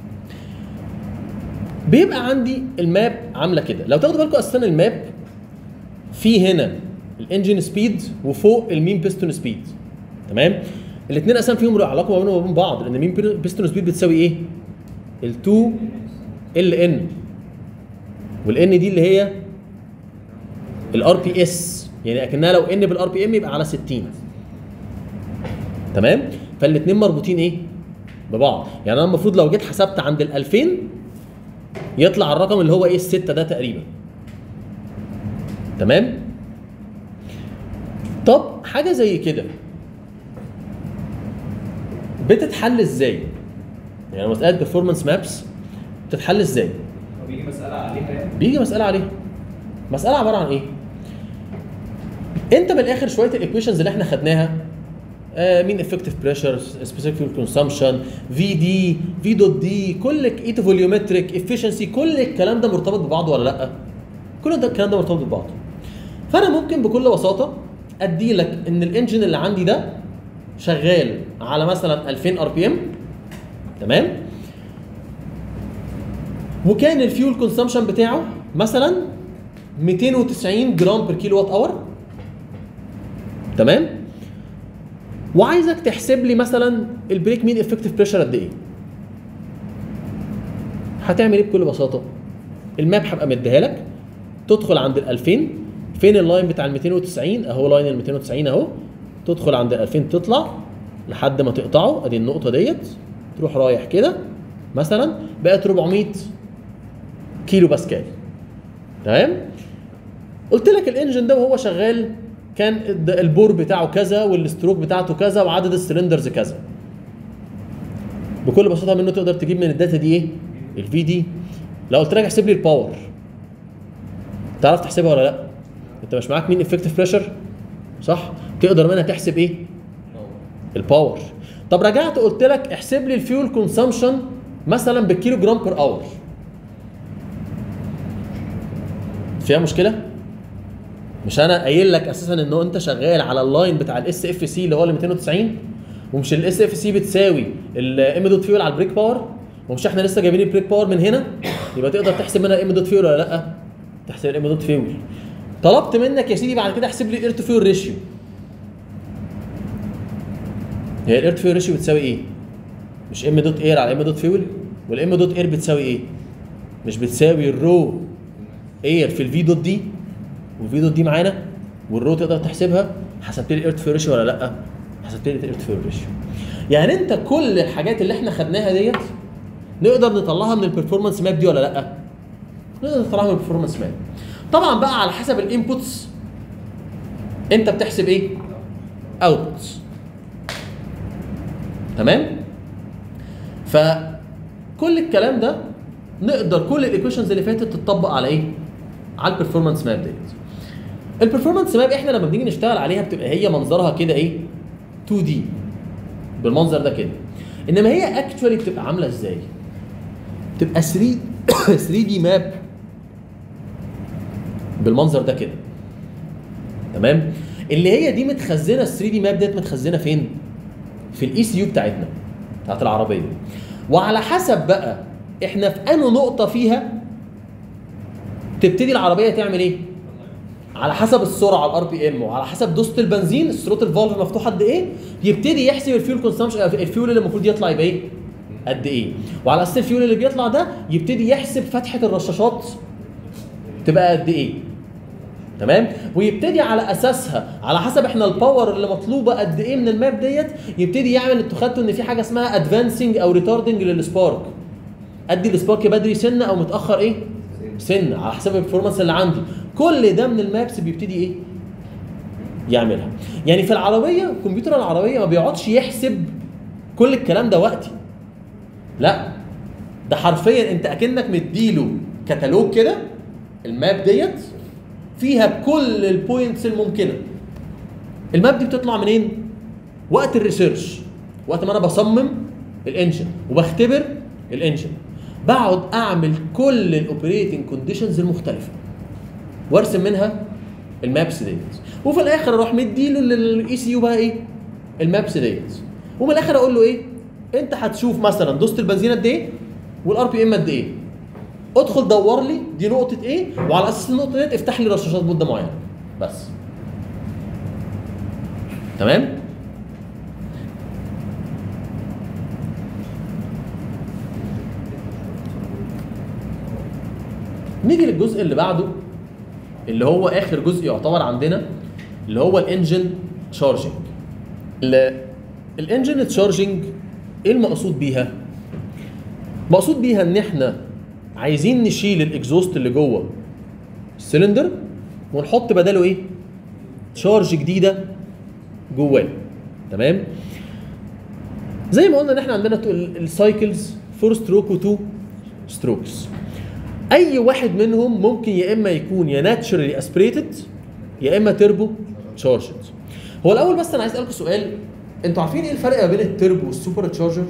بيبقى عندي الماب عامله كده لو تاخدوا بالكم اساسا الماب في هنا الانجن سبيد وفوق المين بيستون سبيد تمام الاثنين اساسا فيهم علاقه ما بينهم وبين بعض لان مين بيستون سبيد بتساوي ايه ال2 ال ان والان دي اللي هي الار بي اس يعني اكنها لو ان بالار بي ام يبقى على 60 تمام فالاثنين مربوطين ايه ببعض يعني انا المفروض لو جيت حسبت عند ال 2000 يطلع الرقم اللي هو ايه الستة ده تقريبا تمام طب حاجه زي كده بتتحل ازاي يعني مساله بيرفورمانس مابس بتتحل ازاي بيجي مسألة عليها يعني بيجي مساله عليها مساله عباره عن ايه انت من الاخر شويه الايكويشنز اللي احنا خدناها آه مين افكتيف بريشر سبيسيفيك فيول كونسامشن في دي في دوت دي كل ايت فوليومتريك افشنسي كل الكلام ده مرتبط ببعضه ولا لا كل ده الكلام ده مرتبط ببعضه فانا ممكن بكل بساطه ادي لك ان الانجن اللي عندي ده شغال على مثلا 2000 ار بي ام تمام وكان الفيول كونسامشن بتاعه مثلا 290 جرام بير كيلو وات اور تمام وعايزك تحسب لي مثلا البريك مين افكتيف بريشر قد ايه هتعمل ايه بكل بساطه الماب هبقى مديها لك تدخل عند ال 2000 فين اللاين بتاع ال 290 اهو لاين ال 290 اهو تدخل عند ال 2000 تطلع لحد ما تقطعه ادي النقطه ديت تروح رايح كده مثلا بقت 400 كيلو باسكال تمام قلت لك الانجن ده وهو شغال كان الد- البور بتاعه كذا والستروك بتاعته كذا وعدد السلندرز كذا بكل بساطه منه تقدر تجيب من الداتا دي ايه الفي دي لو قلت لك احسب لي الباور تعرف تحسبها ولا لا انت مش معاك مين افكتيف بريشر صح تقدر منها تحسب ايه الباور طب رجعت قلت لك احسب لي الفيول كونسامشن مثلا بالكيلو جرام بير اور فيها مشكله مش انا قايل لك اساسا ان انت شغال على اللاين بتاع الاس اف سي اللي هو ال 290 ومش الاس اف سي بتساوي الام دوت فيول على البريك باور ومش احنا لسه جايبين البريك باور من هنا يبقى تقدر تحسب منها الام دوت فيول ولا لا تحسب الام دوت فيول طلبت منك يا سيدي بعد كده احسب لي الاير تو فيول ريشيو هي الاير تو فيول ريشيو بتساوي ايه مش ام دوت اير على ام دوت فيول والام دوت اير بتساوي ايه مش بتساوي الرو اير في الفي دوت دي والفي دوت دي معانا والرو تقدر تحسبها حسبت لي الاير تو فيول ريشيو ولا لا حسبت لي الاير تو فيول ريشيو يعني انت كل الحاجات اللي احنا خدناها ديت نقدر نطلعها من البرفورمانس ماب دي ولا لا نقدر نطلعها من البرفورمانس ماب طبعا بقى على حسب الانبوتس انت بتحسب ايه اوتبوتس تمام فكل الكلام ده نقدر كل الايكويشنز اللي فاتت تطبق على ايه على البرفورمانس ماب ديت البرفورمانس ماب احنا لما بنيجي نشتغل عليها بتبقى هي منظرها كده ايه 2 دي بالمنظر ده كده انما هي اكشوالي بتبقى عامله ازاي بتبقى 3 3 دي ماب بالمنظر ده كده تمام اللي هي دي متخزنه ال 3 دي ماب ديت متخزنه فين في الاي سي يو بتاعتنا بتاعت العربيه وعلى حسب بقى احنا في انه نقطه فيها تبتدي العربيه تعمل ايه على حسب السرعه الار بي ام وعلى حسب دوسه البنزين الثروتل فالف مفتوح قد ايه يبتدي يحسب الفيول كونسامشن الفيول اللي المفروض يطلع يبقى ايه قد ايه وعلى اساس الفيول اللي بيطلع ده يبتدي يحسب فتحه الرشاشات تبقى قد ايه تمام ويبتدي على اساسها على حسب احنا الباور اللي مطلوبه قد ايه من الماب ديت يبتدي يعمل انتوا خدتوا ان في حاجه اسمها ادفانسنج او ريتاردنج للسبارك ادي السبارك بدري سنه او متاخر ايه سنه على حسب البرفورمانس اللي عندي كل ده من المابس بيبتدي ايه يعملها يعني في العربيه كمبيوتر العربيه ما بيقعدش يحسب كل الكلام ده وقتي لا ده حرفيا انت اكنك مديله كتالوج كده الماب ديت فيها كل البوينتس الممكنه الماب دي بتطلع منين وقت الريسيرش وقت ما انا بصمم الانجن وبختبر الانجن بقعد اعمل كل الاوبريتنج كونديشنز المختلفه وارسم منها المابس ديت وفي الاخر اروح مديله للاي سي يو بقى ايه المابس ديت ومن الاخر اقول له ايه انت هتشوف مثلا دوست البنزين قد ايه والار بي ام قد ايه ادخل دور لي دي نقطه ايه وعلى اساس النقطه ديت افتح لي رشاشات مده معينه بس تمام نيجي للجزء اللي بعده اللي هو اخر جزء يعتبر عندنا اللي هو الانجن تشارجنج الانجن تشارجنج ايه المقصود بيها مقصود بيها ان احنا عايزين نشيل الاكزوست اللي جوه السلندر ونحط بداله ايه تشارج جديده جواه تمام زي ما قلنا ان احنا عندنا السايكلز فور ستروك وتو ستروكس اي واحد منهم ممكن يا اما يكون يا ناتشرالي اسبريتد يا اما تربو تشارجد هو الاول بس انا عايز اسالكم سؤال انتوا عارفين ايه الفرق ما بين التربو والسوبر تشارجر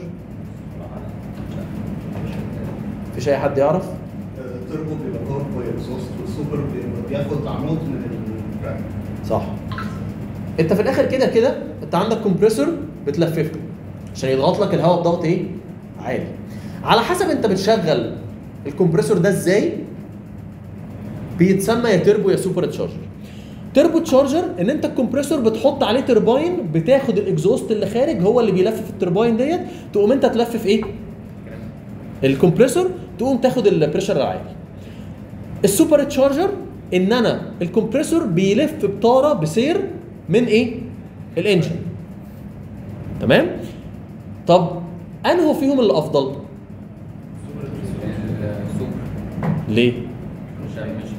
مفيش اي حد يعرف التربو بيبقى باور باي اكزوست والسوبر بيبقى بياخد عمود من البراند صح انت في الاخر كده كده انت عندك كومبريسور بتلففه عشان يضغط لك الهواء بضغط ايه عالي على حسب انت بتشغل الكمبريسور ده ازاي بيتسمى يا تربو يا سوبر تشارجر تربو تشارجر ان انت الكمبريسور بتحط عليه ترباين بتاخد الاكزوست اللي خارج هو اللي بيلفف الترباين ديت تقوم انت تلفف ايه الكمبريسور تقوم تاخد البريشر العالي السوبر تشارجر ان انا الكمبريسور بيلف بطاره بسير من ايه الانجن تمام طب انه فيهم اللي افضل السوبر ليه مش مش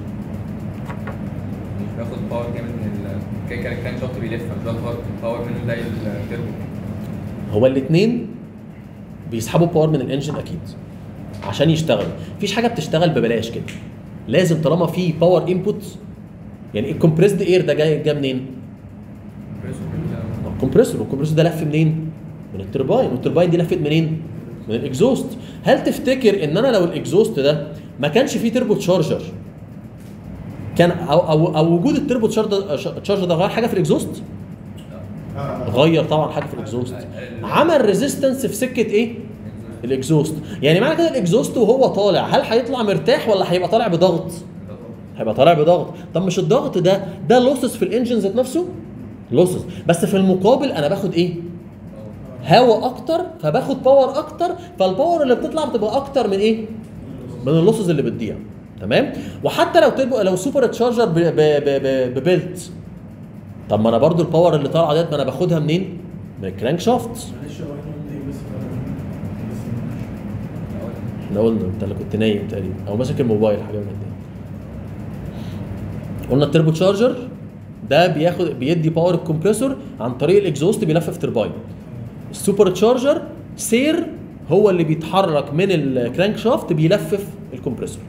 مش باخد باور جامد من ال كده كده الكرانك شافت بيلف مش باخد باور منه زي التربو هو الاثنين بيسحبوا باور من الانجن اكيد عشان يشتغلوا مفيش حاجه بتشتغل ببلاش كده لازم طالما في باور انبوت يعني الكمبريسد اير ده جاي جاي منين؟ بريسو بال- الكمبريسور والكمبريسور ده لف منين؟ من من الترباين والترباين دي لفت منين من الاكزوست هل تفتكر ان انا لو الاكزوست ده ما كانش فيه تربو تشارجر كان او او, أو وجود التربو تشارجر تشارجر ده غير حاجه في الاكزوست غير طبعا حاجه في الاكزوست عمل ريزيستنس في سكه ايه الاكزوست يعني معنى كده الاكزوست وهو طالع هل هيطلع مرتاح ولا هيبقى طالع بضغط هيبقى طالع بضغط طب مش الضغط ده ده لوسز في الانجن ذات نفسه لوسز بس في المقابل انا باخد ايه هواء اكتر فباخد باور اكتر فالباور اللي بتطلع بتبقى اكتر من ايه من اللوسز اللي بتضيع تمام وحتى لو تبقى لو سوبر تشارجر ب- ب- ب- ب- ببيلت طب ما انا برضو الباور اللي طالعه ديت ما انا باخدها منين من الكرانك شافت معلش هو احنا قلنا ايه بس بس احنا قلنا انت اللي كنت نايم تقريبا او ماسك الموبايل حاجه من دي قلنا التربو تشارجر ده بياخد بيدي باور الكمبريسور عن طريق الاكزوست بيلفف ترباين السوبر تشارجر سير هو اللي بيتحرك من الكرانك شافت بيلفف الكمبريسور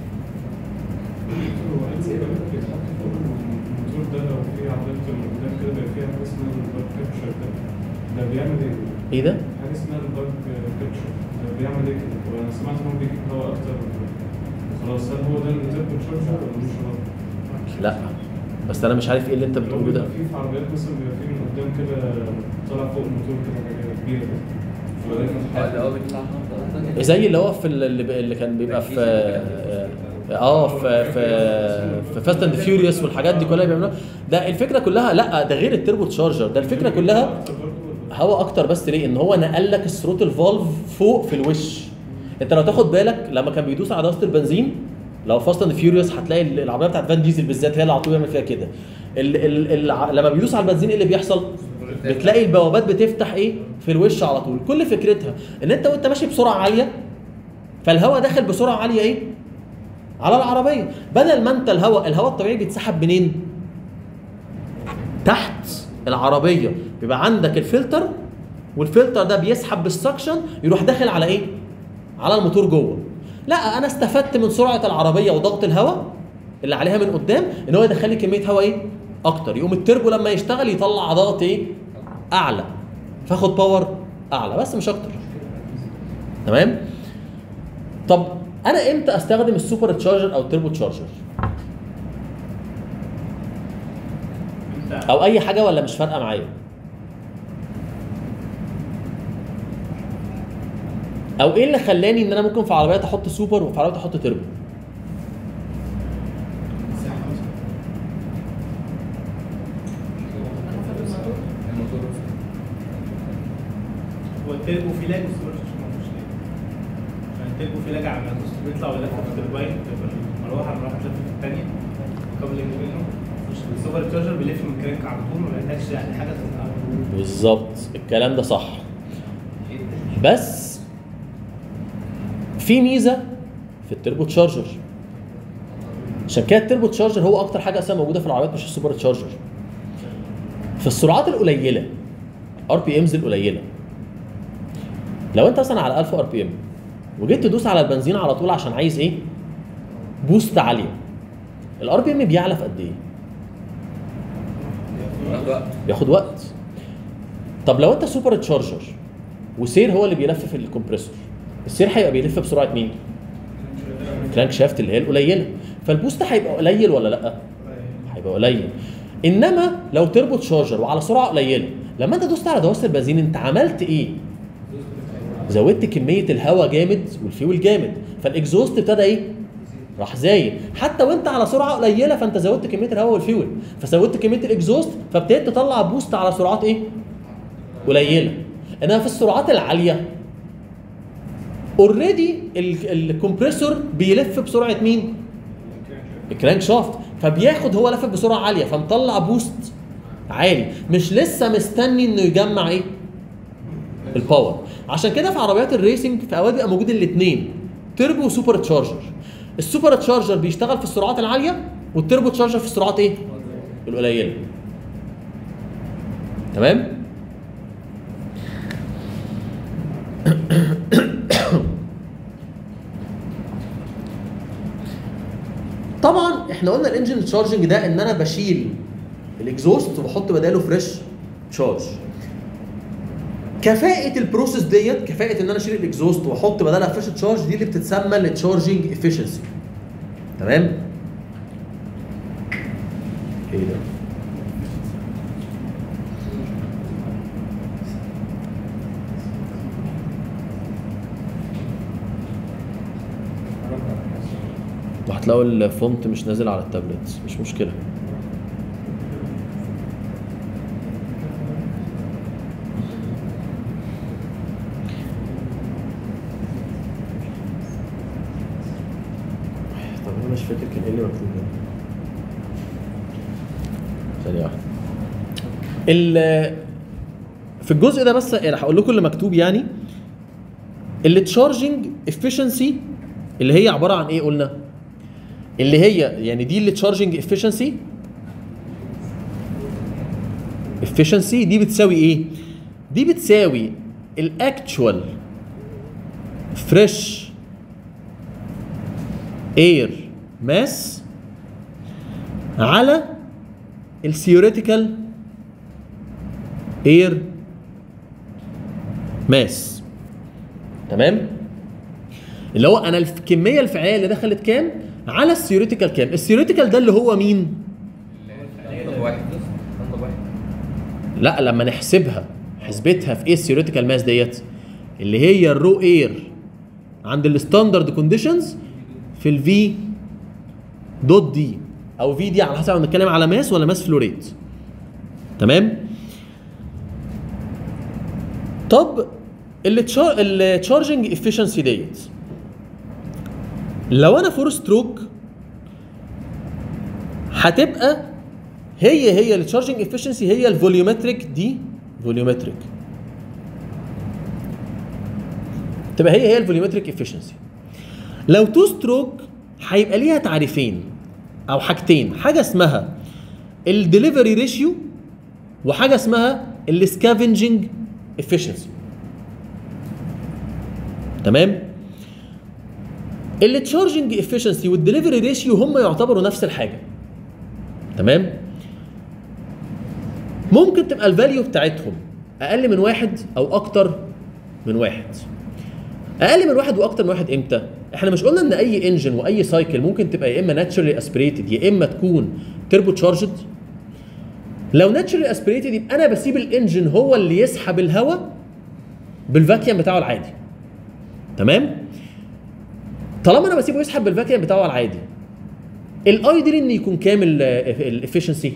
هو عايز ايه بقى بيتحط فوق الموتور ده لو في عضلات من قدام كده بيبقى فيها حاجه اسمها الباك كابتشر ده ده بيعمل ايه؟ ايه ده؟ حاجه اسمها الباك كابتشر ده بيعمل ايه كده؟ وانا سمعت ان هو بيجيب هواء اكتر خلاص هل هو ده التربو تشارجر ولا مش هو؟ لا بس انا مش عارف ايه اللي انت بتقوله ده بيبقى في في عربيات مثلا بيبقى في من قدام كده طالع فوق الموتور كده حاجه كبيره كده اه اللي هو بيطلع زي اللي هو في اللي, اللي كان بيبقى في اه في في في فاست اند فيوريوس والحاجات دي كلها بيعملوها ده الفكره كلها لا ده غير التربو تشارجر ده الفكره كلها هوا اكتر بس ليه ان هو نقل لك الثروتل فالف فوق في الوش انت لو تاخد بالك لما كان بيدوس على دواسه البنزين لو فاست اند فيوريوس هتلاقي العربيه بتاعت فان ديزل بالذات هي اللي على طول بيعمل فيها كده ال ال ال لما بيدوس على البنزين ايه اللي بيحصل بتلاقي البوابات بتفتح ايه في الوش على طول كل فكرتها ان انت وانت ماشي بسرعه عاليه فالهواء داخل بسرعه عاليه ايه على العربيه بدل ما انت الهواء الهواء الطبيعي بيتسحب منين تحت العربيه بيبقى عندك الفلتر والفلتر ده بيسحب بالسكشن يروح داخل على ايه على الموتور جوه لا انا استفدت من سرعه العربيه وضغط الهواء اللي عليها من قدام ان هو يدخل لي كميه هواء ايه اكتر يقوم التربو لما يشتغل يطلع ضغط ايه اعلى فاخد باور اعلى بس مش اكتر تمام طب انا امتى استخدم السوبر تشارجر او التربو تشارجر انت او اي حاجه ولا مش فارقه معايا او ايه اللي خلاني ان انا ممكن في عربيات احط سوبر وفي عربيات احط تربو الموتور هو التربو فيه لاج والسوبر تشارجر ما فيهوش لاج عشان التربو فيه لاج على ما الدوس بيطلع ويلف في الترباين تبقى المروحه المروحه مش في الثانيه كابلنج منه السوبر تشارجر بيلف من كرانك على طول ما بيحتاجش يعني حاجه تتقطع بالظبط الكلام ده صح بس في ميزه في التربو تشارجر عشان كده التربو تشارجر هو اكتر حاجه اصلا موجوده في العربيات مش السوبر تشارجر في السرعات القليله ار بي امز القليله لو انت مثلا على 1000 ار بي ام وجيت تدوس على البنزين على طول عشان عايز ايه بوست عاليه الار بي ام بيعلى في قد ايه بياخد وقت بياخد وقت طب لو انت سوبر تشارجر وسير هو اللي بيلفف الكمبريسور السير هيبقى بيلف بسرعه مين كرانك شافت اللي هي القليله فالبوست هيبقى قليل ولا لا هيبقى قليل انما لو تربو تشارجر وعلى سرعه قليله لما انت دوست على دواسه البنزين انت عملت ايه زودت كميه الهواء جامد والفيول جامد فالاكزوست ابتدى ايه راح زايد حتى وانت على سرعه قليله فانت زودت كميه الهواء والفيول فزودت كميه الاكزوست فابتديت تطلع بوست على سرعات ايه قليله انما في السرعات العاليه اوريدي الكمبريسور بيلف بسرعه مين الكرانك شافت فبياخد هو لف بسرعه عاليه فمطلع بوست عالي مش لسه مستني انه يجمع ايه الباور عشان كده في عربيات الريسنج في اوقات بيبقى موجود الاثنين تربو وسوبر تشارجر السوبر تشارجر بيشتغل في السرعات العاليه والتربو تشارجر في السرعات ايه القليله تمام طبعا احنا قلنا الانجن تشارجنج ده ان انا بشيل الاكزوست وبحط بداله فريش تشارج كفاءة البروسيس ديت كفاءة ان انا اشيل الاكزوست واحط بدلها فريش تشارج دي اللي بتتسمى التشارجنج افشنسي تمام؟ ايه ده؟ وهتلاقوا الفونت مش نازل على التابلت مش مشكلة طب انا مش فاكر كان ايه اللي مكتوب ده ثانية واحدة ال في الجزء ده بس راح اقول لكم اللي مكتوب يعني التشارجنج افشنسي اللي هي عباره عن ايه قلنا؟ اللي هي يعني دي التشارجنج افشنسي efficiency دي بتساوي ايه؟ دي بتساوي الاكتشوال فريش اير ماس على الثيوريتيكال اير ماس تمام؟ اللي هو انا الكميه الفعليه اللي دخلت كام على الثيوريتيكال كام؟ الثيوريتيكال ده اللي هو مين؟ انضب واحد انضب واحد لا لما نحسبها حسبتها في ايه الثيوريتيكال ماس ديت اللي هي الرو اير عند الستاندرد كونديشنز في الفي دوت دي او في دي على حسب بنتكلم على ماس ولا ماس فلوريت تمام طب التشارجنج افشنسي ديت لو انا فور ستروك هتبقى هي هي التشارجنج افشنسي هي الفوليومتريك دي فوليومتريك تبقى هي هي الفوليومتريك افشنسي لو تو ستروك هيبقى ليها تعريفين او حاجتين حاجه اسمها الدليفري ريشيو وحاجه اسمها السكافنجنج افشنسي تمام التشارجنج افشنسي والدليفري ريشيو هم يعتبروا نفس الحاجه تمام ممكن تبقى الفاليو بتاعتهم اقل من واحد او اكتر من واحد اقل من واحد واكتر من واحد امتى احنا مش قلنا ان اي انجن واي سايكل ممكن تبقى يا اما ناتشرالي اسبريتد يا اما تكون تربو تشارجد لو ناتشرالي اسبريتد يبقى انا بسيب الانجن هو اللي يسحب الهواء بالفاكيوم بتاعه العادي تمام طالما انا بسيبه يسحب بالفاكيوم بتاعه العادي الايدل ان يكون كامل الافشنسي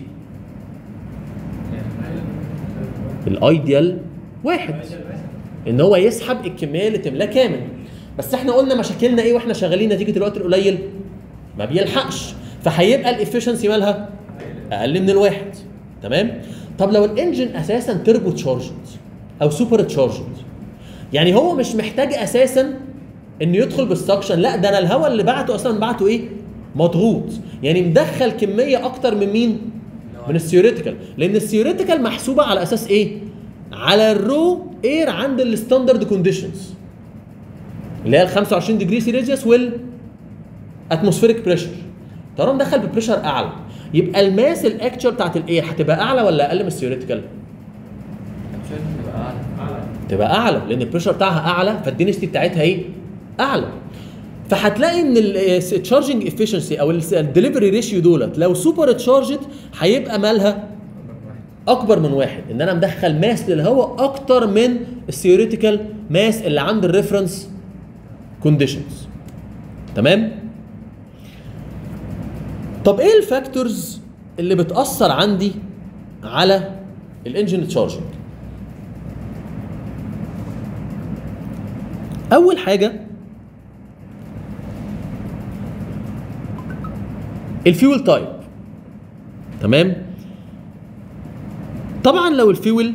الايديال واحد ان هو يسحب الكميه اللي تملاه كامل بس احنا قلنا مشاكلنا ايه واحنا شغالين نتيجه الوقت القليل ما بيلحقش فهيبقى الافشنسي مالها اقل من الواحد تمام طب لو الانجن اساسا تربو تشارجد او سوبر تشارجد يعني هو مش محتاج اساسا انه يدخل بالسكشن لا ده انا الهواء اللي بعته اصلا بعته ايه مضغوط يعني مدخل كميه اكتر من مين من الثيوريتيكال لان الثيوريتيكال محسوبه على اساس ايه على الرو اير عند الستاندرد كونديشنز اللي هي ال 25 ديجري سيليزيوس وال اتموسفيريك بريشر طالما مدخل ببريشر اعلى يبقى الماس الاكتشر بتاعت الاير هتبقى اعلى ولا اقل من الثيوريتيكال؟ مش لازم تبقى اعلى تبقى اعلى لان البريشر بتاعها اعلى فالدينستي بتاعتها ايه؟ اعلى فهتلاقي ان التشارجنج افشنسي او الدليفري ريشيو دولت لو سوبر تشارجد هيبقى مالها اكبر من واحد ان انا مدخل ماس للهواء اكتر من الثيوريتيكال ماس اللي عند الريفرنس كونديشنز تمام طب ايه الفاكتورز اللي بتاثر عندي على الانجن تشارجنج اول حاجه الفيول تايب تمام طبعا لو الفيول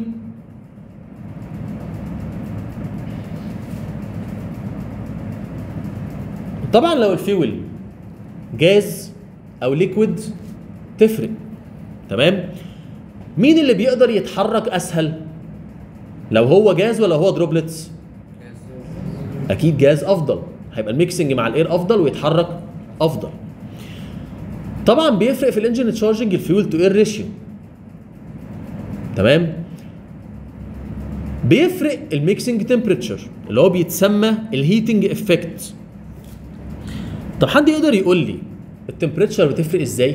طبعا لو الفيول جاز او ليكويد تفرق تمام مين اللي بيقدر يتحرك اسهل لو هو جاز ولا هو دروبلتس اكيد جاز افضل هيبقى الميكسنج مع الاير افضل ويتحرك افضل طبعا بيفرق في الانجن تشارجنج الفيول تو اير ريشيو تمام بيفرق الميكسنج تمبريتشر اللي هو بيتسمى الهيتنج افكت طب حد يقدر يقول لي التمبريتشر بتفرق ازاي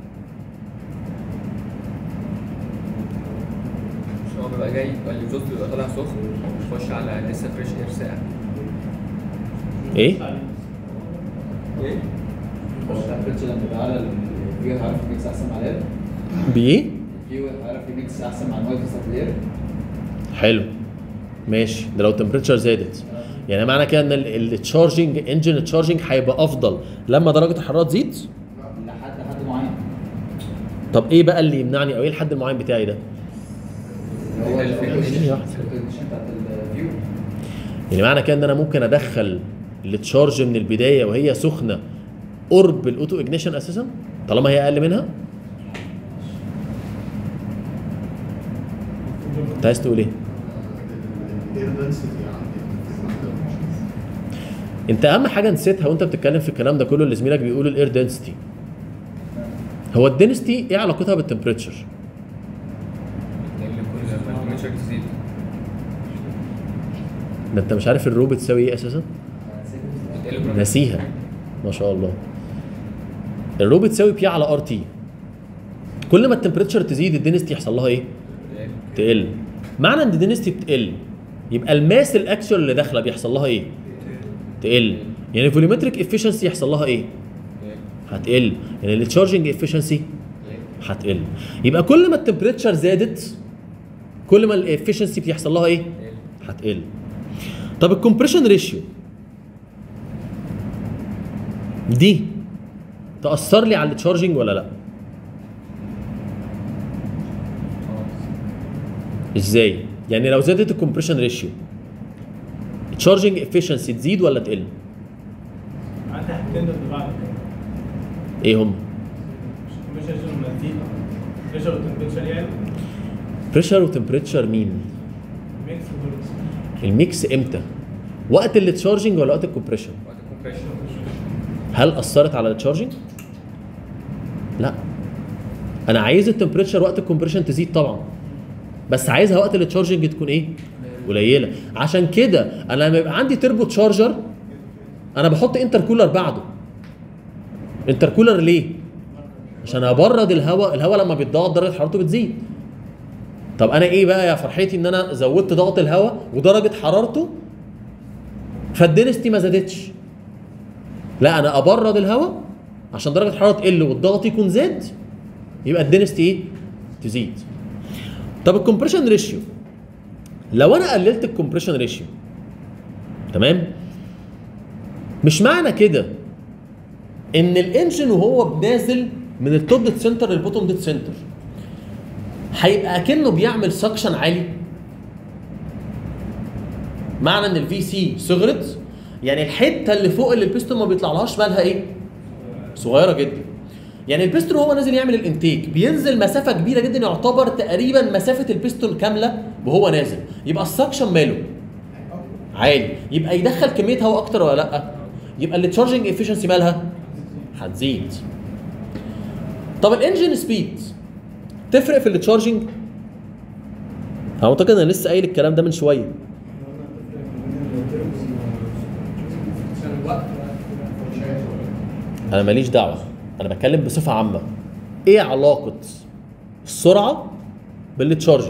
مش هو بيبقى جاي يبقى الاكزوست بيبقى طالع سخن يخش على لسه فريش اير ساقع ايه ايه؟ مش التمبريتشر لما يبقى على الفيو هيعرف يميكس احسن مع الاير بايه الفيو هيعرف يميكس احسن مع المايكروس بتاعت الاير حلو ماشي ده لو التمبريتشر زادت يعني معنى كده ان التشارجنج انجن التشارجنج هيبقى افضل لما درجه الحراره تزيد لحد حد معين طب ايه بقى اللي يمنعني او ايه الحد المعين بتاعي ده اللي هو ثانية واحدة. الكونديشن بتاعت الفيو يعني معنى كده ان انا ممكن ادخل التشارج من البدايه وهي سخنه قرب الاوتو اجنيشن اساسا طالما هي اقل منها كنت عايز تقول ايه الاير دنسيتي عندي انت اهم حاجه نسيتها وانت بتتكلم في الكلام ده كله اللي زميلك بيقوله الاير دنسيتي هو الدنسيتي ايه علاقتها بالتمبريتشر لان كل ما التمبريتشر تزيد ده انت مش عارف الرو بتساوي ايه اساسا بتقل كل ما- ناسيها ما شاء الله الرو بتساوي بي على ار تي كل ما التمبريتشر تزيد الدنسيتي يحصل لها ايه تقل معنى ان الدنسيتي بتقل يبقى الماس الاكشوال اللي داخله بيحصل لها ايه تقل يعني الفوليومتريك افشنسي يحصل لها ايه هتقل يعني التشارجنج افشنسي هتقل يبقى كل ما التمبريتشر زادت كل ما الافشنسي بيحصل لها ايه هتقل طب الكومبريشن ريشيو دي تاثر لي على التشارجنج ولا لا ازاي يعني لو زادت الكومبريشن ريشيو التشارجنج افشنسي تزيد ولا تقل عندي حاجتين ضد بعض ايه هم مش عشان لما تزيد بريشر وتمبريتشر يعني بريشر وتمبريتشر مين ميكس وبريكس الميكس امتى وقت التشارجنج ولا وقت الكومبريشن وقت الكومبريشن هل اثرت على التشارجنج لا انا عايز التمبريتشر وقت الكومبريشن تزيد طبعا بس عايزها وقت التشارجنج تكون ايه قليله عشان كده انا لما يبقى عندي تربو تشارجر انا بحط انتر كولر بعده انتر كولر ليه عشان ابرد الهواء الهواء لما بيتضغط درجه حرارته بتزيد طب انا ايه بقى يا فرحتي ان انا زودت ضغط الهواء ودرجه حرارته فالدنستي ما زادتش لا انا ابرد الهواء عشان درجه الحراره تقل والضغط يكون زاد يبقى الدنستي ايه تزيد طب الكومبريشن ريشيو لو انا قللت الكومبريشن ريشيو تمام مش معنى كده ان الانجن وهو نازل من التوب ديت سنتر للبوتوم ديت سنتر هيبقى اكنه بيعمل سكشن عالي معنى ان الفي سي صغرت يعني الحته اللي فوق اللي البيستون ما بيطلعلهاش بالها ايه صغيره جدا يعني البيستون وهو نازل يعمل الانتيك بينزل مسافه كبيره جدا يعتبر تقريبا مسافه البيستون كامله وهو نازل يبقى السكشن ماله عالي يبقى يدخل كميه هواء اكتر ولا لا يبقى التشارجنج افشنسي مالها هتزيد طب الانجن سبيد تفرق في التشارجنج اعتقد انا لسه قايل الكلام ده من شويه عشان الوقت انا ماليش دعوه انا بتكلم بصفه عامه ايه علاقه السرعه بالتشارجنج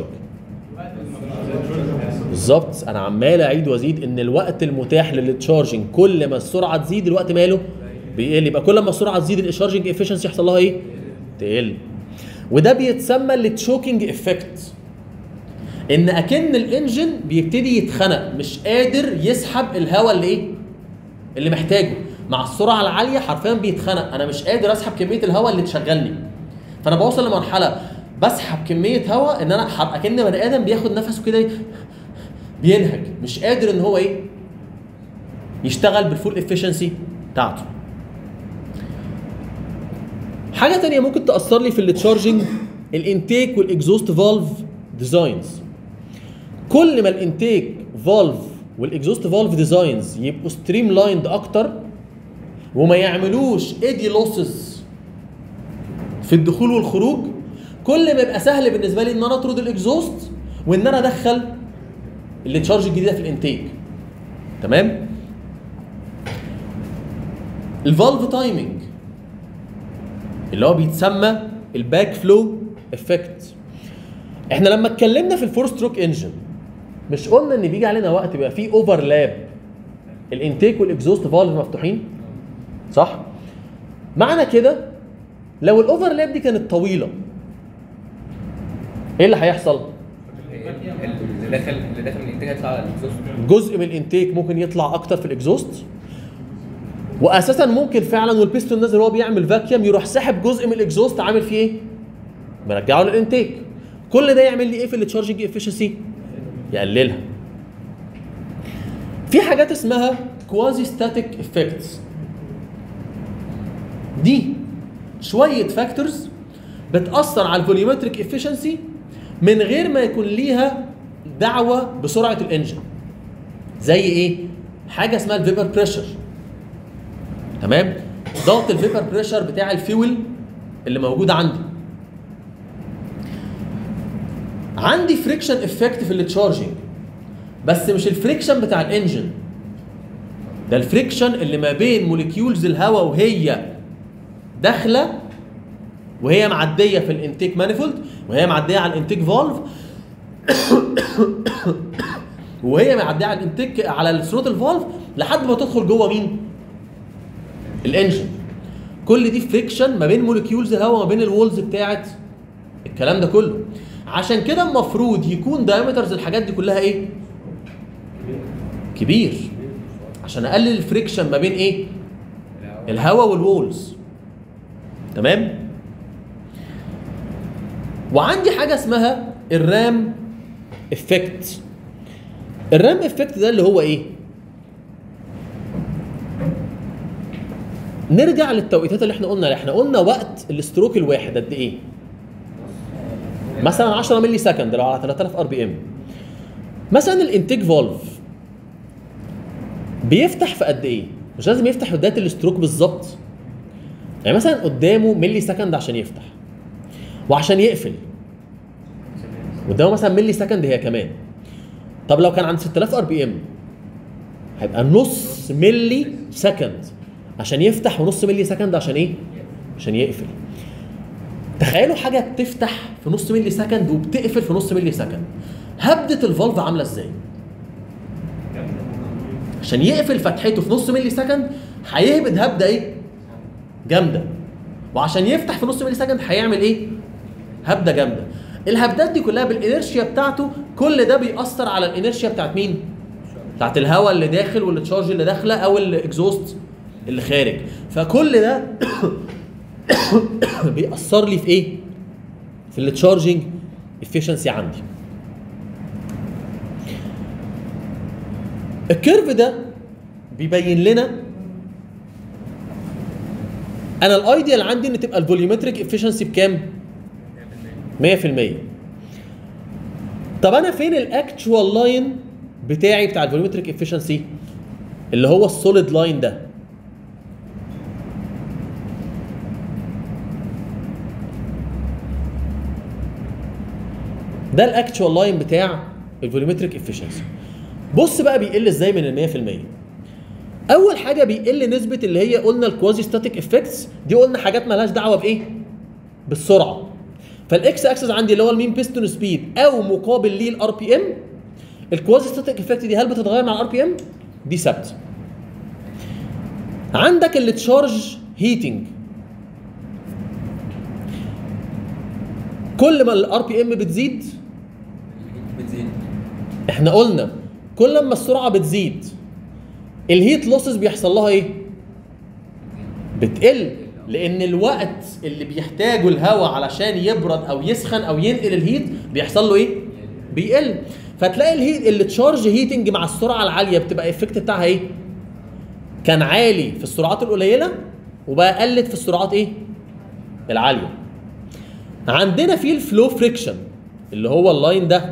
بالظبط انا عمال اعيد وازيد ان الوقت المتاح للتشارجنج كل ما السرعه تزيد الوقت ماله بيقل يبقى كل ما السرعه تزيد التشارجنج افشنسي يحصل لها ايه تقل وده بيتسمى التشوكينج افكت ان اكن الانجن بيبتدي يتخنق مش قادر يسحب الهواء اللي ايه اللي محتاجه مع السرعه العاليه حرفيا بيتخنق انا مش قادر اسحب كميه الهواء اللي تشغلني فانا بوصل لمرحله بسحب كميه هواء ان انا هبقى كأن بني ادم بياخد نفسه كده بينهج مش قادر ان هو ايه يشتغل بالفول افشنسي بتاعته حاجه تانية ممكن تاثر لي في التشارجنج الانتيك والاكزوست فالف ديزاينز كل ما الانتيك فالف والاكزوست فالف ديزاينز يبقوا ستريم لايند اكتر وما يعملوش ايدي لوسز في الدخول والخروج كل ما يبقى سهل بالنسبه لي ان انا اطرد الاكزوست وان انا ادخل التشارج الجديده في الانتيك تمام الفالف تايمنج اللي هو بيتسمى الباك فلو افكت احنا لما اتكلمنا في الفور ستروك انجن مش قلنا ان بيجي علينا وقت بيبقى فيه اوفرلاب الانتيك والاكزوست فالف مفتوحين صح معنى كده لو الاوفرلاب دي كانت طويله ايه اللي هيحصل اللي داخل اللي داخل من الانتاج هيطلع على الاكزوست جزء من الانتيك ممكن يطلع اكتر في الاكزوست واساسا ممكن فعلا والبيستون نازل وهو بيعمل فاكيوم يروح ساحب جزء من الاكزوست عامل فيه ايه؟ مرجعه للانتيك كل ده يعمل لي ايه في التشارجنج افشنسي؟ يقللها في حاجات اسمها كوازي ستاتيك افكتس دي شويه فاكتورز بتاثر على الفوليومتريك افشنسي من غير ما يكون ليها دعوه بسرعه الانجن زي ايه حاجه اسمها الفيبر بريشر تمام ضغط الفيبر بريشر بتاع الفيول اللي موجود عندي عندي فريكشن افكت في التشارجنج بس مش الفريكشن بتاع الانجن ده الفريكشن اللي ما بين موليكيولز الهواء وهي داخله وهي معديه في الانتيك مانيفولد وهي معديه على الانتيك فالف وهي معديه على الانتيك على الثروتل فالف لحد ما تدخل جوه مين؟ الانجن كل دي فريكشن ما بين موليكيولز الهواء وما بين الوولز بتاعت الكلام ده كله عشان كده المفروض يكون دايمترز الحاجات دي كلها ايه؟ كبير عشان اقلل الفريكشن ما بين ايه؟ الهواء والوولز تمام؟ وعندي حاجه اسمها الرام افكت الرام افكت ده اللي هو ايه؟ نرجع للتوقيتات اللي احنا قلنا احنا قلنا وقت الاستروك الواحد قد ايه؟ مثلا 10 ملي سكند لو على 3000 ار بي ام مثلا الانتيك فولف بيفتح في قد ايه؟ مش لازم يفتح في بدايه الاستروك بالظبط يعني مثلا قدامه ملي سكند عشان يفتح وعشان يقفل قدامه مثلا ملي سكند هي كمان طب لو كان عند 6000 ار بي ام هيبقى نص ملي سكند عشان يفتح ونص ملي سكند عشان ايه؟ عشان يقفل تخيلوا حاجه بتفتح في نص ملي سكند وبتقفل في نص ملي سكند هبده الفالف عامله ازاي؟ عشان يقفل فتحته في نص ملي سكند هيهبد هبده ايه؟ جامده وعشان يفتح في نص ملي سكند هيعمل ايه؟ هبده جامده الهبدات دي كلها بالانرشيا بتاعته كل ده بيأثر على الانرشيا بتاعت مين؟ بتاعت الهواء اللي داخل والتشارج اللي داخله او الاكزوست اللي خارج فكل ده بيأثر لي في ايه؟ في التشارجنج افشنسي عندي الكيرف ده بيبين لنا انا الايديال عندي ان تبقى الفوليومتريك افشنسي بكام 100% طب انا فين الاكتشوال لاين بتاعي بتاع الفوليومتريك افشنسي اللي هو السوليد لاين ده ده الاكتشوال لاين بتاع الفوليومتريك افشنسي بص بقى بيقل ازاي من ال 100% اول حاجه بيقل نسبه اللي هي قلنا الكوازي ستاتيك افكتس دي قلنا حاجات مالهاش دعوه بايه بالسرعه فالاكس اكسس عندي اللي هو المين بيستون سبيد او مقابل ليه الار بي ام الكوازي ستاتيك افكت دي هل بتتغير مع الار بي ام دي ثابته عندك التشارج هيتنج كل ما الار بي ام بتزيد بتزيد احنا قلنا كل ما السرعه بتزيد الهيت لوسز بيحصل لها ايه بتقل لان الوقت اللي بيحتاجه الهواء علشان يبرد او يسخن او ينقل الهيت بيحصل له ايه بيقل فتلاقي الهيت اللي تشارج هيتنج مع السرعه العاليه بتبقى الافكت بتاعها ايه كان عالي في السرعات القليله وبقى قلت في السرعات ايه العاليه عندنا في الفلو فريكشن اللي هو اللاين ده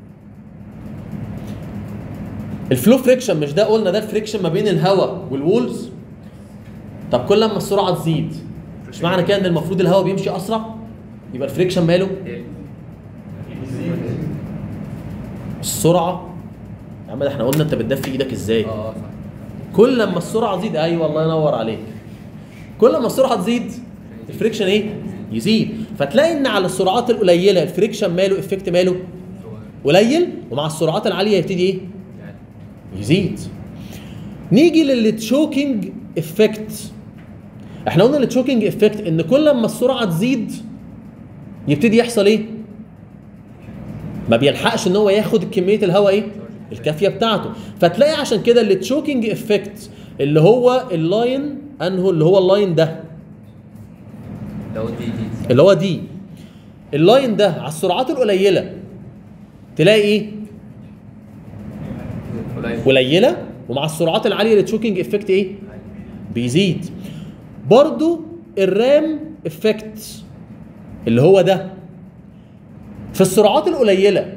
الفلو فريكشن مش ده قلنا ده الفريكشن ما بين الهواء والوولز طب كل ما السرعه تزيد مش معنى كده ان المفروض الهواء بيمشي اسرع يبقى الفريكشن ماله السرعه يا عم ده احنا قلنا انت بتدفي ايدك ازاي اه اه صح كل لما السرعه تزيد ايوه الله ينور عليك كل ما السرعه تزيد الفريكشن ايه يزيد فتلاقي ان على السرعات القليله الفريكشن ماله افكت ماله قليل ومع السرعات العاليه يبتدي ايه يعني يزيد نيجي للتشوكينج افكت احنا قلنا التشوكينج افكت ان كل ما السرعه تزيد يبتدي يحصل ايه ما بيلحقش ان هو ياخد كميه الهواء ايه الكافيه بتاعته فتلاقي عشان كده التشوكينج افكت اللي هو اللاين انه اللي هو اللاين ده لو دي دي اللي هو دي اللاين ده على السرعات القليله تلاقي ايه قليل قليله ومع السرعات العاليه التشوكينج افكت ايه بيزيد برضو الرام افكت اللي هو ده في السرعات القليله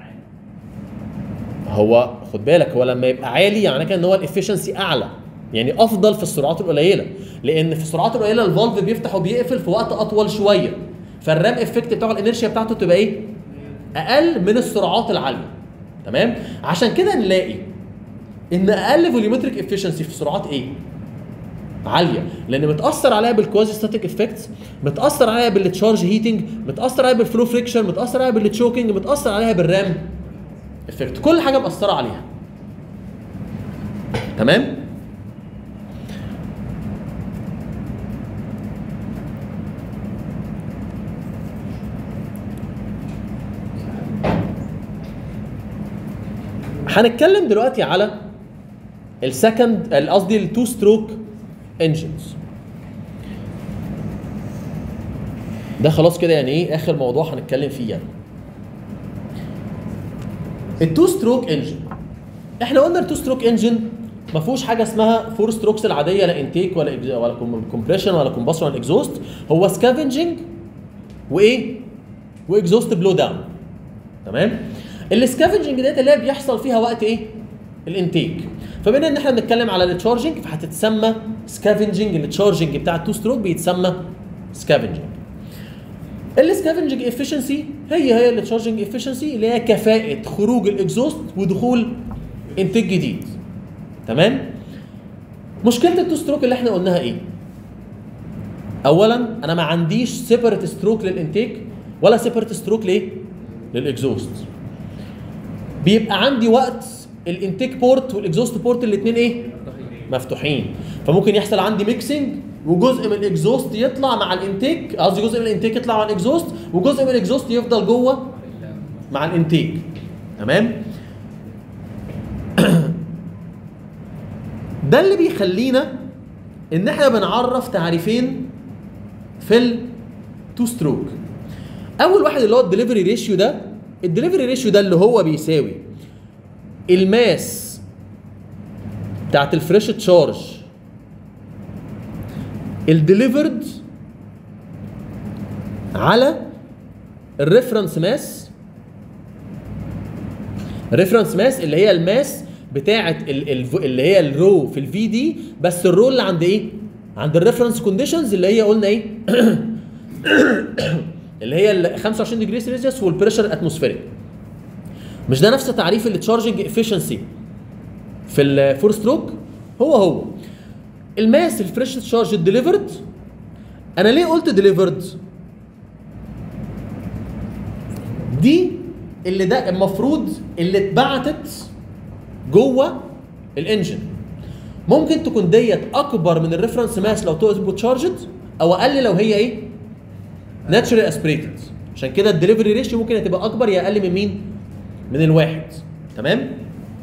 هو خد بالك هو لما يبقى عالي يعني كده ان هو الافشنسي اعلى يعني افضل في السرعات القليله لان في السرعات القليله الفالف بيفتح وبيقفل في وقت اطول شويه فالرام افكت بتاع الانرشيا بتاعته تبقى ايه اقل من السرعات العاليه تمام عشان كده نلاقي ان اقل فوليومتريك افشنسي في سرعات ايه عاليه لان متاثر عليها بالكوازي ستاتيك افكتس متاثر عليها بالتشارج هيتنج متاثر عليها بالفلو فريكشن متاثر عليها بالتشوكينج متاثر عليها بالرام افكت كل حاجه مأثره عليها تمام هنتكلم دلوقتي على السكند قصدي التو ستروك انجنز ده خلاص كده يعني ايه اخر موضوع هنتكلم فيه يعني التو ستروك انجن احنا قلنا التو ستروك انجن ما فيهوش حاجه اسمها فور ستروكس العاديه لا انتيك ولا إكز- ولا كومبريشن ولا كومبشن ولا اكزوست هو سكافنجنج وايه واكزوست بلو داون تمام السكافنجنج ديت اللي هي بيحصل فيها وقت ايه الانتيك فبما ان احنا بنتكلم على التشارجنج فهتتسمى سكافنجنج التشارجنج بتاع التو ستروك بيتسمى سكافنجنج السكافنجنج افشنسي هي هي التشارجنج افشنسي اللي هي كفاءه خروج الاكزوست ودخول انتاج جديد تمام مشكله التو ستروك اللي احنا قلناها ايه اولا انا ما عنديش سيبريت ستروك للانتيك ولا سيبريت ستروك ليه للاكزوست بيبقى عندي وقت الانتيك بورت والاكزوست بورت الاثنين ايه مفتوحين فممكن يحصل عندي ميكسنج وجزء من الاكزوست يطلع مع الانتيك قصدي جزء من الانتيك يطلع مع الاكزوست وجزء من الاكزوست يفضل جوه مع الانتيك تمام ده اللي بيخلينا ان احنا بنعرف تعريفين في التو ستروك اول واحد اللي هو الدليفري ريشيو ده الدليفري ريشيو ده اللي هو بيساوي الماس بتاعت الفريش تشارج الديليفرد على الريفرنس ماس الريفرنس ماس اللي هي الماس بتاعه ال- ال- اللي هي الرو في الفي دي بس الرو اللي عند ايه عند الريفرنس كونديشنز اللي هي قلنا ايه اللي هي ال 25 ديجري سيلسيوس والبريشر الاتموسفيريك مش ده نفس تعريف التشارجنج افشنسي في الفور ستروك هو هو الماس الفريش تشارج ديليفرد انا ليه قلت ديليفرد دي اللي ده المفروض اللي اتبعتت جوه الانجن ممكن تكون ديت اكبر من الريفرنس ماس لو تبقى تشارجد او اقل لو هي ايه ناتشورال اسبريتد عشان كده الدليفري ريشيو ممكن تبقى اكبر يا اقل من مين من الواحد تمام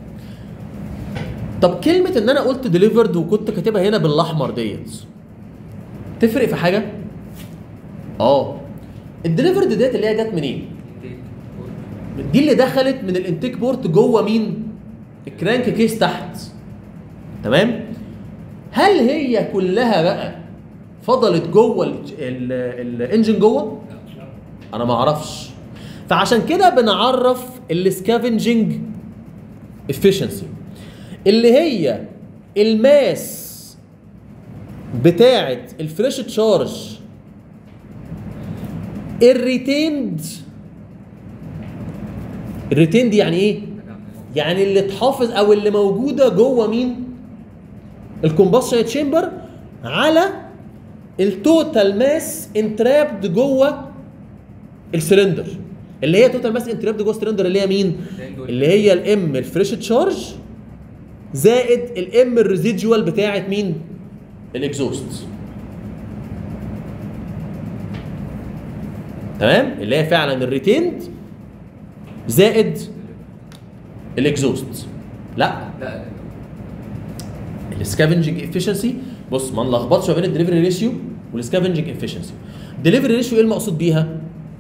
طب كلمه ان انا قلت ديليفرد وكنت كاتبها هنا بالاحمر ديت تفرق في حاجه اه الدليفرد ديت اللي هي جت منين دي اللي دخلت من الانتيك بورت جوه مين الكرانك كيس تحت تمام هل هي كلها بقى فضلت جوه ال- ال- الانجن جوه انا ما اعرفش فعشان كده بنعرف السكافنجنج efficiency اللي هي الماس بتاعه الفريش تشارج الريتيند الريتيند يعني ايه يعني اللي اتحافظ او اللي موجوده جوه مين الكومبشن تشامبر على التوتال ماس انترابد جوه السلندر اللي هي توتال ماس انترابد جوه السلندر اللي هي مين اللي هي الام الفريش تشارج زائد الام الريزيدجوال بتاعه مين الاكزوست تمام اللي هي فعلا الريتيند زائد الاكزوست لا لا السكافنجنج افشنسي بص ما نلخبطش ما بين الدليفري ريشيو والسكافنجنج افشنسي الدليفري ريشيو ايه المقصود بيها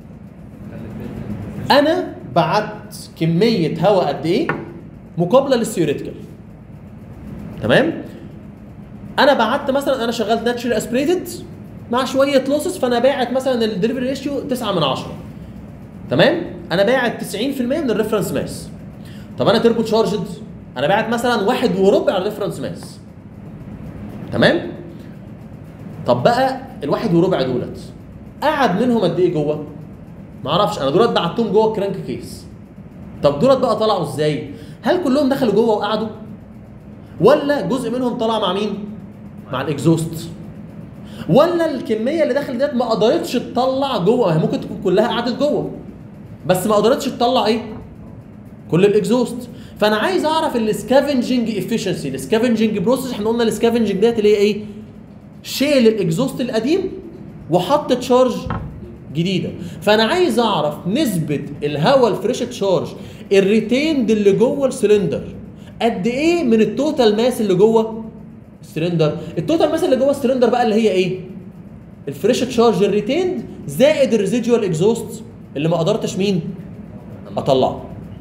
انا بعت كميه هواء قد ايه مقابله للثيوريتيكال تمام انا بعت مثلا انا شغال ناتشرال اسبريتد مع شويه لوسز فانا باعت مثلا الدليفري ريشيو 9 من 10 تمام انا باعت 90% من الريفرنس ماس طب انا تربو تشارجد انا باعت مثلا واحد وربع الريفرنس ماس تمام طب بقى الواحد وربع دولت قعد منهم قد ايه جوه ما اعرفش انا دولت بعتهم جوه الكرانك كيس طب دولت بقى طلعوا ازاي هل كلهم دخلوا جوه وقعدوا ولا جزء منهم طلع مع مين مع الاكزوست ولا الكميه اللي داخل ديت ما قدرتش تطلع جوه هي ممكن تكون كلها قعدت جوه بس ما قدرتش تطلع ايه كل الاكزوست فانا عايز اعرف السكافنجنج افشنسي السكافنجنج بروسيس احنا قلنا السكافنجنج ديت اللي هي ايه شيل الاكزوست القديم وحط تشارج جديده فانا عايز اعرف نسبه الهواء الفريش تشارج الريتيند اللي جوه السلندر قد ايه من التوتال ماس اللي جوه السلندر التوتال ماس اللي جوه السلندر بقى اللي هي ايه الفريش تشارج الريتيند زائد الريزيدوال اكزوست اللي ما قدرتش مين اطلعه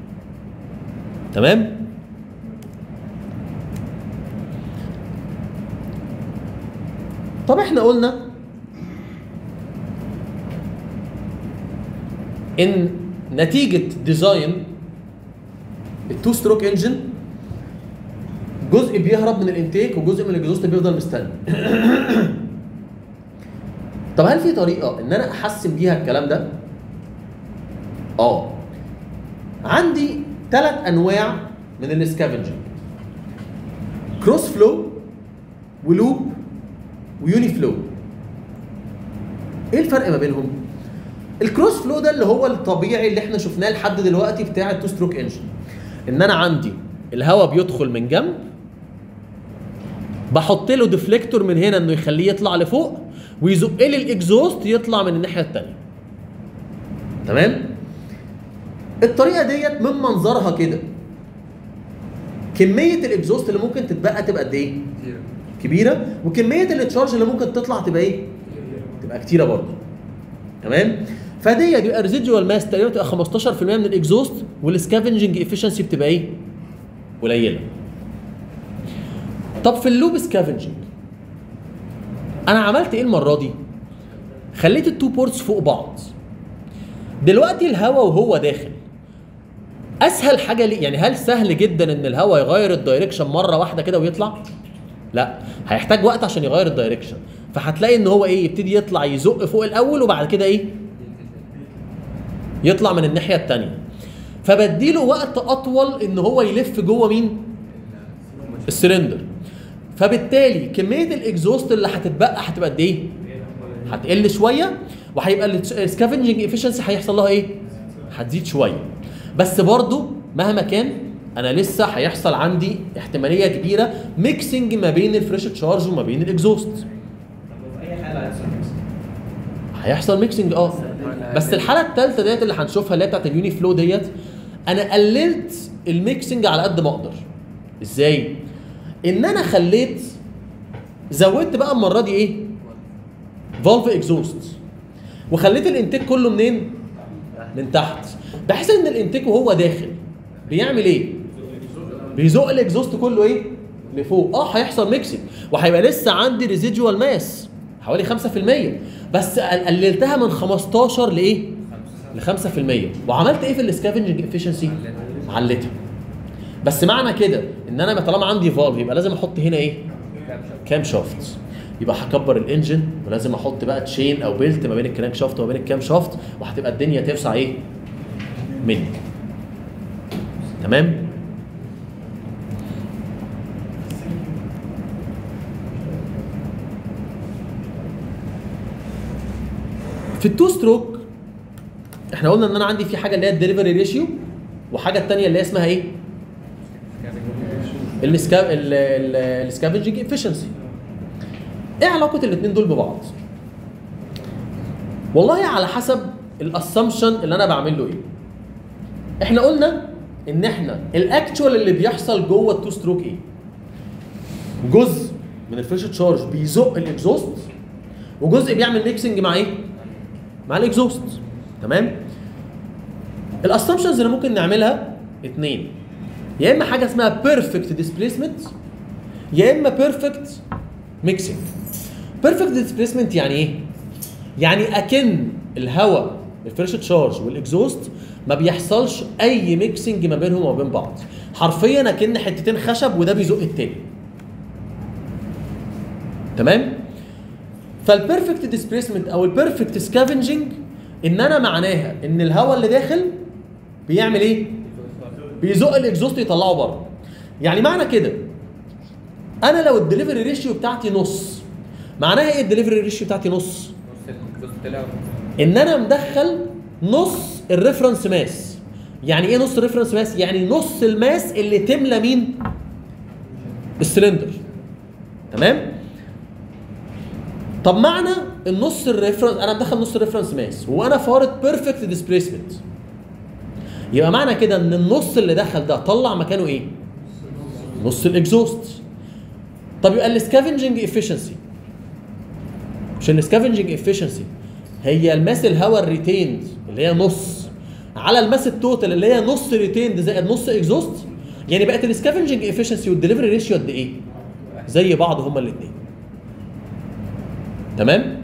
تمام طب احنا قلنا ان نتيجه ديزاين التو ستروك انجن جزء بيهرب من الانتيك وجزء من الاكزوست بيفضل مستني طب هل في طريقه ان انا احسن بيها الكلام ده اه عندي ثلاث انواع من السكافنجنج كروس فلو ولوب ويوني فلو ايه الفرق ما بينهم الكروس فلو ده اللي هو الطبيعي اللي احنا شفناه لحد دلوقتي بتاع التو ستروك انجن ان انا عندي الهواء بيدخل من جنب بحط له ديفليكتور من هنا انه يخليه يطلع لفوق ويزق لي الاكزوست يطلع من الناحيه الثانيه تمام الطريقه ديت من منظرها كده كميه الاكزوست اللي ممكن تتبقى تبقى قد ايه كتير كبيره وكميه التشارج اللي ممكن تطلع تبقى ايه تبقى كتيره برضه تمام فدي بيبقى ريزيدوال ماس تقريبا تبقى 15% من الاكزوست والسكافنجنج افشنسي بتبقى ايه قليله طب في اللوب سكافنجنج انا عملت ايه المره دي خليت التو بورتس فوق بعض دلوقتي الهواء وهو داخل اسهل حاجه ليه يعني هل سهل جدا ان الهواء يغير الدايركشن مره واحده كده ويطلع لا هيحتاج وقت عشان يغير الدايركشن فهتلاقي ان هو ايه يبتدي يطلع يزق فوق الاول وبعد كده ايه يطلع من الناحيه الثانيه فبديله وقت اطول ان هو يلف جوه مين السلندر فبالتالي كميه الاكزوست اللي هتتبقى هتبقى قد ايه هتقل شويه وهيبقى السكافنجنج افشنسي هيحصل لها ايه هتزيد شويه بس برضو مهما كان انا لسه هيحصل عندي احتماليه كبيره ميكسنج ما بين الفريش تشارج وما بين الاكزوست طب في اي حاله هيحصل ميكس هيحصل ميكسنج اه بس الحاله الثالثه ديت اللي هنشوفها اللي هي بتاعت اليوني فلو ديت انا قللت الميكسنج على قد ما اقدر ازاي ان انا خليت زودت بقى المره دي ايه فالف اكزوست وخليت الانتيك كله منين من تحت بحيث ان الانتيك وهو داخل بيعمل ايه بيزق الاكزوست كله ايه لفوق اه هيحصل ميكسنج وهيبقى لسه عندي ريزيدوال ماس حوالي 5% بس قللتها من 15 لايه ل 5% وعملت ايه في السكافنجنج افشنسي علتها بس معنى كده ان انا طالما عندي فالف يبقى لازم احط هنا ايه كام شافت يبقى هكبر الانجن ولازم احط بقى تشين او بيلت ما بين الكرانك شافت وما بين الكام شافت وهتبقى الدنيا توسع ايه مني تمام في التو ستروك احنا قلنا ان انا عندي في حاجه اللي هي الدليفري ريشيو وحاجه الثانيه اللي هي اسمها ايه؟ السكا السكافنجنج افشنسي ايه علاقه الاثنين دول ببعض؟ والله على حسب الاسامبشن اللي انا بعمل له ايه احنا قلنا ان احنا الاكتوال اللي بيحصل جوه التو ستروك ايه جزء من الفريش تشارج بيزق الاكزوست وجزء بيعمل ميكسنج مع ايه مع الاكزوست تمام الاسامبشنز اللي ممكن نعملها اتنين يا اما حاجه اسمها بيرفكت ديسبيسمنت يا اما بيرفكت ميكسنج بيرفكت ديسبيسمنت يعني ايه يعني اكن الهواء الفريش تشارج والاكزوست ما بيحصلش اي ميكسنج ما بينهم وما بين بعض حرفيا اكن حتتين خشب وده بيزق التاني تمام فالبيرفكت ديسبيسمنت او البيرفكت سكافنجنج ان انا معناها ان الهواء اللي داخل بيعمل ايه بيزق الاكزوست يطلعه بره يعني معنى كده انا لو الدليفري ريشيو بتاعتي نص معناها ايه الدليفري ريشيو بتاعتي نص نص الجزء طلع ان انا مدخل نص الريفرنس ماس يعني ايه نص الريفرنس ماس يعني نص الماس اللي تملى مين السلندر تمام طب معنى النص الريفرنس انا مدخل نص الريفرنس ماس وانا فارض بيرفكت ديسبيسمنت يبقى معنى كده ان النص اللي دخل ده طلع مكانه ايه نص الاكزوست طب يبقى السكافنجنج افشنسي مش السكافنجنج افشنسي هي الماس الهواء الريتيند اللي هي نص على الماس التوتال اللي هي نص ريتيند زائد نص اكزوست يعني بقت السكافنجنج افشنسي والدليفري ريشيو قد ايه؟ زي بعض هما الاثنين تمام؟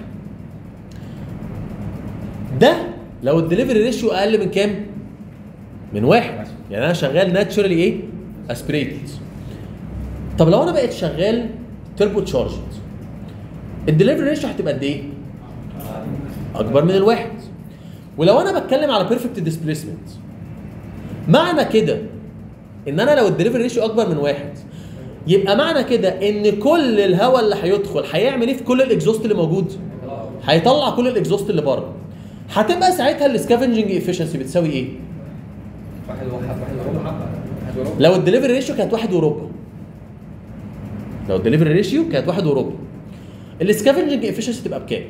ده لو الدليفري ريشيو اقل من كام؟ من واحد يعني انا شغال ناتشورالي ايه؟ اسبريتد طب لو انا بقيت شغال تربو تشارجد الدليفري ريشيو هتبقى قد ايه؟ اكبر من الواحد ولو انا بتكلم على بيرفكت ديسبيسمنت معنى كده ان انا لو الدليفري ريشيو اكبر من واحد يبقى معنى كده ان كل الهواء اللي هيدخل هيعمل ايه في كل الاكزوست اللي موجود؟ هيطلع كل الاكزوست اللي بره هتبقى ساعتها السكافنجنج افشنسي بتساوي ايه؟ واحد واحد واحد وربع واحد وربع لو الدليفري ريشيو كانت واحد وربع لو الدليفري ريشيو كانت واحد وربع السكافنجنج افشنسي تبقى بكام؟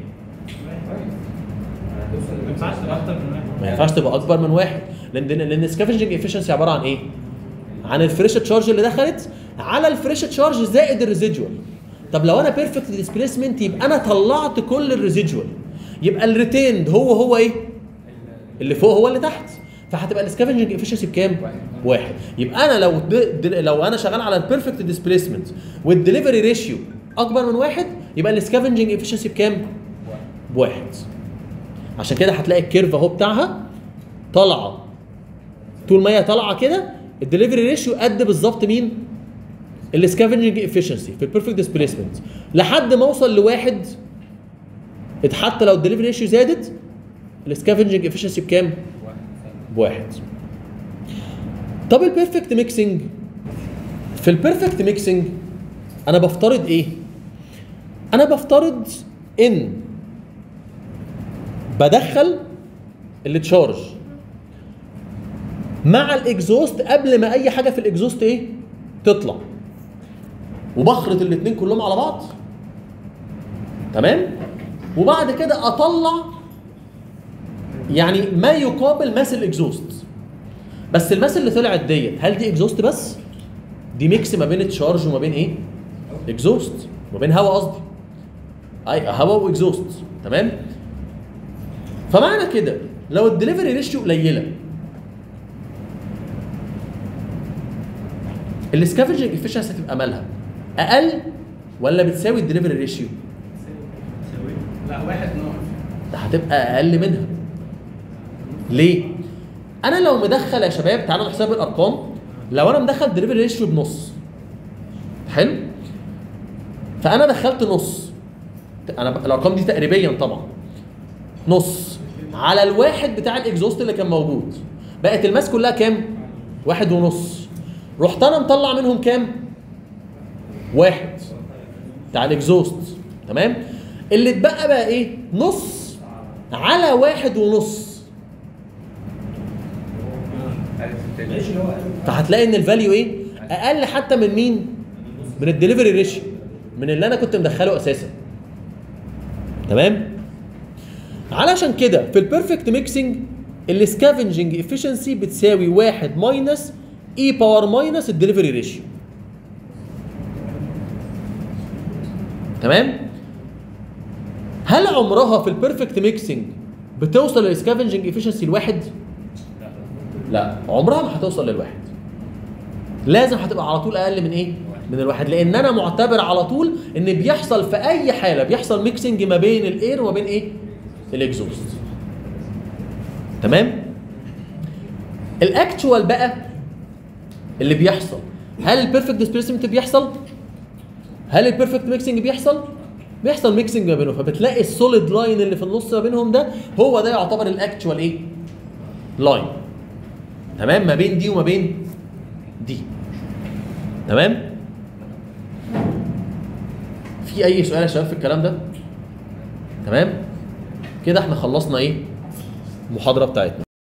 ما ينفعش تبقى اكتر من واحد ما ينفعش تبقى اكبر من واحد لان لان السكافنجنج افشنسي عباره عن ايه؟ عن الفريش تشارج اللي دخلت على الفريش تشارج زائد الريزيدوال طب لو انا بيرفكت ديسبيسمنت يبقى انا طلعت كل الريزيدوال يبقى الريتيند هو هو ايه؟ اللي فوق هو اللي تحت فهتبقى السكافنجنج افشنسي بكام؟ واحد يبقى انا لو د... د... لو انا شغال على البيرفكت ديسبيسمنت والدليفري ريشيو اكبر من واحد يبقى السكافنجنج افشنسي بكام؟ بواحد عشان كده هتلاقي الكيرف اهو بتاعها طالعه طول ما هي طالعه كده الدليفري ريشيو قد بالظبط مين؟ السكافنجنج افشنسي في البيرفكت ديسبيسمنت لحد ما اوصل لواحد حتى لو الدليفري ريشيو زادت السكافنجنج افشنسي بكام؟ بواحد طب البيرفكت ميكسنج في البيرفكت ميكسنج انا بفترض ايه؟ انا بفترض ان بدخل التشارج مع الاكزوست قبل ما اي حاجه في الاكزوست ايه تطلع وبخرط الاثنين كلهم على بعض تمام وبعد كده اطلع يعني ما يقابل ماس الاكزوست بس الماس اللي طلعت ديت هل دي اكزوست بس دي ميكس ما بين التشارج وما بين ايه اكزوست ما بين هواء قصدي اي هواء واكزوست تمام فمعنى كده لو الدليفري ريشيو قليله السكافنجنج افشنسي هتبقى مالها اقل ولا بتساوي الدليفري ريشيو لا واحد ناقص ده هتبقى اقل منها ليه انا لو مدخل يا شباب تعالوا نحسب الارقام لو انا مدخل دليفري ريشيو بنص حلو فانا دخلت نص انا الارقام دي تقريبا طبعا نص على الواحد بتاع الاكزوست اللي كان موجود بقت الماس كلها كام؟ واحد ونص رحت انا مطلع منهم كام؟ واحد بتاع الاكزوست تمام؟ اللي اتبقى بقى ايه؟ نص على واحد ونص ماشي اللي هو فهتلاقي ان الفاليو ايه اقل حتى من مين من الدليفري ريشيو من اللي انا كنت مدخله اساسا تمام علشان كده في البيرفكت ميكسنج السكافنجنج افشنسي بتساوي واحد ماينس اي باور ماينس الدليفري ريشيو تمام هل عمرها في البيرفكت ميكسنج بتوصل للسكافنجنج افشنسي الواحد لا عمرها ما هتوصل للواحد لازم هتبقى على طول اقل من ايه من الواحد لان انا معتبر على طول ان بيحصل في اي حاله بيحصل ميكسنج ما بين الاير وما بين ايه الاكزوست تمام الاكتوال بقى اللي بيحصل هل البيرفكت ديسبيسمنت بيحصل هل البيرفكت ميكسنج بيحصل بيحصل ميكسنج ما بينهم فبتلاقي السوليد لاين اللي في النص ما بينهم ده هو ده يعتبر الاكتوال ايه لاين تمام ما بين دي وما بين دي تمام في اي سؤال يا شباب في الكلام ده تمام كده احنا خلصنا ايه المحاضره بتاعتنا